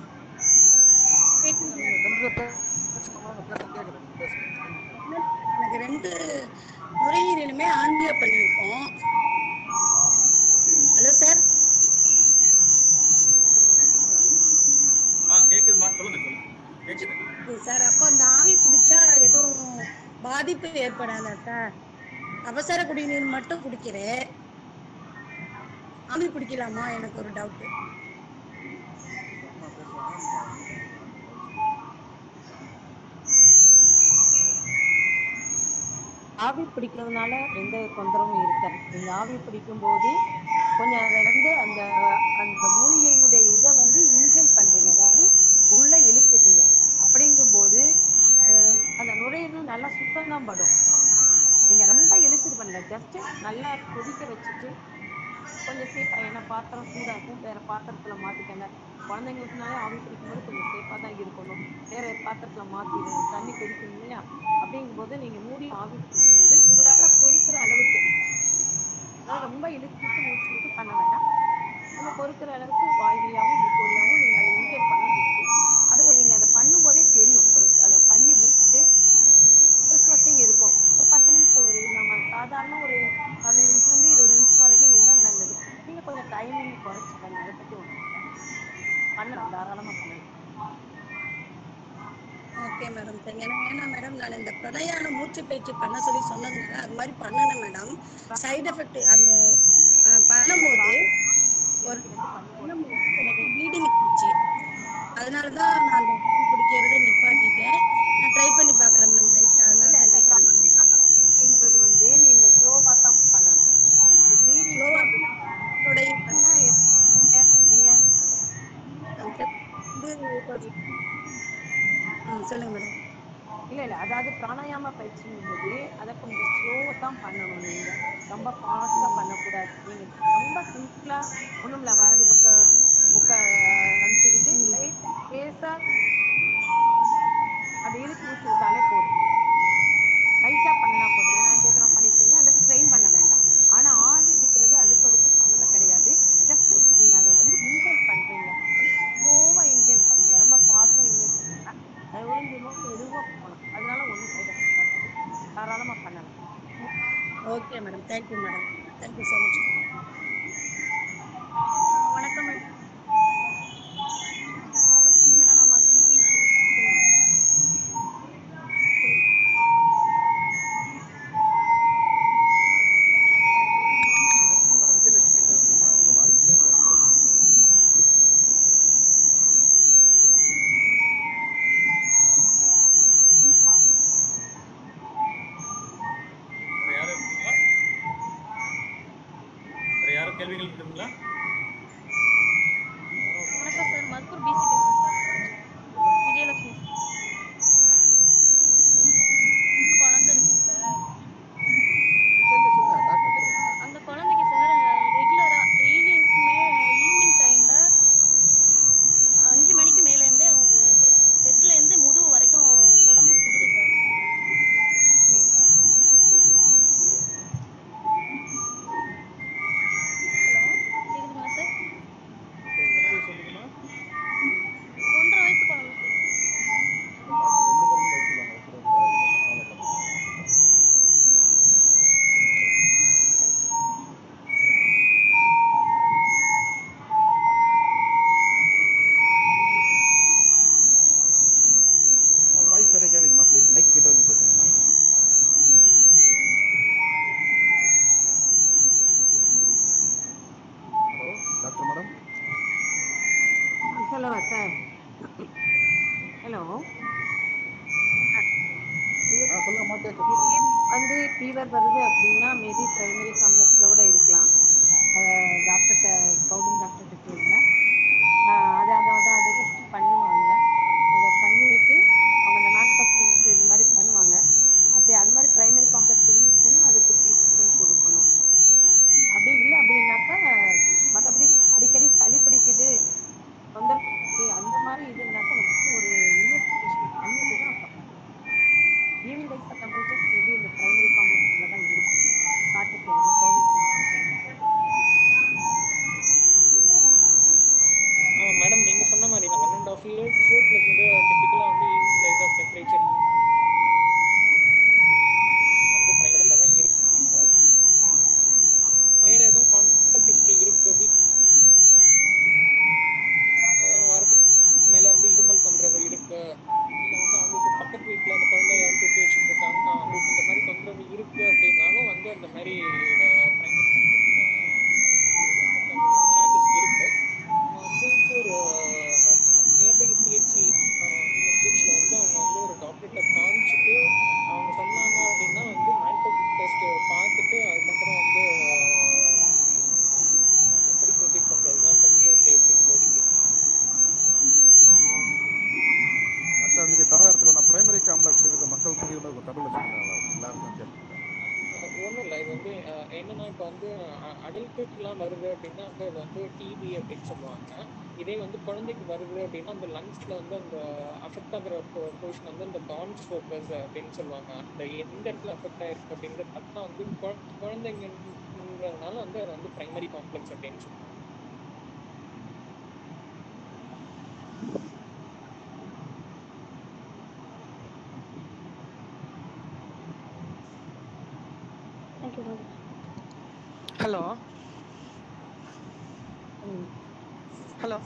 எனக்கு ரெண்டு நுரையீரலுமே ஆன்ஜியோ பண்ணியிருக்கோம் ஹலோ சார் ஆ கேட்குதுமா சொல்லுங்க சொல்லுங்க கேட்குது சார் அப்போ அந்த ஆவி பிடிச்சா எதுவும் பாதிப்பு ஏற்படாதா சார் அவசர குடிநீர் மட்டும் குடிக்கிறேன் ஆவி பிடிக்கலாமா எனக்கு ஒரு டவுட்டு ஆவி பிடிக்கிறதுனால எந்த தொந்தரவும் இருக்காது நீங்க ஆவி பிடிக்கும் போது கொஞ்சம் அதுல இருந்து அந்த அந்த மூலிகையுடைய இதை வந்து இன்ஹேல் பண்றீங்க அதாவது உள்ள இழுக்கிறீங்க அப்படிங்கும்போது அஹ், அந்த நுரையீரல் நல்லா சுத்தம் தான் படும் நீங்க ரொம்ப இழுத்துட்டு பண்ணல ஜஸ்ட் நல்லா கொதிக்க வச்சுட்டு கொஞ்சம் சேஃபா ஏன்னா பாத்திரம் சூடாகும் வேற பாத்திரத்துல மாத்திக்கங்க குழந்தைங்களுக்குனாலே ஆவி பிடிக்கும்போது கொஞ்சம் சேஃபா தான் இருக்கணும் வேற பாத்திரத்துல மாத்திடணும் தண்ணி கொதிக்கணும் இல்லையா அப்படிங்கும்போது நீங்க மூடி ஆவி பிடிக்கும்போது உங்களால பொறுக்கிற அளவுக்கு அதாவது ரொம்ப இழுத்துட்டு மூச்சு விட்டு பண்ண வேண்டாம் நம்ம பொறுக்கிற அளவுக்கு வாய் வழியாவும் மூக்கு வழியாவும் நீங்க அதை இன்கேட் பண்ணும்போது அது நீங்க அதை பண்ணும்போதே தெரியும் ஒரு அதை பண்ணி முடிச்சுட்டு ஒரு ஸ்வெட்டிங் இருக்கும் ஒரு பத்து நிமிஷம் ஒரு நம்ம சாதாரண ஒரு பதினஞ்சு நிமிஷம் வந்து இருபது நிமிஷம் வரைக்கும் இருந்தால் நல்லது நீங்க கொஞ்சம் டைமிங் குறைச்சிக்கங்க அதை பத்தி ஒன்றும் பண்ணலாம் தாராளமா பண்ணலாம் ஓகே மேடம் சரி ஏன்னா ஏன்னா மேடம் நான் இந்த பிரயாண மூச்சு பயிற்சி பண்ண சொல்லி சொன்னதுனால அது மாதிரி பண்ணணும் மேடம் சைடு எஃபெக்ட் அந்த ஆ, பண்ணும்போது ஒரு பண்ணும்போது எனக்கு ப்ளீடிங் இருந்துச்சு அதனால தான் நான் அந்த டீ குடிக்கிறதை நிப்பாட்டிட்டேன் நான் ட்ரை பண்ணி பார்க்குறேன் மேடம் நைட் அதனால தான் கேட்குறேன் அப்படிங்கிறது வந்து நீங்க ஸ்லோவா தான் பண்ணணும் அது Slow-ஆ ப்ளீடிங் நீங்க வந்து ம் சொல்லுங்க மேடம் இல்ல இல்ல அதாவது பிராணாயாம பயிற்சிங்கும் போது அதை கொஞ்சம் ஸ்லோவா தான் பண்ணணும் நீங்க ரொம்ப ஃபாஸ்டா பண்ணக்கூடாது நீங்க ரொம்ப சிம்பிளா ஒண்ணும் இல்ல வலது பக்கம் முக்க அனுப்பிக்கிட்டு லைட் லேசா அப்படி இழுத்து மூச்சு விட்டாலே போதும் லைட்டா பண்ணினா போதும் ஏன்னா அஞ்சு எக்கரம் பண்ணிருக்கீங்க அதை ஸ்ட்ரெயின் பண்ண வேண்டாம் ஆனா ஆவி பிடிக்கிறது அதுக்கு அதுக்கு சம்மந்தம் கிடையாது ஜஸ்ட் நீங்க அதை வந்து இன்ஹேல் பண்றீங்க ஸ்லோவா இன்ஹேல் பண்ணுங்க ரொம்ப ஃபாஸ்டா இன்ஹேல் பண்ணுங்க அது ஒரு மெதுவா போகணும் அதனால ஒன்றும் சைடு எஃபெக்ட் தாராளமா பண்ணலாம் okay madam thank you madam thank you so much வணக்கம் மேடம் மேடம் நான் வந்து விஜயலட்சுமி பேசணுமா உங்க வாய்ஸ் கேட்கல வேற யாரும் இருக்கீங்களா வேற யாரும் கேள்விகள் இருக்குங்களா வணக்கம் சார் மதுக்கூர் பிசி பேசுறேன் சார் விஜயலட்சுமி குழந்தை இருக்கு சார் கேள்வி சொல்லுங்க டாக்டர் ஃபீவர் வருது அப்படின்னா மேபி பிரைமரி காம்ப்ளெக்ஸில் கூட இருக்கலாம் டாக்டர்கிட்ட கௌதம் டாக்டர்கிட்ட கேளுங்க ஆஹ் அதை அதை அதை அதை டெஸ்ட் பண்ணுவாங்க அதை பண்ணிட்டு அவங்க அந்த மேனுஃபேக்சரிங் இந்த மாதிரி பண்ணுவாங்க அப்படி அது மாதிரி பிரைமரி காம்ப்ளெக்ஸ் இருந்துச்சுன்னா அதுக்கு ட்ரீட்மெண்ட் கொடுக்கணும் அப்படி இல்லை அப்படின்னாக்கா மற்றபடி அடிக்கடி சளி பிடிக்குது தொந்தரவு இருக்கு அந்த மாதிரி இதுனாக்கா வந்து ஒரு இன்வெஸ்டிகேஷன் பண்ணிட்டு தான் அப்புறம் ஈவினிங் டைஸ் டெம்பரேச்சர் மேபி இந்த பிரைமரி காம்ப்ளெக்ஸில் தான் இருக்கும் காட்டுக்கு கோவிட் மேடம் நீங்க சொன்ன மாதிரி one and half years plus வந்து டிப்பிக்கலாக வந்து ஈவினிங் டைஸ் ஆஃப் டெம்பரேச்சர் வந்து பிரைமரியில் தான் இருக்கும் வேற எதுவும் கான்டாக்ட் ஹிஸ்ட்ரி இருக்கு அப்படி ஒரு வாரத்துக்கு மேல வந்து இருமல் தொந்தரவு இருக்கு இல்ல வந்து அவங்களுக்கு பக்கத்து வீட்டுல அந்த குழந்தை யாரும் தூக்கி வச்சுட்டு இருக்காங்க அவங்களுக்கு இந்த மாதிரி தொந்தரவு இருக்கு அப்படின்னாலும் வந்து அந்த மாதிரி சான்சஸ் இருக்கு வந்து ஒரு நியர்பை பிஹெச்சி பிஹெச்ல வந்து அவங்க வந்து ஒரு டாக்டர்கிட்ட காமிச்சிட்டு அவங்க சொன்னாங்க அப்படின்னா வந்து மைக்ரோ டெஸ்ட் பார்த்துட்டு அதுக்கப்புறம் வந்து அப்படி ப்ரொசீட் பண்றது தான் கொஞ்சம் சேஃப் இப்போதைக்கு டாக்டர் நீங்க தவறா எடுத்துக்கோ நான் பிரைமரி காம்ப்ளெக்ஸ் மக்கள் புரியுற ஒரு தமிழ்ல சொல்லுங்க எல்லாருக்கும் கேட்பேன் ஒன்றும் இல்லை இது வந்து அஹ், என்னன்னா இப்போ வந்து அடல்ட்டுக்கெலாம் வருது அப்படின்னா வந்து அது வந்து டிபி அப்படின்னு சொல்லுவாங்க இதே வந்து குழந்தைக்கு வருது அப்படின்னா அந்த லங்ஸில் வந்து அந்த அஃபெக்ட் ஆகிற போர்ஷன் வந்து இந்த டான்ஸ் ஃபோக்கஸ் அப்படின்னு சொல்லுவாங்க அந்த எந்த இடத்துல அஃபெக்ட் ஆயிருக்கு அப்படிங்கிறது அதுதான் வந்து குழ- குழந்தைங்கன்றதுனால வந்து அது வந்து பிரைமரி காம்ப்ளெக்ஸ் அப்படின்னு சொல்லுவாங்க தேங்க்யூ மேம் ஹலோ ஹலோ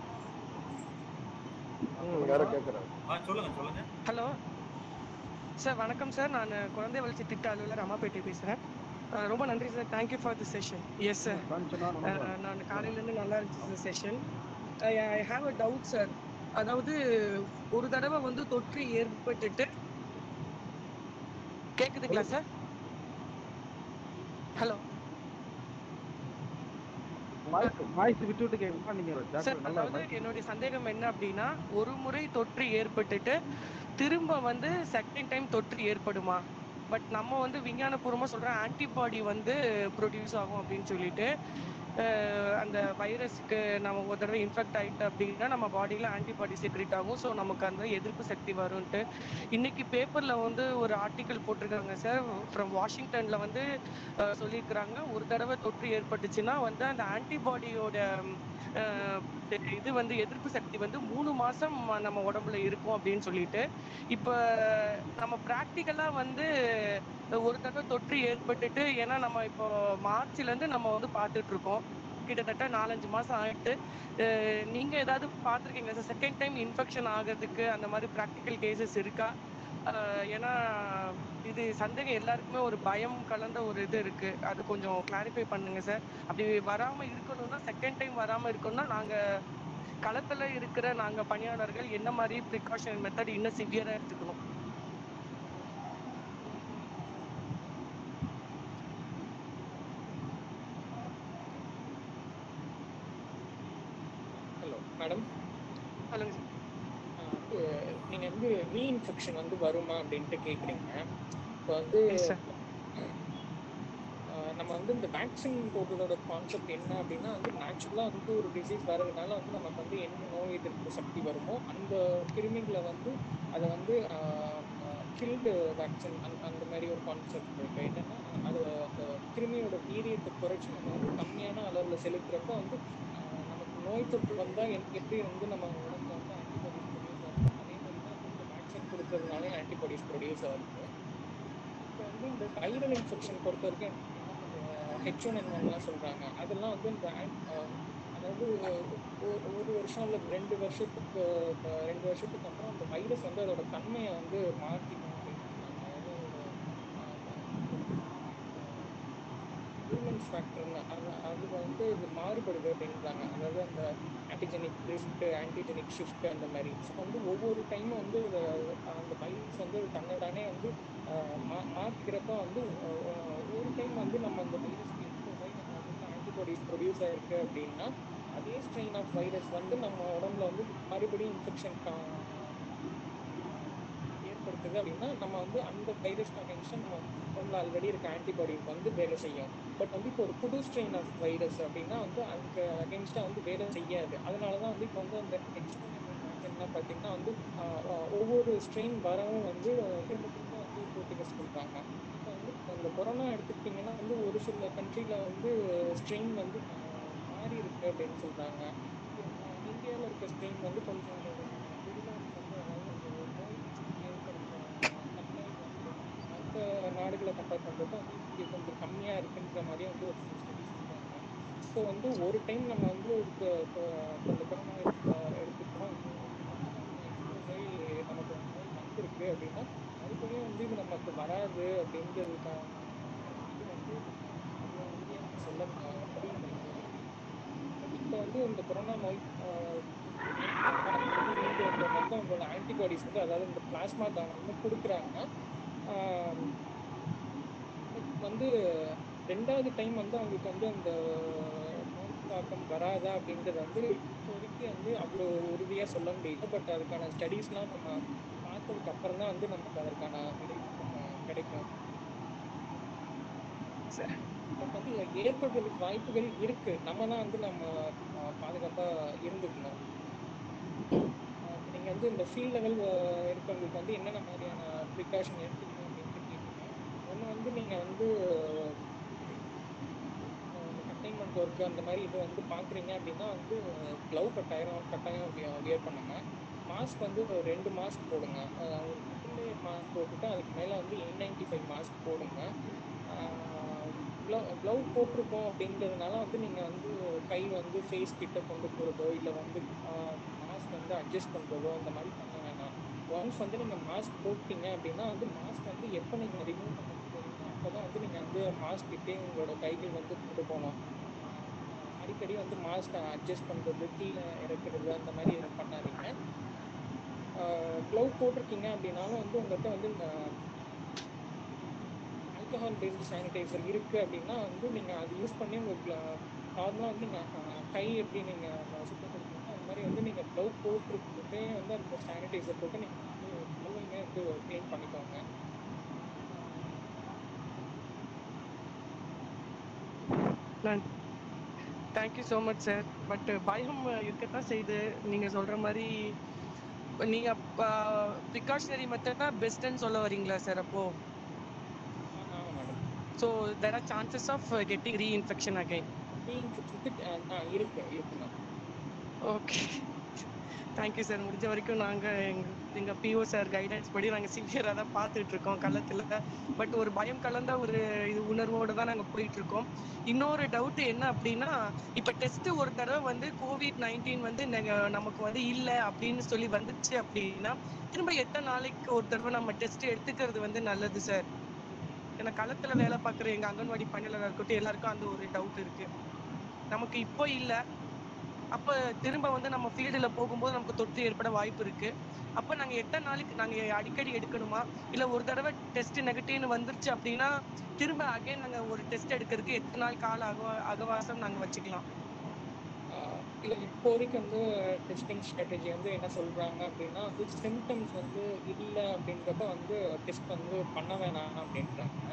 யாரோ கேட்குறாங்க ஆ சொல்லுங்க சொல்லுங்க ஹலோ சார் வணக்கம் சார் நான் குழந்தை வளர்ச்சி திட்ட அலுவலர் அம்மாப்பேட்டை பேசுகிறேன் ரொம்ப நன்றி sir thank you for the session yes sir நான் காலையிலேருந்து நல்லா இருந்துச்சு sir session I have a doubt sir அதாவது ஒரு தடவை வந்து தொற்று ஏற்பட்டுட்டு கேக்குதுங்களா சார் ஹலோ வாய்ஸ் வாய்ஸ் விட்டு விட்டு கேட்குமா நீங்க சார் டாக்டர் நல்லா அதாவது என்னுடைய சந்தேகம் என்ன அப்படின்னா ஒரு முறை தொற்று ஏற்பட்டுட்டு திரும்ப வந்து செகண்ட் டைம் தொற்று ஏற்படுமா பட் நம்ம வந்து விஞ்ஞானபூர்வமா சொல்றோம் ஆன்டிபாடி வந்து ப்ரொடியூஸ் ஆகும் அப்படின்னு சொல்லிட்டு அஹ் அந்த வைரஸ்க்கு நம்ம ஒரு தடவை இன்ஃபெக்ட் ஆயிட்டு அப்படின்னா நம்ம பாடியில ஆன்டிபாடி செக்ரேட் ஆகும் ஸோ நமக்கு அந்த எதிர்ப்பு சக்தி வரும்ன்ட்டு இன்னைக்கு பேப்பர்ல வந்து ஒரு ஆர்டிக்கல் போட்டிருக்காங்க சார் ஃப்ரம் வாஷிங்டன்ல வந்து அஹ் சொல்லியிருக்கிறாங்க ஒரு தடவை தொற்று ஏற்பட்டுச்சுன்னா வந்து அந்த ஆன்டிபாடியோட இது வந்து எதிர்ப்பு சக்தி வந்து மூணு மாசம் நம்ம உடம்புல இருக்கும் அப்படின்னு சொல்லிட்டு இப்ப நம்ம பிராக்டிக்கலா வந்து ஒரு தடவை தொற்று ஏற்பட்டுட்டு ஏன்னா நம்ம இப்போ மார்ச்ல இருந்து நம்ம வந்து பார்த்துட்டு இருக்கோம் கிட்டத்தட்ட நாலஞ்சு மாசம் ஆயிட்டு அஹ் நீங்க ஏதாவது பார்த்துருக்கீங்களா சார் செகண்ட் டைம் இன்ஃபெக்ஷன் ஆகிறதுக்கு அந்த மாதிரி ப்ராக்டிக்கல் கேசஸ் இருக்கா அஹ் ஏன்னா இது சந்தேகம் எல்லாருக்குமே ஒரு பயம் கலந்த ஒரு இது இருக்கு அது கொஞ்சம் கிளாரிஃபை பண்ணுங்க சார் அப்படி வராம இருக்கணும்னா செகண்ட் டைம் வராம இருக்கணும்னா நாங்க களத்துல இருக்கிற நாங்க பணியாளர்கள் என்ன மாதிரி ப்ரிகாஷன் மெத்தட் இன்னும் சிவியரா எடுத்துக்கணும் ஹலோ மேடம் சொல்லுங்க சார் நீங்க வந்து ரீஇன்ஃபெக்ஷன் வந்து வருமா அப்படின்ட்டு கேக்குறீங்க இப்போ வந்து ஆஹ் நம்ம வந்து இந்த வேக்சின் போடுறதோட கான்செப்ட் என்ன அப்படின்னா வந்து நேச்சுரலாக வந்து ஒரு டிசீஸ் வர்றதுனால வந்து நமக்கு வந்து என்ன நோய் எதிர்ப்பு சக்தி வருமோ அந்த கிருமிகளை வந்து அதை வந்து கில்டு வேக்சின் அந்த அந்த மாதிரி ஒரு கான்செப்ட் இருக்கு என்னன்னா அது அந்த கிருமியோட வீரியத்தை குறைச்சி நம்ம வந்து கம்மியான அளவில் செலுத்துறப்ப வந்து ஆஹ் நமக்கு நோய் தொற்று வந்தால் எப்படி வந்து நம்ம உடம்புல வந்து ஆன்டிபாடிஸ் ப்ரொடியூஸ் ஆகுமோ அதே மாதிரி தான் வந்து இந்த வேக்சின் கொடுக்கறதுனாலே ஆன்டிபாடிஸ் ப்ரொடியூஸ் ஆகுது இப்போ வந்து இந்த வைரல் இன்ஃபெக்ஷன் பொறுத்த வரைக்கும் ஹெச் ஒன் என் ஒன்லாம் சொல்றாங்க அதெல்லாம் வந்து இந்த an- அஹ் அதாவது ஒ- ஒரு வருஷம் இல்லை ரெண்டு வருஷத்துக்கு அஹ் ரெண்டு வருஷத்துக்கு அப்புறம் அந்த வைரஸ் வந்து அதோட தன்மையை வந்து மாற்றிக்கும் அப்படின்னு சொல்றாங்க அதாவது விர்மன்ஸ் ஃபேக்டர்னு அது அது வந்து இது மாறுபடுது அப்படின்றாங்க அதாவது அந்த ஆன்டிஜெனிக் ரிஃப்ட் ஆன்டிஜெனிக் ஷிஃப்ட் அந்த மாதிரி ஸோ வந்து ஒவ்வொரு டைமும் வந்து இது- அந்த வைரஸ் வந்து தன்னை தானே வந்து ஆஹ் மா- மாத்திக்கிறப்ப வந்து ஆஹ் ஆஹ் ஒரு டைம் வந்து நம்ம அந்த வைரஸ்க்கு எக்ஸ்போஸ் ஆகி நம்ம உடம்புல ஆன்டிபாடிஸ் ப்ரொடியூஸ் ஆயிருக்கு அப்படின்னா அதே ஸ்ட்ரெயின் ஆஃப் வைரஸ் வந்து நம்ம உடம்புல வந்து மறுபடியும் இன்ஃபெக்ஷன் ஏற்படுத்துது அப்படின்னா நம்ம வந்து அந்த வைரஸ்க்கு அகைன்ஸ்டா நம்ம உடம்புல ஆல்ரெடி இருக்க ஆன்டிபாடிஸ் வந்து வேலை செய்யும் பட் வந்து இப்போ ஒரு புது ஸ்ட்ரெயின் ஆஃப் வைரஸ் அப்படின்னா வந்து அதுக்கு அகைன்ஸ்டா வந்து வேலை செய்யாது அதனாலதான் வந்து இப்போ வந்து அந்த எக்ஸ்பெரிமெண்ட் வேக்சின்லாம் பார்த்தீங்கன்னா வந்து ஆஹ் ஆஹ் ஒவ்வொரு ஸ்ட்ரெயின் வரவும் வந்து திரும்ப திரும்ப வந்து போட்டுக்க சொல்றாங்க இப்போ வந்து அந்த கொரோனா எடுத்துக்கிட்டிங்கன்னா வந்து ஒரு சில கண்ட்ரில வந்து ஸ்ட்ரெயின் வந்து ஆஹ் மாறி இருக்கு அப்படின்னு சொல்றாங்க இந்தியாவில் இருக்க ஸ்ட்ரெயின் வந்து கொஞ்சம் அதோட விருலன்ஸ் வந்து அதாவது அந்த நோய் ஏற்படுத்துற தன்மை வந்து மற்ற நாடுகளை கம்பேர் பண்றப்ப வந்து இங்க கொஞ்சம் கம்மியா இருக்குன்ற மாதிரி வந்து ஒரு சில ஸ்டடிஸ் சொல்றாங்க ஸோ வந்து ஒரு டைம் நம்ம வந்து இப்போ இப்போ இப்போ இந்த கொரோனா எடுத்துக்கிட்டோம் எக்ஸ்போஸ் ஆகி நமக்கு நோய் வந்திருக்கு அப்படின்னா மறுபடியும் வந்து இது நமக்கு வராது அப்படிங்கிறதுக்கான இது வந்து நம்ம அவ்வளோ உறுதியாக சொல்ல ம- முடியல இப்போதைக்கு பட் இப்போ வந்து இந்த கொரோனா நோய் ஆஹ், எடுத்துட்டாங்க அதுக்கு வந்து மீண்டு வந்தவங்க வந்து அவங்களோட ஆன்டிபாடிஸ் வந்து அதாவது இந்த பிளாஸ்மா தானம் வந்து கொடுக்குறாங்க பட் வந்து ரெண்டாவது டைம் வந்து அவங்களுக்கு வந்து அந்த நோய் தாக்கம் வராதா அப்படின்றது வந்து இப்போதைக்கு வந்து அவ்வளோ உறுதியா சொல்ல முடியல பட் அதுக்கான ஸ்டடீஸ்லாம் நம்ம பார்த்ததுக்கு அப்புறம் தான் வந்து நமக்கு அதற்கான விடை வந்து க- கிடைக்கும் பட் வந்து ஏற்படுறதுக்கு வாய்ப்புகள் இருக்கு நம்ம தான் வந்து நம்ம ஆஹ், பாதுகாப்பா இருந்துக்கணும் ஆஹ் இப்ப நீங்க வந்து இந்த ஃபீல்ட் லெவல் இருக்கவங்களுக்கு வந்து என்னென்ன மாதிரியான ப்ரிகாஷன் எடுத்துக்கணும் அப்படின்ட்டு கேட்டீங்க ஒன்று வந்து நீங்க வந்து ஆஹ் இந்த கண்டெய்ன்மெண்ட் ஒர்க் அந்த மாதிரி இது வந்து பாக்குறீங்க அப்படின்னா வந்து க்ளவ் கட்டாயம் கட்டாயம் வியர் பண்ணுங்க மாஸ்க் வந்து ஒரு ரெண்டு மாஸ்க் போடுங்க ஆஹ் ஒரு ட்ரிபிள் லேயர் மாஸ்க் போட்டுட்டு அதுக்கு மேல வந்து என் நைன்டி ஃபைவ் மாஸ்க் போடுங்க க்ளவ் போட்டிருக்கோம் அப்படிங்கிறதுனால வந்து நீங்க வந்து கை வந்து ஃபேஸ் கிட்ட கொண்டு போறதோ இல்ல வந்து மாஸ்க் வந்து அட்ஜஸ்ட் பண்றதோ இந்த மாதிரி பண்ண வேணாம் ஒன்ஸ் வந்து நீங்க மாஸ்க் போட்டீங்க அப்படின்னா வந்து மாஸ்க் வந்து எப்போ நீங்க ரிமூவ் பண்ண போறீங்களோ அப்பதான் வந்து நீங்க வந்து மாஸ்க் கிட்டே உங்களோட கைகள் வந்து கொண்டு போகணும் ஆஹ் ஆஹ் அடிக்கடி வந்து மாஸ்க் அட்ஜஸ்ட் பண்றது கீழே இறக்குறது அந்த மாதிரி எதுவும் பண்ணாதீங்க க்ளவ் போட்டிருக்கீங்க அப்படின்னாலும் வந்து உங்கள்கிட்ட வந்து ஆல்கஹால் பேஸ்டு சானிடைசர் இருக்கு அப்படின்னா வந்து நீங்க அது யூஸ் பண்ணி உங்க நார்மலா வந்து நீங்க அஹ், கை எப்படி நீங்க அஹ், சுத்தப்படுத்துவீங்க அது மாதிரி வந்து நீங்க க்ளவ் போட்டிருக்கப்பே வந்து அந்த சானிடைசர் போட்டு நீங்க வந்து க்ளவ்வையுமே வந்து க்ளீன் பண்ணிக்கோங்க thank you so much sir but பயம் இருக்கத்தான் செய்யுது நீங்க சொல்ற மாதிரி நீங்க ப்ரிகாஷனரி மெத்தட் தான் பெஸ்ட்னு சொல்ல வரீங்களா சார் அப்போ ஆமா madam so there are chances of getting reinfection again ரீஇன்ஃபெக்ஷனுக்கு இருக்கு இருக்கு மேம் ஓகே தேங்க்யூ சார் முடிஞ்ச வரைக்கும் நாங்க எங்க எங்க பிஓ சார் கைடன்ஸ் படி நாங்க சிவியரா தான் பார்த்துட்டு இருக்கோம் கள்ளத்துல பட் ஒரு பயம் கலந்த ஒரு இது உணர்வோட தான் நாங்க போயிட்டு இருக்கோம் இன்னொரு டவுட் என்ன அப்படின்னா இப்ப டெஸ்ட் ஒரு தடவை வந்து கோவிட் நைன்டீன் வந்து நெக- நமக்கு வந்து இல்ல அப்படின்னு சொல்லி வந்துச்சு அப்படின்னா திரும்ப எத்தனை நாளைக்கு ஒரு தடவை நம்ம டெஸ்ட் எடுத்துக்கிறது வந்து நல்லது சார் ஏன்னா களத்துல வேலை பார்க்குற எங்க அங்கன்வாடி பணியாளராக இருக்கட்டும் எல்லாருக்கும் அந்த ஒரு டவுட் இருக்கு நமக்கு இப்போ இல்ல அப்ப திரும்ப வந்து நம்ம ஃபீல்டுல போகும்போது நமக்கு தொற்று ஏற்பட வாய்ப்பு இருக்கு அப்ப நாங்க எத்தனை நாளைக்கு நாங்க அடிக்கடி எடுக்கணுமா இல்ல ஒரு தடவை டெஸ்ட் நெகட்டிவ்னு வந்துருச்சு அப்படின்னா திரும்ப அகைன் நாங்க ஒரு டெஸ்ட் எடுக்கிறதுக்கு எத்தனை நாள் கால அகவ அகவாசம் நாங்க வச்சுக்கலாம் ஆஹ் இல்ல இப்போதைக்கு வந்து டெஸ்டிங் ஸ்ட்ராட்டஜி வந்து என்ன சொல்றாங்க அப்படின்னா வந்து சிம்டம்ஸ் வந்து இல்ல அப்படின்றப்ப வந்து டெஸ்ட் வந்து பண்ண வேணாம் அப்படின்றாங்க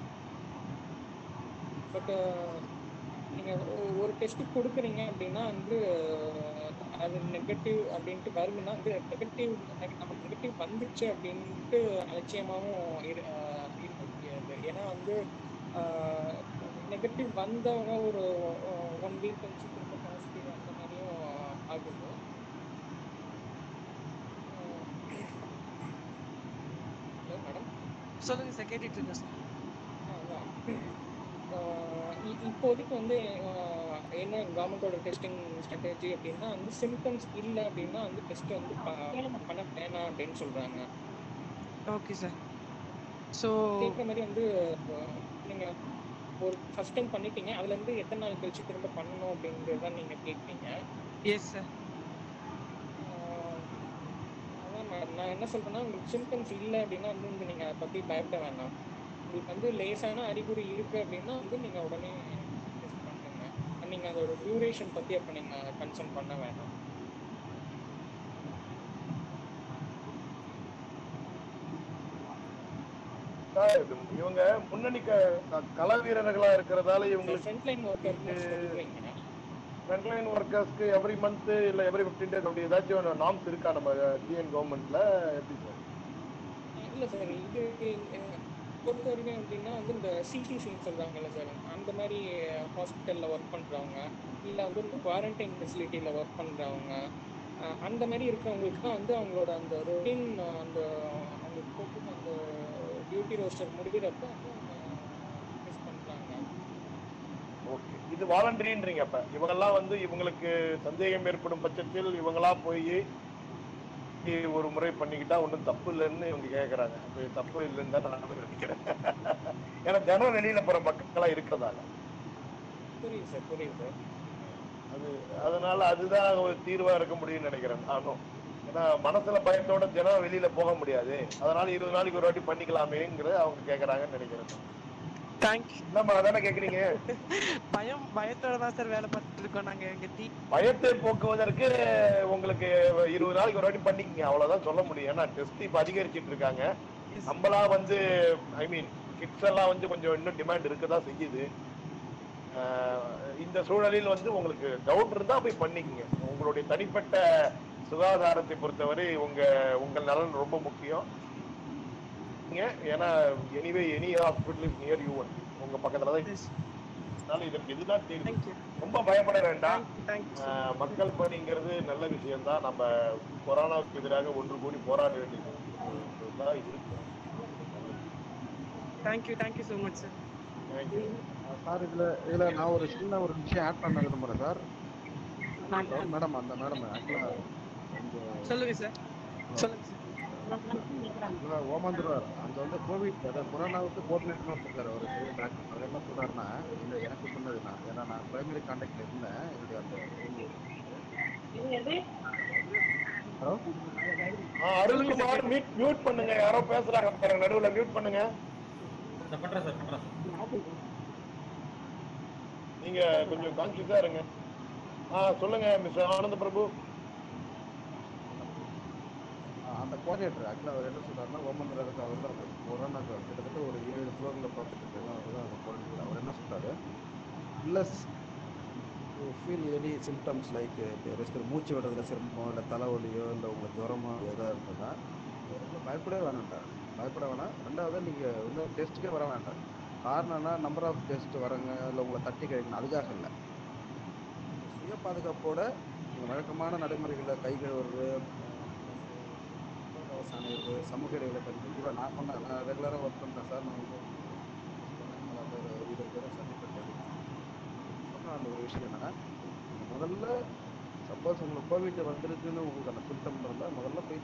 பட் நீங்க ஒ- ஒரு டெஸ்ட் கொடுக்குறீங்க அப்படின்னா வந்து அது நெகட்டிவ் அப்படின்ட்டு வருதுன்னா வந்து நெகட்டிவ் நமக்கு நெகட்டிவ் வந்துச்சு அப்படின்ட்டு அலட்சியமாவும் இரு ஆஹ் இருக்க முடியாது ஏன்னா வந்து நெகட்டிவ் வந்தவங்க ஒரு ஒன் வீக் கழிச்சு திரும்ப பாசிட்டிவ் அந்த மாதிரியும் ஆகுது ஹலோ மேடம் சொல்லுங்க சார் கேட்டுட்டு இருக்கேன் சார் அதான் ஆஹ் இ- இப்போதைக்கு வந்து ஆஹ் என்ன கவர்மெண்டோட டெஸ்டிங் ஸ்ட்ராட்டஜி அப்படின்னா வந்து சிம்டம்ஸ் இல்லை அப்படின்னா வந்து டெஸ்ட் வந்து ப- பண்ண வேணாம் அப்படின்னு சொல்றாங்க ஓகே சார் ஸோ கேட்குற மாதிரி வந்து ஆஹ் நீங்க ஒரு ஃபர்ஸ்ட் டைம் பண்ணிட்டீங்க அதுல இருந்து எத்தனை நாள் கழிச்சு திரும்ப பண்ணணும் அப்படிங்கறத நீங்க கேக்குறீங்க எஸ் சார் அதான் மேடம் நான் என்ன சொல்றேன்னா உங்களுக்கு சிம்டம்ஸ் இல்லை அப்படின்னா வந்து வந்து நீங்க அதை பத்தி பயப்பட வேண்டாம் உங்களுக்கு வந்து லேசான அறிகுறி இருக்கு அப்படின்னா வந்து நீங்க உடனே டெஸ்ட் பண்ணுங்க நீங்க அதோட டியூரேஷன் பத்தி அப்ப நீங்க கன்சர்ன் பண்ண வேண்டாம் சார், இது இவங்க முன்னணி க- கள வீரர்களா இருக்கிறதால இவங்களுக்கு ஃப்ரண்ட்லைன் ஒர்க்கர்னு சொல்றீங்க ஃப்ரண்ட்லைன் ஒர்க்கர்ஸ்க்கு எவ்ரி மந்த் இல்ல எவ்ரி ஃபிஃப்டீன் டேஸ் அப்படி ஏதாச்சும் நாம்ஸ் இருக்கா நம்ம டிஎன் கவர்மெண்ட்ல எப்படி சார் இல்ல சார் இது அஹ், பொறுத்த வரைக்கும் எப்படின்னா வந்து இந்த சிடிசின்னு சொல்றாங்கல்ல சார் அந்த மாதிரி ஹாஸ்பிட்டல்ல ஒர்க் பண்றவங்க இல்ல வந்து இந்த குவாரண்டைன் ஃபெசிலிட்டியில ஒர்க் பண்றவங்க அஹ், அந்த மாதிரி இருக்கிறவங்களுக்கு தான் வந்து அவங்களோட அந்த ரொட்டீன் அந்த அவங்களுக்கு போட்டு அந்த டியூட்டி ரோஸ்டர் முடிகிறப்ப வந்து அவங்க டெஸ்ட் பண்றாங்க ஓகே இது வாலண்டரின்றீங்க அப்ப இவங்கெல்லாம் வந்து இவங்களுக்கு சந்தேகம் ஏற்படும் பட்சத்தில் இவங்களா போய் ஒரு முறை பண்ணிக்கிட்டா ஒன்றும் தப்பு இல்லைன்னு இவங்க கேட்கறாங்க அப்ப இது தப்பு இல்லைன்னு தான் நான் நினைக்கிறேன் ஏன்னா தினம் வெளியில போற மக்களா இருக்கிறதால புரியுது சார் புரியுது சார் அது அதனால அதுதான் ஒரு தீர்வா இருக்க முடியும்னு நினைக்கிறேன் நானும் ஏன்னா மனசுல பயத்தோட தினம் வெளியில போக முடியாது அதனால இருபது நாளைக்கு ஒரு வாட்டி பண்ணிக்கலாமேங்கிறத அவங்க கேட்கறாங்கன்னு நினைக்கிறேன் தேங்க்யூ என்னம்மா அதானே கேக்குறீங்க பயம் பயத்தோட தான் சார் வேலை பார்த்துட்டு இருக்கோம் நாங்க எங்க டீ பயத்தை போக்குவதற்கு உங்களுக்கு இருபது நாளைக்கு ஒரு வாட்டி பண்ணிக்கங்க அவ்வளவுதான் சொல்ல முடியும் ஏன்னா டெஸ்ட் இப்ப அதிகரிச்சிட்டு இருக்காங்க நம்மளா வந்து ஐ மீன் கிட்ஸ் எல்லாம் வந்து கொஞ்சம் இன்னும் டிமாண்ட் இருக்கதான் செய்யுது ஆஹ் இந்த சூழலில் வந்து உங்களுக்கு டவுட் இருந்தா போய் பண்ணிக்கங்க உங்களுடைய தனிப்பட்ட சுகாதாரத்தை பொறுத்தவரை உங்க உங்கள் நலன் ரொம்ப முக்கியம் நீங்க ஏன்னா anyway any hospital is near you உங்க பக்கத்துல தான் இருக்கு. அதனால இதற்கு இதுதான் தீர்வு ரொம்ப பயப்பட வேண்டாம் ஆஹ் மக்கள் பணிங்கிறது நல்ல விஷயம்தான் நம்ம கொரோனாவுக்கு எதிராக ஒன்று கூடி போராட வேண்டியது இதுதான் இருக்கு thank you thank you so much sir thank you sir இதுல இதுல நான் ஒரு சின்ன ஒரு விஷயம் ஆட் பண்ண விரும்புறேன் சார் மேடம் அந்த மேடம் ஆக்சுவலா சொல்லுங்க சார் சொல்லுங்க சார் ஓமந்துருவார் அங்க வந்து கோவிட் அதாவது கொரோனாவுக்கு கோஆர்டினேட்டர் இருக்காரு ஒரு பெரிய டாக்டர் அவர் என்ன சொல்றாருன்னா இல்ல எனக்கு சொன்னது நான் ஏன்னா நான் பிரைமரி கான்டாக்ட்ல இருந்தேன் என்னுடைய அந்த ஹலோ அருள்குமார் மியூட் மியூட் பண்ணுங்க யாரோ பேசுறாங்க பாருங்க நடுவுல மியூட் பண்ணுங்க பண்றேன் சார் பண்றேன் சார் நீங்க கொஞ்சம் கான்சியஸா இருங்க ஆ சொல்லுங்க மிஸ் ஆனந்த பிரபு அந்த கோஆர்டினேட்டர் ஆக்சுவலாக அவர் என்ன சொல்றாருன்னா ஓமந்திரருக்கு அவர் தான் கொரோனா கிட்டத்தட்ட ஒரு ஏழு ஃப்ளோரில் பார்த்துட்டு இருக்காங்க அவர் தான் அந்த கோஆர்டினேட்டர் அவர் என்ன சொல்றாரு plus feel any symptoms like rest மூச்சு விடுறதுல சிரமமோ இல்லை தலைவலியோ இல்லை உங்களுக்கு ஜுரமோ எதாக இருந்ததுன்னா ரொம்ப பயப்படவே வேணாம்ட்டார் பயப்பட வேணாம் ரெண்டாவது நீங்கள் வந்து டெஸ்ட்டுக்கே வர வேண்டாம் காரணம்னா நம்பர் ஆஃப் டெஸ்ட் வரங்க இல்லை உங்களை தட்டி கழிக்கணும் அதுக்காக இல்லை சுய பாதுகாப்போட நீங்கள் வழக்கமான நடைமுறைகளை கை கழுவுறது முகக்கவசம் அணியிறது சமூக இடைவெளி கண்டிப்பாக நான் பண்ணேன் நான் ரெகுலராக ஒர்க் பண்ணுறேன் சார் நான் வந்து பல பேர் இருபது பேரை சந்திப்பேன் சொன்ன அந்த ஒரு விஷயம் என்னன்னா நீங்க முதல்ல சப்போஸ் உங்களுக்கு கோவிட் வந்திருக்குன்னு உங்களுக்கு அந்த சிம்டம் இருந்தால் முதல்ல போய்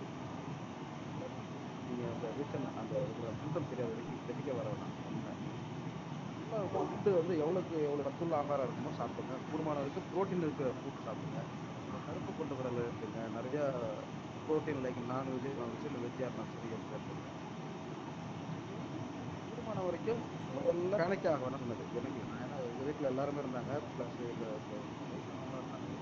நீங்க அந்த ரீசன் அந்த சிம்டம் தெரியாத வரைக்கும் தெரிவிக்க வர வேணாம் ஒண்ணு ஃபுட்டு வந்து எவ்வளோக்கு எவ்வளோ சத்துள்ள ஆகாரம் இருக்குமோ சாப்பிடுங்க கூடுமான வரைக்கும் ப்ரோட்டீன் இருக்கிற ஃபுட் சாப்பிடுங்க கருப்பு கொண்ட கடலை இருக்குங்க நிறையா ப்ரோட்டீன் லைக் நான்வெஜ் நான்வெஜ் இல்லை வெஜ்ஜாக இருந்தாலும் சரி எடுத்துக்கோங்க கூடுமான வரைக்கும் முதல்ல பேனிக் ஆக வேணாம் சொன்னது எனக்கு நான் ஏன்னா எங்கள் வீட்டில் எல்லாருமே இருந்தாங்க ப்ளஸ் எங்கள் வயசானவங்களும் இருந்தாங்க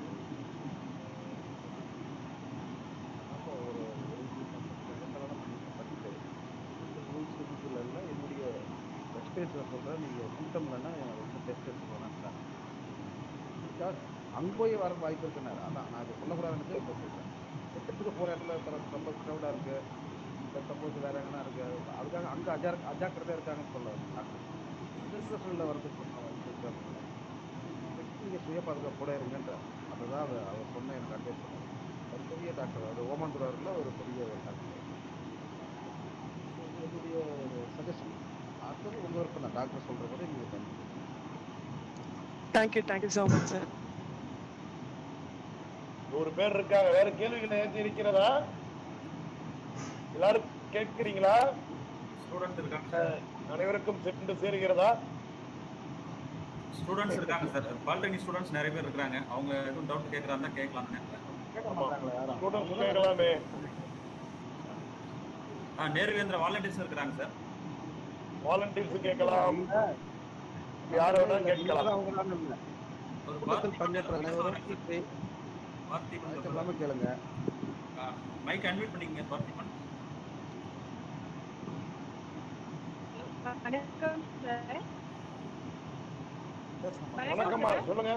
அப்போ ஒரு ரெண்டெல்லாம் பண்ணிட்டு ரூல்ஸ் ரூல்ஸில் இல்லை என்னுடைய எக்ஸ்பீரியன்ஸில் சொல்கிறேன் நீங்கள் சிம்டம் இல்லைன்னா வந்து டெஸ்ட் எடுத்து வேணான்ட்டாங்க பிகாஸ் அங்கே போய் வர வாய்ப்பு இருக்குனாரு அதான் நான் இது சொல்லக்கூடாதுன்னு இப்போ சொல்கிறேன் டெஸ்ட்டுக்கு போகிற இடத்துல இப்போ ரொம்ப க்ரௌடாக இருக்குது இல்லை சப்போஸ் வேறு எங்கன்னா இருக்குது அதுக்காக அங்கே அஜா அஜாக்கிரதையாக இருக்காங்கன்னு சொல்ல டாக்டர் அங்கே இருக்கிற சூழ்நிலை வரதுக்கு கொஞ்சம் வாய்ப்பு இருக்குது அப்படின்னு நீங்கள் சுய பாதுகாப்போட இருங்கன்ற அதுதான் அவர் அவர் சொன்ன எனக்கு அட்வைஸ் சொன்னார் ஒரு பெரிய டாக்டர் அது ஓமாந்துராரில் ஒரு பெரிய ஒரு டாக்டர் இது என்னுடைய சஜஷன் அடுத்தது உங்கள் விருப்பம் தான் டாக்டர் சொல்கிறபடி நீங்கள் பண்ணி thank you thank you so much sir நூறு பேர் இருக்காங்க வேற கேள்விகள் ஏற்றி இருக்கிறதா எல்லாரும் கேட்கிறீங்களா ஸ்டூடெண்ட்ஸ் இருக்காங்க அஹ், அனைவருக்கும் சென்று சேருகிறதா ஸ்டூடெண்ட்ஸ் இருக்காங்க சார் பாலிடெக்னிக் ஸ்டூடெண்ட்ஸ் நிறைய பேர் இருக்காங்க அவங்க எதுவும் டவுட் கேட்கறாங்க கேட்கலாம் நினைக்கிறேன் ஸ்டூடெண்ட்ஸ் கேட்கலாமே ஆ நேருவேந்திர வாலண்டியர்ஸ் இருக்கிறாங்க சார் வாலண்டியர்ஸ் கேட்கலாம் யார வேணா கேட்கலாம் அவங்களால இல்ல கூட்டத்தில் பங்கேற்ற அனைவரும் கேள்வி பார்த்திபன் இல்லாம கேளுங்க மைக் அன்மியூட் பண்ணிக்கங்க பார்த்திபன் வணக்கம் சார் வணக்கம்மா சொல்லுங்க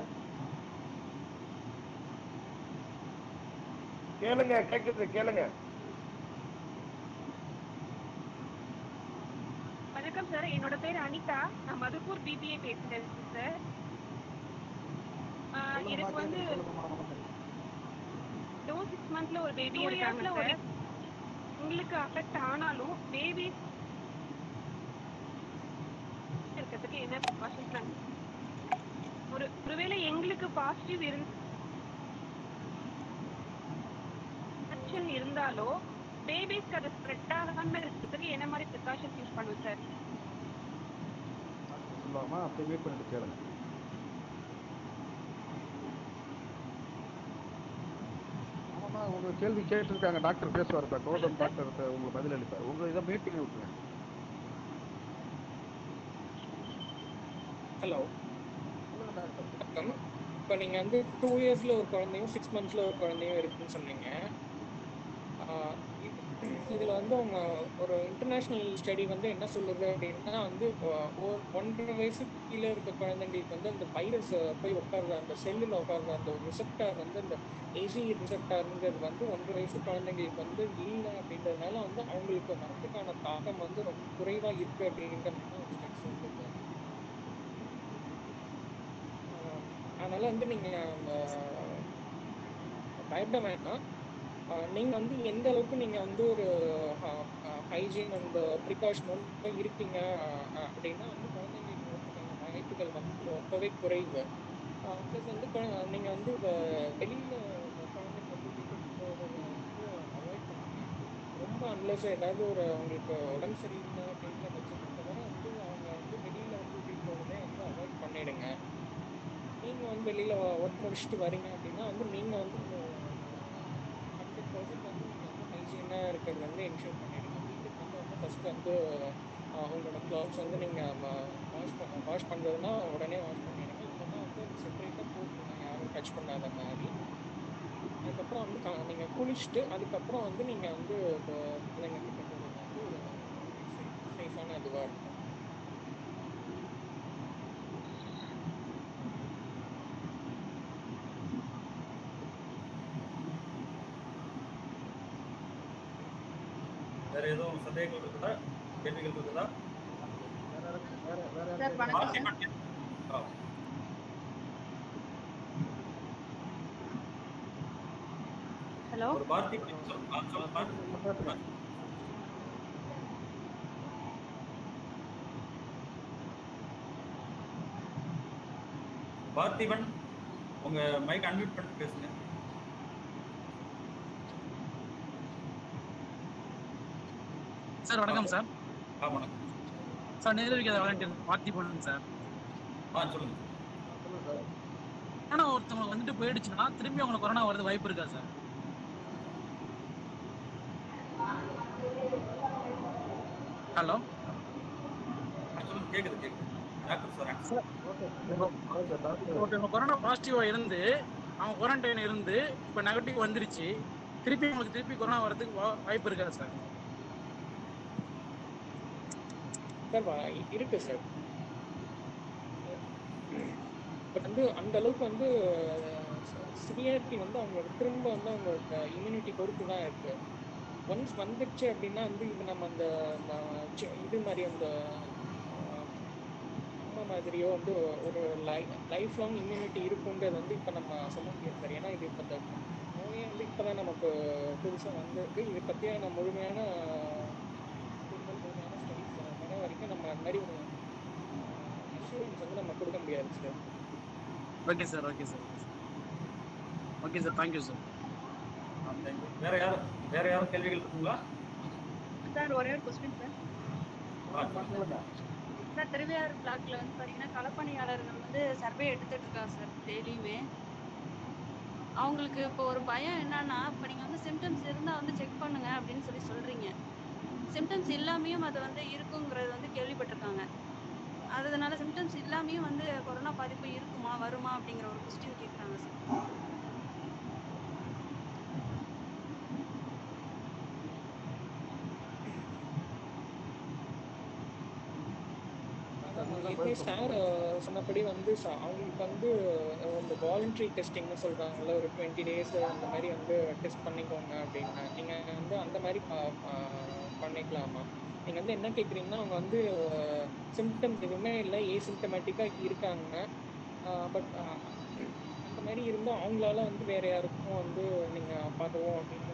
கேளுங்க கேக்குது கேளுங்க வணக்கம் சார் என்னோட பேர் அனிதா நான் மதுப்பூர் பிபிஏ பேசுறேன் சார் ஆஹ் எனக்கு வந்து டூ சிக்ஸ் மந்த்ல ஒரு பேபி இருக்காங்க சார் உங்களுக்கு அஃபெக்ட் ஆனாலும் பேபி இருக்கிறதுக்கு என்ன ப்ரிகாஷன்ஸ் நாங்க ஒரு ஒருவேளை எங்களுக்கு பாசிட்டிவ் இருந்து இருந்தாலோ பேபிஸ்க்கு அது ஸ்ப்ரெட் ஆகாம இருக்கிறதுக்கு என்ன மாதிரி ப்ரிகாஷன்ஸ் யூஸ் பண்ணுவோம் சார் சொல்லாமா அப்படியே வெயிட் பண்ணிட்டு கேளுங்க ஆமாம்மா உங்க கேள்வி கேட்டிருக்காங்க டாக்டர் பேசுவார் இப்போ கௌதம் டாக்டர் உங்களுக்கு பதில் அளிப்பார் உங்க இதை மீட்டிங் விட்டுருங்க ஹலோ வணக்கம் இப்போ நீங்கள் வந்து டூ இயர்ஸில் ஒரு குழந்தையும் சிக்ஸ் மந்த்ஸில் ஒரு குழந்தையும் இருக்குன்னு சொன்னீங்க இதில் வந்து அவங்க ஒரு இன்டர்நேஷ்னல் ஸ்டடி வந்து என்ன சொல்லுது அப்படின்னா வந்து இப்போ ஒரு ஒன்றரை வயசு கீழே இருக்க குழந்தைங்களுக்கு வந்து அந்த வைரஸ் போய் உட்கார்ற அந்த செல்லில் உட்கார்ற அந்த ஒரு ரிசெப்டார் வந்து அந்த ஏசி ரிசெப்டாருங்கிறது வந்து ஒன்றரை வயசு குழந்தைங்களுக்கு வந்து இல்லை அப்படின்றதுனால வந்து அவங்களுக்கு வரதுக்கான தாக்கம் வந்து ரொம்ப குறைவாக இருக்குது அப்படின்ற மாதிரி ஒரு ஸ்டடி சொல்லுது ஆஹ் அதனால வந்து நீங்க ஆஹ் பயப்பட வேண்டாம் ஆஹ் நீங்க வந்து எந்த அளவுக்கு நீங்க வந்து ஒரு ஹைஜீன் அண்ட் ப்ரிகாஷனோட இருக்கீங்க ஆஹ் அப்படின்னா வந்து குழந்தைங்களுக்கு வரதுக்கான வாய்ப்புகள் வந்து ரொம்பவே குறைவு ப்ளஸ் வந்து குழ- நீங்க வந்து இப்போ வெளியில குழந்தைங்களை கூட்டிட்டு போறத வந்து அவாய்ட் பண்ணுங்க ரொம்ப அன்லஸ் ஏதாவது ஒரு அவங்களுக்கு உடம்பு சரியில்லை அப்படின்ற பட்சத்துக்கு தவிர வந்து அவங்க வந்து வெளியில வந்து கூட்டிட்டு போறதே வந்து அவாய்ட் பண்ணிடுங்க நீங்க வந்து வெளியில ஒர்க் முடிச்சுட்டு வரீங்க அப்படின்னா வந்து நீங்க வந்து ஹண்ட்ரட் பர்சன்ட் வந்து நீங்க வந்து ஹைஜீனா இருக்கிறது வந்து என்ஷூர் பண்ணிடுங்க வீட்டுக்கு வந்து வந்து ஃபர்ஸ்ட் வந்து ஆஹ் உங்களோட கிளாத்ஸ் வந்து நீங்க வாஷ் வாஷ் பண்றதுன்னா உடனே வாஷ் பண்ணிடுங்க இல்லைன்னா வந்து அது செப்பரேட்டா போட்டுருங்க யாரும் டச் பண்ணாத மாதிரி அதுக்கப்புறம் வந்து க- நீங்க குளிச்சுட்டு அதுக்கப்புறம் வந்து நீங்க வந்து இப்போ குழந்தைங்க கிட்ட போகிறது வந்து சேஃபான இதுவா இருக்கும் வேற எதுவும் சந்தேகங்கள் இருக்குதா கேள்விகள் இருக்குதா சார் வணக்கம் சார் ஆ. ஹலோ ஒரு பார்த்தி சொல் ஆ, சொல்லுங்க பார்த்திபன் உங்க மைக் அன்மியூட் பண்ணிட்டு பேசுங்க சார் வணக்கம் சார் ஆ வணக்கம் சார் நேரடிக்காத வாலண்டியர் பார்த்திபன் சார் ஆ சொல்லுங்க ஆனா ஒருத்தவங்களுக்கு வந்துட்டு போயிடுச்சுன்னா திரும்பி அவங்களுக்கு கொரோனா வரது வாய்ப்பு இருக்கா சார் ஹலோ சொல்லுங்க கேக்குது கேக்குது டாக்டர் சார் ஒருத்தவங்க கொரோனா பாசிட்டிவா இருந்து அவன் குவாரண்டைன் இருந்து இப்ப நெகட்டிவ் வந்துருச்சு திருப்பி அவங்களுக்கு திருப்பி கொரோனா வரதுக்கு வா- வாய்ப்பு இருக்கா சார் சார் வா- இருக்கு சார் பட் வந்து அந்த அளவுக்கு வந்து சிவியாரிட்டி வந்து அவங்களோட திரும்ப வந்து அவங்களோட இம்யூனிட்டி பொறுத்து தான் இருக்கு ஒன்ஸ் வந்துடுச்சு அப்படின்னா வந்து இது நம்ம அந்த ம- சி- இது மாதிரி அந்த ஆஹ், அம்மா மாதிரியோ வந்து ஒரு லை லைஃப் லாங் இம்யூனிட்டி இருக்குன்றது வந்து இப்போ நம்ம சொல்ல முடியாது சார் ஏன்னா இது இப்போ இந்த நோயே வந்து இப்போ தான் நமக்கு புதுசாக வந்திருக்கு இது பற்றியான முழுமையான புரிதல் முழுமையான ஸ்டடிஸ் வர வரைக்கும் நம்ம அந்த மாதிரி ஒரு அஷூரன்ஸ் வந்து நம்ம கொடுக்க முடியாது sir okay sir okay sir okay sir thank you sir வேற யாரும் வேற யாரும் கேள்விகள் இருக்குங்களா சார் ஒரே ஒரு கொஸ்டின் சார் ஆ, சொல்லுங்க. சார் திருவையாறு பிளாக்ல வந்து பாத்தீங்கன்னா களப்பணியாளர்கள் வந்து சர்வே எடுத்துட்டு இருக்காங்க சார் டெய்லியுமே அவங்களுக்கு இப்போ ஒரு பயம் என்னன்னா இப்போ நீங்க வந்து சிம்டம்ஸ் இருந்தா வந்து செக் பண்ணுங்க அப்படின்னு சொல்லி சொல்றீங்க சிம்டம்ஸ் இல்லாமையும் அது வந்து இருக்குங்கிறது வந்து கேள்விப்பட்டிருக்காங்க அதனால சிம்டம்ஸ் இல்லாமையும் வந்து கொரோனா பாதிப்பு இருக்குமா வருமா அப்படிங்கிற ஒரு கொஸ்டின் கேட்குறாங்க சார் அதான் ஏற்கனவே சார் சொன்னபடி வந்து ச- அவங்களுக்கு வந்து அஹ், இந்த வாலண்டரி டெஸ்டிங்னு சொல்கிறாங்கல்ல ஒரு டுவெண்ட்டி டேஸ் அந்த மாதிரி வந்து டெஸ்ட் பண்ணிக்கோங்க அப்படின்னு நீங்கள் வந்து அந்த மாதிரி ப- ப- பண்ணிக்கலாமா நீங்கள் வந்து என்ன கேட்குறீங்கன்னா அவங்க வந்து சிம்டம்ஸ் எதுவுமே இல்லை ஏசிம்டமேட்டிக்காக இருக்காங்க பட் அந்த மாதிரி இருந்தால் அவங்களால வந்து வேற யாருக்கும் வந்து நீங்கள் பார்த்துவோம் அப்படின்னு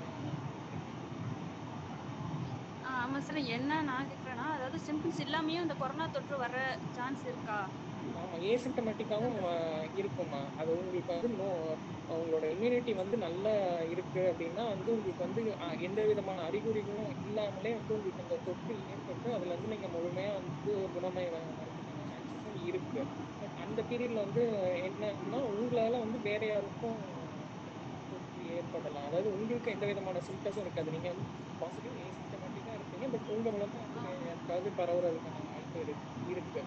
ஆ ஆமாம் சார் என்ன நான் கேட்குறேன்னா அதாவது சிம்டம்ஸ் இல்லாமையும் இந்த கொரோனா தொற்று வர சான்ஸ் இருக்கா ஆமாம் ஏசிம்டமேட்டிக்காகவும் இருக்குமா அது உங்களுக்கு வந்து நோ உங்களோட இம்யூனிட்டி வந்து நல்லா இருக்கு அப்படின்னா வந்து உங்களுக்கு வந்து அஹ், எந்த விதமான அறிகுறிகளும் இல்லாமலே வந்து உங்களுக்கு அந்த தொற்று ஏற்பட்டு அதுல இருந்து நீங்க முழுமையா வந்து குணமாய் வ- வரதுக்கான சான்சஸும் இருக்கு பட் அந்த பீரியட்ல வந்து என்னன்னா உங்களால வந்து வேற யாருக்கும் தொற்று ஏற்படலாம் அதாவது உங்களுக்கு எந்த விதமான சிம்டம்ஸும் இருக்காது நீங்க வந்து பாசிட்டிவ் ஏசிம்டமேட்டிக்கா இருப்பீங்க பட் உங்க மூலமா வந்து வேற யாருக்காவது பரவுறதுக்கான வாய்ப்பு இருக்கு இருக்கு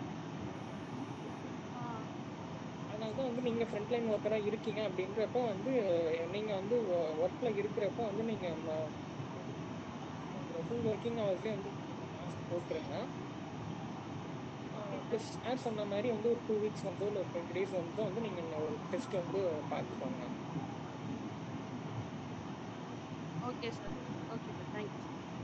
அதனால தான் வந்து நீங்கள் ஃப்ரண்ட்லைன் ஒர்க்கராக இருக்கீங்க அப்படின்றப்ப வந்து நீங்கள் வந்து ஒர்க்கில் இருக்கிறப்ப வந்து நீங்கள் ஃபுல் ஒர்க்கிங் ஹவர்ஸ்லேயே வந்து மாஸ்க் போட்டுருங்க ப்ளஸ் சார் சொன்ன மாதிரி வந்து ஒரு டூ வீக்ஸ் வந்து இல்லை ஒரு டுவெண்ட்டி டேஸ் வந்து வந்து நீங்கள் ஒரு டெஸ்ட் வந்து பார்த்துக்கோங்க okay sir okay sir thank you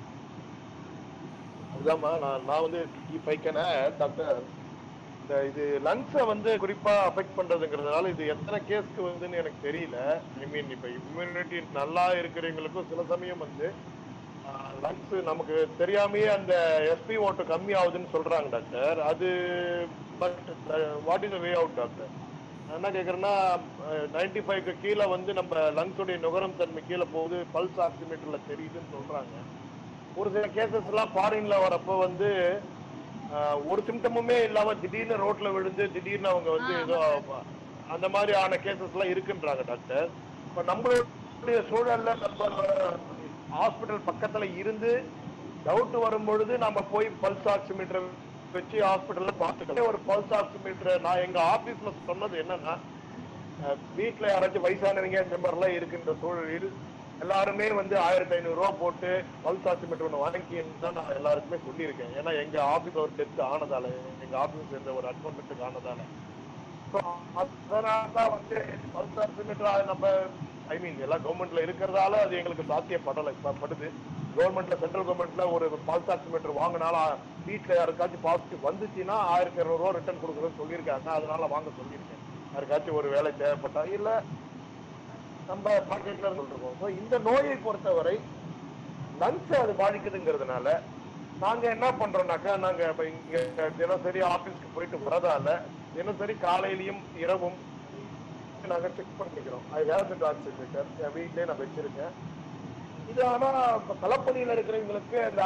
அதுதாம்மா நான் நான் வந்து இஃப் ஐ கேன் டாக்டர் இந்த இது லங்ஸை வந்து குறிப்பா அஃபெக்ட் பண்றதுங்கிறதுனால இது எத்தனை கேஸ்க்கு வந்துன்னு எனக்கு தெரியல ஐ மீன் இப்ப இம்யூனிட்டி நல்லா இருக்கிறவங்களுக்கும் சில சமயம் வந்து லங்ஸ் நமக்கு தெரியாமையே அந்த எஸ்பி ஓட்டு கம்மி ஆகுதுன்னு சொல்றாங்க டாக்டர் அது but what is way out doctor நான் என்ன கேட்குறேன்னா நைன்டி ஃபைவ்க்கு கீழே வந்து நம்ம லங்ஸுடைய நுகரும் தன்மை கீழே போகுது பல்ஸ் ஆக்சிமீட்டர்ல தெரியுதுன்னு சொல்றாங்க ஒரு சில கேசஸ் எல்லாம் ஃபாரின்ல வரப்போ வந்து ஆஹ், ஒரு சிம்டமுமே இல்லாம திடீர்னு ரோட்ல விழுந்து திடீர்னு அவங்க வந்து ஏதோ அந்த மாதிரி ஆன கேசஸ் எல்லாம் இருக்குன்றாங்க டாக்டர் இப்ப நம்மளுடைய சூழல்ல நம்ம ஹாஸ்பிட்டல் பக்கத்துல இருந்து டவுட் வரும் பொழுது நம்ம போய் பல்ஸ் ஆக்சிமீட்டர் வச்சு ஹாஸ்பிட்டல்ல பார்த்துக்கலாம் ஒரு பல்ஸ் ஆக்சிமீட்டர் நான் எங்க ஆபீஸ்ல சொன்னது என்னன்னா அஹ், வீட்ல யாராச்சும் வயசானவங்க இந்த மாதிரிலாம் இருக்கின்ற சூழலில் எல்லாருமே வந்து ஆயிரத்தி ஐநூறு ரூபா போட்டு பல்ஸ் ஆக்சிமீட்டர் ஒன்று வாங்கின்னு தான் நான் எல்லாருக்குமே சொல்லியிருக்கேன் ஏன்னா எங்க ஆபீஸ் ஒரு டெஸ்ட் ஆனதால எங்க ஆபீஸ் இருந்த ஒரு அக்கௌண்ட்டுக்கு ஆனதால So, அதனால தான் வந்து பல்ஸ் ஆக்சிமீட்டர் நம்ம ஐ மீன் எல்லாம் கவர்மெண்ட்ல இருக்கிறதால அது எங்களுக்கு சாத்தியப்படலை ப- படுது கவர்மெண்ட்ல சென்ட்ரல் கவர்மெண்ட்ல ஒரு பல்ஸ் ஆக்சிமீட்டர் வாங்கினாலும் வீட்டுல யாருக்காச்சும் பாசிட்டிவ் வந்துச்சுன்னா ஆயிரத்தி இரநூறுவா ரிட்டர்ன் கொடுக்குறேன்னு சொல்லியிருக்காங்க அதனால வாங்க சொல்லியிருக்கேன் யாருக்காச்சும் ஒரு வேலை தேவைப்பட்டா இல்ல நம்ம பாக்கெட்ல சொல்லிருக்கோம் ஸோ இந்த நோயை பொறுத்தவரை லங்ஸ் அது பாதிக்குதுங்கிறதுனால நாங்க என்ன பண்றோம்னாக்கா நாங்க இப்ப இங்க தினசரி ஆபீஸ்க்கு போயிட்டு வரதால தினசரி காலையிலயும் இரவும் நாங்க செக் பண்ணிக்கிறோம் ஐ ஹேவ் த ஆக்சிமீட்டர் என் வீட்லயே நான் வச்சிருக்கேன் இது ஆனா இப்ப களப்பணியில இருக்கிறவங்களுக்கு அந்த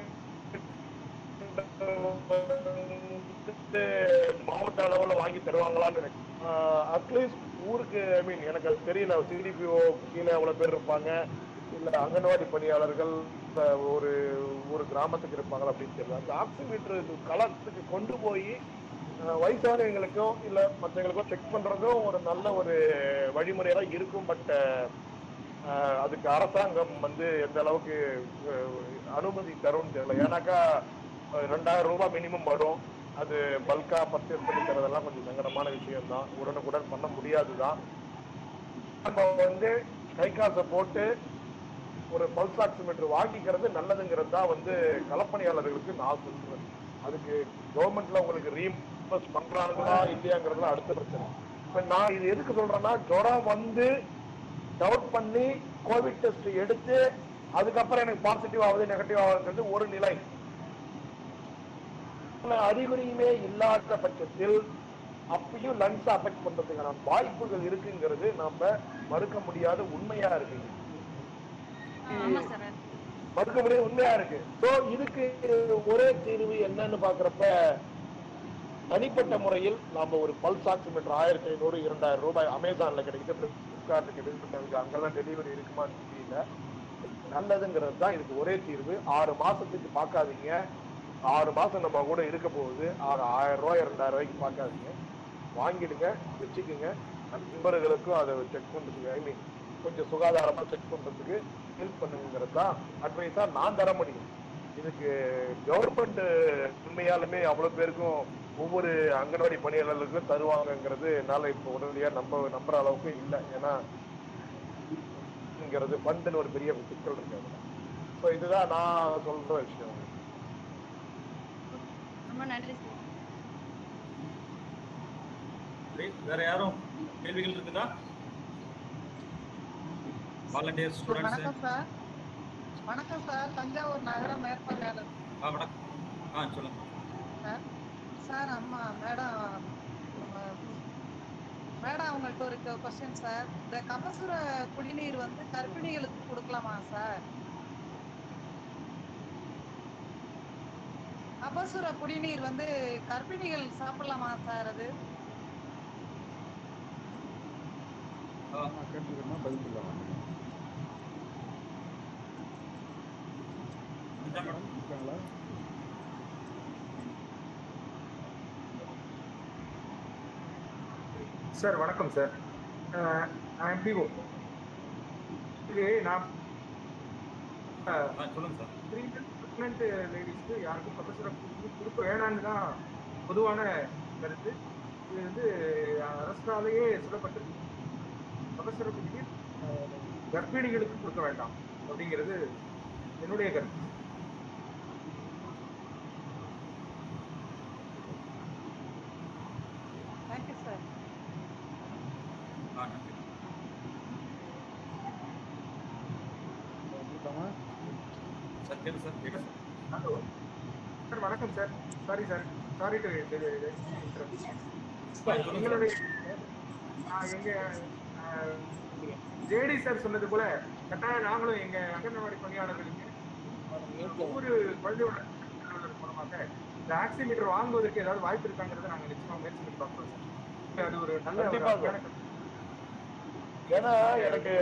ஆக்சிமீட்டர் மாவட்ட அளவுல வாங்கி தருவாங்களான்னு எனக்கு அட்லீஸ்ட் ஊருக்கு ஐ மீன் எனக்கு அது தெரியல சிடிபிஓ கீழே அவ்வளவு பேர் இருப்பாங்க இல்ல அங்கன்வாடி பணியாளர்கள் இப்ப ஒரு ஒரு கிராமத்துக்கு இருப்பாங்களா அப்படின்னு தெரியல அந்த ஆக்சிமீட்டர் களத்துக்கு கொண்டு போய் அஹ், வயசானவங்களுக்கும் இல்ல மற்றவங்களுக்கும் செக் பண்றதும் ஒரு நல்ல ஒரு வழிமுறையா தான் இருக்கும் பட் அதுக்கு அரசாங்கம் வந்து எந்த அளவுக்கு அஹ், அனுமதி தரும்னு தெரியல ஏன்னாக்கா அஹ், ரெண்டாயிரம் ரூபாய் மினிமம் வரும் அது பல்கா பர்ச்சேஸ் பண்ணி தரதெல்லாம் கொஞ்சம் சங்கடமான விஷயம் தான் உடனுக்குடன் பண்ண முடியாதுதான் நம்ம வந்து கை காசை போட்டு ஒரு பல்ஸ் ஆக்சிமீட்டர் வாங்கிக்கிறது நல்லதுங்கிறது தான் வந்து களப்பணியாளர்களுக்கு நான் சொல்றேன் அதுக்கு கவர்மெண்ட்ல உங்களுக்கு ரீம்பர்ஸ் பண்றாங்களா இல்லையாங்கிறதுலாம் அடுத்த பிரச்சனை இப்ப நான் இது எதுக்கு சொல்றேன்னா ஜுரம் வந்து டவுட் பண்ணி கோவிட் டெஸ்ட் எடுத்து அதுக்கப்புறம் எனக்கு பாசிட்டிவ் ஆகுது நெகட்டிவ் ஆகுதுன்றது ஒரு நிலை அறிகுறியுமே இல்லாத பட்சத்தில் அப்பயும் லங்ஸ் அஃபெக்ட் பண்றதுக்கான வாய்ப்புகள் இருக்குங்கிறது நாம மறுக்க முடியாத உண்மையா இருக்குங்க ஆமா சார் மறுக்க முடியாத உண்மையா இருக்கு சோ இதுக்கு ஒரே தீர்வு என்னன்னு பாக்குறப்ப தனிப்பட்ட முறையில் நாம ஒரு பல்ஸ் ஆக்சிமீட்டர் ஆயிரத்தி ஐநூறு இரண்டாயிரம் ரூபாய் அமேசான்ல கிடைக்குது பிளிப்கார்ட் கிடைக்குது அங்கெல்லாம் டெலிவரி இருக்குமான்னு தெரியல நல்லதுங்கிறது தான் இதுக்கு ஒரே தீர்வு ஆறு மாசத்துக்கு பார்க்காதீங்க ஆறு மாசம் நம்ம கூட இருக்க போகுது ஆறு ஆயிரம் ரூபாய் ரெண்டாயிரம் ரூபாய்க்கு பார்க்காதீங்க வாங்கிடுங்க வச்சுக்கோங்க நண்பர்களுக்கும் அதை செக் பண்றதுக்கு ஐ மீன் கொஞ்சம் சுகாதாரமா செக் பண்றதுக்கு ஹெல்ப் பண்ணுங்கிறது தான் அட்வைஸா நான் தர முடியும் இதுக்கு கவர்மெண்ட் உண்மையாலுமே அவ்வளவு பேருக்கும் ஒவ்வொரு அங்கன்வாடி பணியாளர்களுக்கும் தருவாங்கங்கிறது என்னால இப்போ உடனடியா நம்ப நம்புற அளவுக்கு இல்லை ஏன்னா ங்கிறது ஃபண்டுன்னு ஒரு பெரிய சிக்கல் இருக்கு அதுல ஸோ இதுதான் நான் சொல்ற விஷயம் ரொம்ப நன்றி சார் சரி, வேற யாரும் கேள்விகள் இருக்குதா வாலண்டியர் சார், ஸ்டூடெண்ட்ஸ் வணக்கம் சார் வணக்கம் சார் தஞ்சாவூர் நகர மேற்பார்வையாளர் ஆ வணக்கம் ஆ சொல்லுங்க சார் சார் அம்மா மேடம் மேடம் உங்கள்கிட்ட ஒரு கொஸ்டின் சார் இந்த கபசுர குடிநீர் வந்து கர்ப்பிணிகளுக்கு கொடுக்கலாமா சார் கபசுர குடிநீர் வந்து கர்ப்பிணிகள் சாப்பிடலாமா சார் அது கேட்டுக்கிறேன்னா பதில் சொல்லலாம் இருக்காங்களா சார் வணக்கம் சார் ஐம் பிஓ இது நான் சொல்லுங்க சார் த்ரீ ப்ரெக்னென்ட் லேடிஸ்க்கு யாருக்கும் ப்ரொஃபஸரை கொடுக்க வேணான்னு தான் பொதுவான கருத்து இது வந்து அரசாலேயே சொல்லப்பட்டது ப்ரொஃபஸரை பற்றி கர்ப்பிணிகளுக்கு கொடுக்க வேண்டாம் அப்படிங்கிறது என்னுடைய கருத்து தேங்க்யூ சார் ஆ நன்றி சார் கேளு சார் கேளு சார் ஹலோ சார் வணக்கம் sir sorry sir sorry to எங்களுடைய ஆ, எங்க ஜேடி சார் சொன்னது போல கட்டாயம் நாங்களும் எங்க அங்கன்வாடி பணியாளர்களுக்கு ஒவ்வொரு குழந்தையோட அலுவலர் மூலமாக இந்த ஆக்சிமீட்டர் வாங்குவதற்கு ஏதாவது வாய்ப்பு இருக்காங்கிறத நாங்க நிச்சயமா முயற்சி பண்ணி பார்க்கிறோம் சார் அது ஒரு நல்ல ஒரு கண்டிப்பா அருமையான சார். ஏன்னா எனக்கு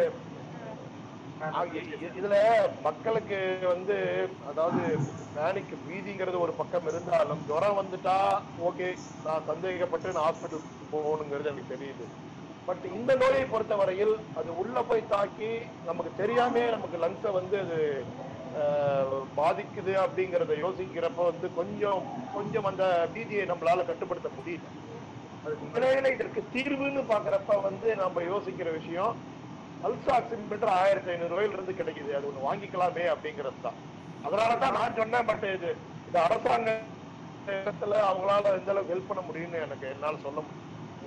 ஆ, இ- இ- இதுல மக்களுக்கு வந்து அதாவது பேனிக் பீதிங்கிறது ஒரு பக்கம் இருந்தாலும் ஜுரம் வந்துட்டா ஓகே நான் சந்தேகப்பட்டு நான் ஹாஸ்பிட்டல் போகணுங்கிறது எனக்கு தெரியுது பட் இந்த நோயை பொறுத்தவரையில் அது உள்ள போய் தாக்கி நமக்கு தெரியாமே நமக்கு லங்ஸை வந்து அது ஆஹ், பாதிக்குது அப்படிங்கிறத யோசிக்கிறப்ப வந்து கொஞ்சம் கொஞ்சம் அந்த பீதியை நம்மளால கட்டுப்படுத்த முடியல உண்மையில இதற்கு தீர்வுன்னு பாக்குறப்ப வந்து நம்ம யோசிக்கிற விஷயம் பல்ஸ் ஆக்சிமீட்டர் ஆயிரத்தி ஐநூறு ரூபாயில இருந்து கிடைக்குது அது ஒண்ணு வாங்கிக்கலாமே அப்படிங்கிறது தான் அதனால தான் நான் சொன்னேன் பட் இது இது அரசாங்க இடத்துல அவங்களால எந்த அளவுக்கு ஹெல்ப் பண்ண முடியும்னு எனக்கு என்னால சொல்ல முடியும்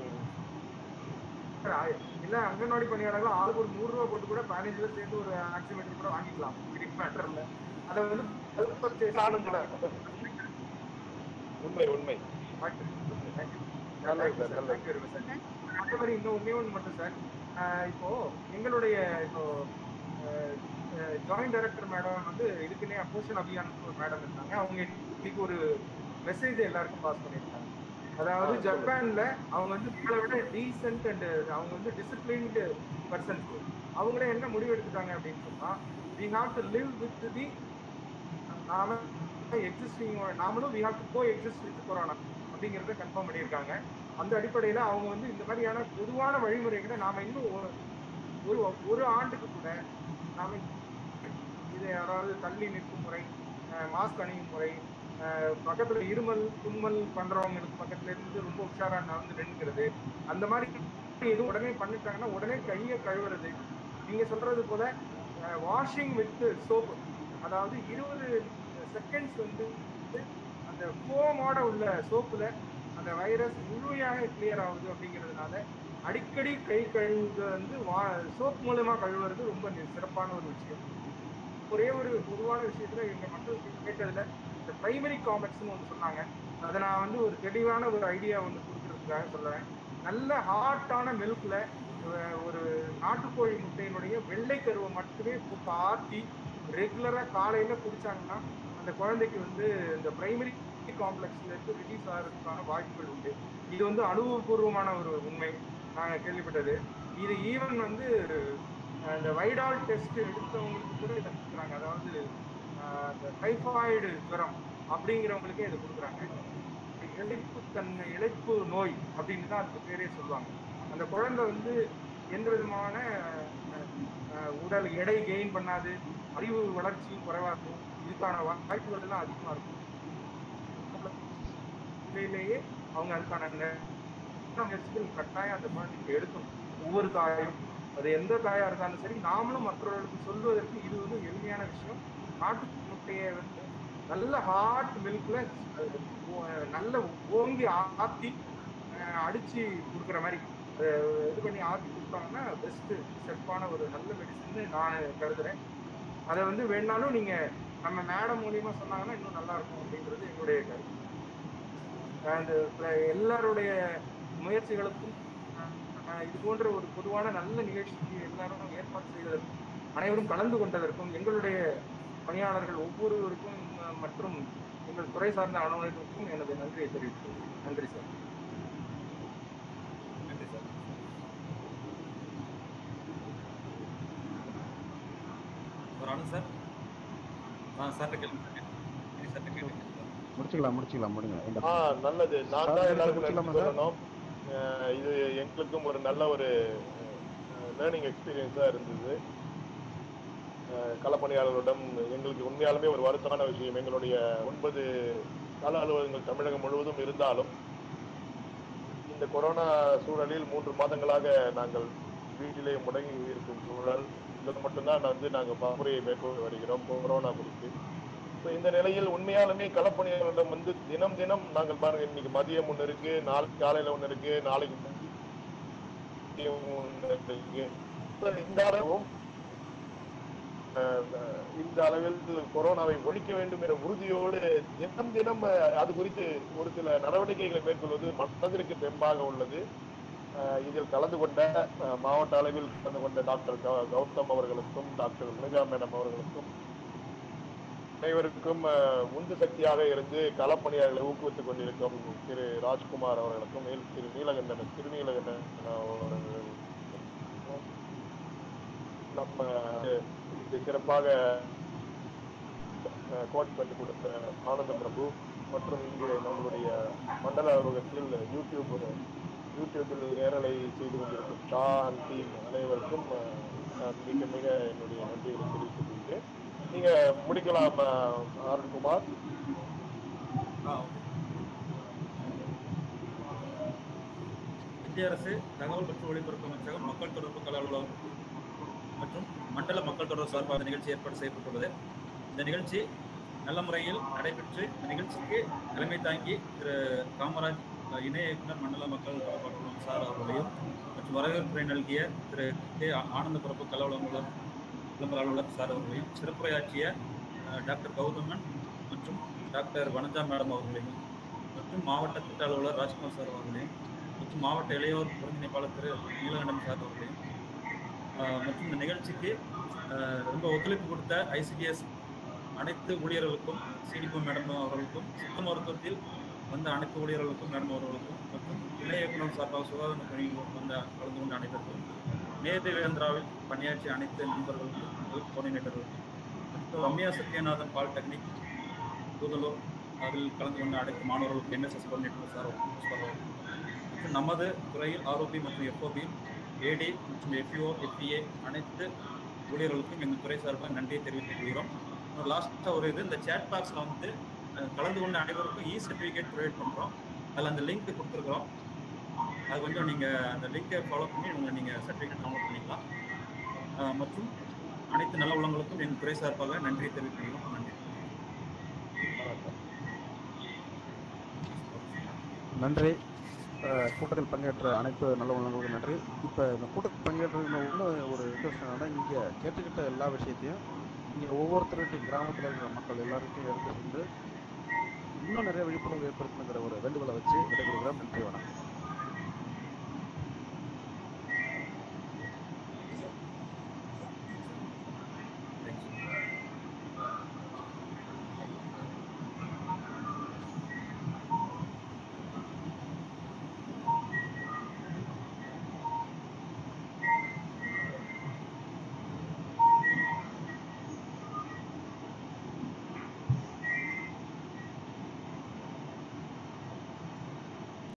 சார், ஆ- இல்ல அங்கன்வாடி பணியாளர்கள் ஆளுக்கு ஒரு நூறு ரூபா போட்டு கூட பதினஞ்சு பேர் சேர்ந்து ஒரு ஆக்சிமீட்டர் கூட வாங்கிக்கலாம் கிரிக் மேட்டர் இல்ல அதை வந்து bulk purchase- நானும் சொன்னேன். உண்மை உண்மை நல்லது சார், நல்லது. Thank you very much, sir. அதே மாதிரி இன்னும் ஒண்ணே ஒண்ணு மட்டும் சார் ஆஹ் இப்போ எங்களுடைய இப்போ ஜாயிண்ட் டைரக்டர் மேடம் வந்து இதுக்குன்னே அப்போஷன் அபியானுக்கு ஒரு மேடம் இருந்தாங்க அவங்க இன்னைக்கு ஒரு மெசேஜ் எல்லாருக்கும் பாஸ் பண்ணியிருக்காங்க அதாவது ஆ, ஜப்பான்ல அவங்க வந்து நம்மளை விட டீசென்ட் அண்ட் அவங்க வந்து டிசிப்ளின்டு பர்சன்ஸ் அவங்களே என்ன முடிவு எடுத்துட்டாங்க அப்படின்னு சொன்னா we have to live with the நாம எக்ஸிஸ்டிங் நாமளும் we have to go exist with corona அப்படிங்கிறத கன்ஃபார்ம் பண்ணியிருக்காங்க அந்த அடிப்படையில் அவங்க வந்து இந்த மாதிரியான பொதுவான வழிமுறைகளை நாம இன்னும் ஒரு- ஒரு ஒரு ஆண்டுக்கு கூட நாம இது அதாவது தள்ளி நிற்கும் முறை மாஸ்க் அணியும் முறை அஹ், பக்கத்துல இருமல் தும்மல் பண்றவங்களுக்கு பக்கத்துல இருந்து ரொம்ப உஷாரா நடந்து நிற்கிறது அந்த மாதிரி எதுவும் உடனே பண்ணிட்டாங்கன்னா உடனே கையை கழுவுறது நீங்க சொல்றது போல வாஷிங் வித் சோப்பு அதாவது இருபது செகண்ட்ஸ் வந்து அந்த ஃபோமோட உள்ள சோப்புல அந்த வைரஸ் முழுமையாக கிளியர் ஆகுது அப்படிங்கிறதுனால அடிக்கடி கை கழுவுறது வந்து வா சோப் மூலமா கழுவுறது ரொம்ப நி- சிறப்பான ஒரு விஷயம் ஒரே ஒரு பொதுவான விஷயத்துல எங்க மக்கள் கேட்டதுல இந்த பிரைமரி காம்ப்ளெக்ஸ்னு ஒன்று சொன்னாங்க அதை நான் வந்து ஒரு தெளிவான ஒரு ஐடியா வந்து கொடுக்கறதுக்காக சொல்லுவேன் நல்ல ஹாட்டான மில்க்ல ஒரு நாட்டுக்கோழி முட்டையினுடைய வெள்ளை கருவை மட்டுமே போட்டு ஆத்தி ரெகுலரா காலையில குடிச்சாங்கன்னா அந்த குழந்தைக்கு வந்து இந்த பிரைமரி காம்ப்ளெக்ஸ்ல இருந்து ரிலீஸ் ஆகிறதுக்கான வாய்ப்புகள் உண்டு இது வந்து அனுபவபூர்வமான ஒரு உண்மை நாங்க கேள்விப்பட்டது இது ஈவன் வந்து அஹ் இந்த வைடால் டெஸ்ட் எடுத்தவங்களுக்கு கூட இதை கொடுக்குறாங்க அதாவது அஹ் இந்த டைஃபாய்டு ஜுரம் அப்படிங்கிறவங்களுக்கே இதை கொடுக்குறாங்க இழைப்பு தன்மை இழைப்பு நோய் அப்படின்னு தான் அதுக்கு பேரே சொல்லுவாங்க அந்த குழந்தை வந்து எந்த விதமான அஹ், அஹ், உடல் எடை கெயின் பண்ணாது அறிவு வளர்ச்சியும் குறைவா இருக்கும் இதுக்கான வாய்ப்புகள் எல்லாம் அதிகமா இருக்கும் உண்மையிலேயே அவங்க அதுக்கான நெ- முயற்சிகள் கட்டாயம் அந்த குழந்தைக்கு எடுக்கணும் ஒவ்வொரு தாயும் அது எந்த தாயா இருந்தாலும் சரி நாமளும் மற்றவர்களுக்கு சொல்வதற்கு இது வந்து எளிமையான விஷயம் நாட்டு முட்டையை வந்து நல்ல ஹாட் மில்க்ல நல்ல ஓங்கி ஆத்தி அஹ், அடிச்சு கொடுக்குற மாதிரி அதை இது பண்ணி ஆத்தி கொடுத்தாங்கன்னா பெஸ்ட் செப்பான ஒரு நல்ல மெடிசன்னு நான் கருதுறேன் அதை வந்து வேணாலும் நீங்க நம்ம மேடம் மூலியமா சொன்னாங்கன்னா இன்னும் நல்லா இருக்கும் அப்படின்றது என்னுடைய கருத்து அண்ட் எல்லாருடைய முயற்சிகளுக்கும் அஹ், இது போன்ற ஒரு பொதுவான நல்ல நிகழ்ச்சிக்கு எல்லாரும் ஏற்பாடு செய்வதற்கும் அனைவரும் கலந்து கொண்டதற்கும் எங்களுடைய பணியாளர்கள் ஒவ்வொருவருக்கும் அஹ், மற்றும் எங்கள் துறை சார்ந்த அலுவலர்களுக்கும் எனது நன்றியை தெரிவித்துள்ளேன் நன்றி சார் நன்றி சார் ஒரு அனு சார் ஆ சார் கேளுங்க சார் கேளுங்க முடிச்சுக்கலாம் முடிச்சுக்கலாம் முடிங்க இந்த ஆ நல்லது நான் சார், தான் நீங்க எல்லாருக்கும் நன்றி முடிச்சுக்கலாமா சார்? சொல்லணும் அஹ் இது எங்களுக்கும் ஒரு நல்ல ஒரு லேர்னிங் எக்ஸ்பீரியன்ஸாக இருந்தது அஹ் களப்பணியாளர்களிடம் எங்களுக்கு உண்மையாலுமே ஒரு வருத்தமான விஷயம் எங்களுடைய ஒன்பது கள அலுவலகங்கள் தமிழகம் முழுவதும் இருந்தாலும் இந்த கொரோனா சூழலில் மூன்று மாதங்களாக நாங்கள் வீட்டிலே முடங்கி இருக்கும் சூழல் இது மட்டும்தான் வந்து நாங்கள் பரப்புரையை மேற்கொண்டு வருகிறோம் கொரோனா குறித்து ஸோ இந்த நிலையில் உண்மையாலுமே களப்பணியாளரிடம் வந்து தினம் தினம் நாங்கள் பாருங்க இன்னைக்கு மதியம் ஒன்று இருக்கு நாளைக்கு காலையில ஒன்று இருக்கு நாளைக்கு மதியம் ஒன்று இருக்கு So, இந்த அளவும் அஹ், இந்த அளவில் கொரோனாவை ஒழிக்க வேண்டும் என்ற உறுதியோடு தினம் தினம் அஹ், அது குறித்து ஒரு சில நடவடிக்கைகளை மேற்கொள்வது மனதிற்கு தெம்பாக உள்ளது அஹ், இதில் கலந்து கொண்ட அஹ், மாவட்ட அளவில் கலந்து கொண்ட டாக்டர் கௌ- கௌதம் அவர்களுக்கும் டாக்டர் முனிகா மேடம் அவர்களுக்கும் அனைவருக்கும் அஹ், உந்து சக்தியாக இருந்து களப்பணியாளர்களை ஊக்குவித்துக் கொண்டிருக்கும் திரு ராஜ்குமார் அவர்களுக்கும் மேல் திரு நீலகண்டன் திருநீலகண்டன் அவர்களுக்கும் நம்ம இது சிறப்பாக அஹ், கோட் பண்ணி கொடுத்த ஆனந்த பிரபு மற்றும் இங்கே நம்மளுடைய மண்டல அலுவலகத்தில் யூடியூப் யூடியூபில் நேரலை செய்து கொண்டிருக்கும் ஷா அண்ட் டீம் அனைவருக்கும் அஹ், நான் மிக மிக என்னுடைய நன்றிகளை தெரிவித்துக் கொள்கிறேன் நீங்க முடிக்கலாம் அஹ், அருண்குமார் ஆ ஓகே இந்திய அரசு தகவல் மற்றும் ஒளிபரப்பு அமைச்சகம் மக்கள் தொடர்பு கல அலுவலகம் மற்றும் மண்டல மக்கள் தொடர்பு சார்பாக இந்த நிகழ்ச்சி ஏற்பாடு செய்யப்பட்டுள்ளது இந்த நிகழ்ச்சி நல்ல முறையில் நடைபெற்று இந்த நிகழ்ச்சிக்கு தலைமை தாங்கி திரு காமராஜ் அஹ், இணை இயக்குனர் மண்டல மக்கள் தொடர்பு சார் அவர்களையும் மற்றும் வரவேற்புரை நல்கிய திரு கே ஆனந்த பிறப்பு கல அலுவலகம் விளம்பர அலுவலர் சார் அவர்களையும் சிறப்புரையாற்றிய அஹ், டாக்டர் கௌதமன் மற்றும் டாக்டர் வனஜா மேடம் அவர்களையும் மற்றும் மாவட்ட திட்ட அலுவலர் ராஜ்குமார் சார் அவர்களையும் மற்றும் மாவட்ட இளையோர் ஒருங்கிணைப்பாளர் திரு நீலகண்டன் சார் அவர்களையும் ஆஹ் மற்றும் இந்த நிகழ்ச்சிக்கு ஆஹ் ரொம்ப ஒத்துழைப்பு கொடுத்த ஐசிடிஎஸ் அனைத்து ஊழியர்களுக்கும் சிடிபோ மேடம் அவர்களுக்கும் சித்த மருத்துவத்தில் வந்த அனைத்து ஊழியர்களுக்கும் மேடம் அவர்களுக்கும் மற்றும் இணை இயக்குனர் சார்பாக சுகாதார பணியில் வந்த கலந்து கொண்ட அனைவருக்கும் நேதேவேந்திராவில் பணியாற்றிய அனைத்து நண்பர்களுக்கும் ஹெல்த் கோஆர்டினேட்டர்களுக்கும் மற்றும் ரம்யா சத்யநாதன் பாலிடெக்னிக் கூதலூர் அதில் கலந்து கொண்ட அனைத்து மாணவர்களுக்கும் என்எஸ்எஸ் கோஆர்டினேட்டர் சார் சார் அவர்கள் மற்றும் நமது துறையில் ஆர்ஓபி மற்றும் எஃப்ஓபி ஏடி மற்றும் எஃப்யூஓ எஃப்இஏ அனைத்து ஊழியர்களுக்கும் எங்கள் துறை சார்பாக நன்றியை தெரிவித்துக் கொள்கிறோம் லாஸ்ட்டாக ஒரு இது இந்த சேட் பாக்ஸில் வந்து அஹ், கலந்து கொண்ட அனைவருக்கும் இ சர்டிஃபிகேட் ப்ரொவைட் பண்ணுறோம் அதில் அந்த லிங்க் கொடுத்துருக்குறோம் அது கொஞ்சம் நீங்கள் அந்த லிங்கை ஃபாலோ பண்ணி உங்கள் நீங்கள் சர்டிஃபிகேட் டவுன்லோட் பண்ணிக்கலாம் அஹ், மற்றும் அனைத்து நல்ல உள்ளங்களுக்கும் எங்கள் துறை சார்பாக நன்றியை தெரிவித்துக் கொள்கிறோம் நன்றி நன்றி அஹ், கூட்டத்தில் பங்கேற்ற அனைத்து நல்ல உள்ளவங்களுக்கும் நன்றி இப்போ இந்த கூட்டத்தில் பங்கேற்ற ஒன்று ஒரு ரிக்வஸ்ட் என்னன்னா இங்கே கேட்டுக்கிட்ட எல்லா விஷயத்தையும் இங்கே ஒவ்வொருத்தருடைய கிராமத்தில் இருக்கிற மக்கள் எல்லாருக்கும் எடுத்து சென்று இன்னும் நிறைய விழிப்புணர்வு ஏற்படுத்தணுங்கிற ஒரு வேண்டுகோளை வச்சு விடைபெறுகிறோம் நன்றி வணக்கம்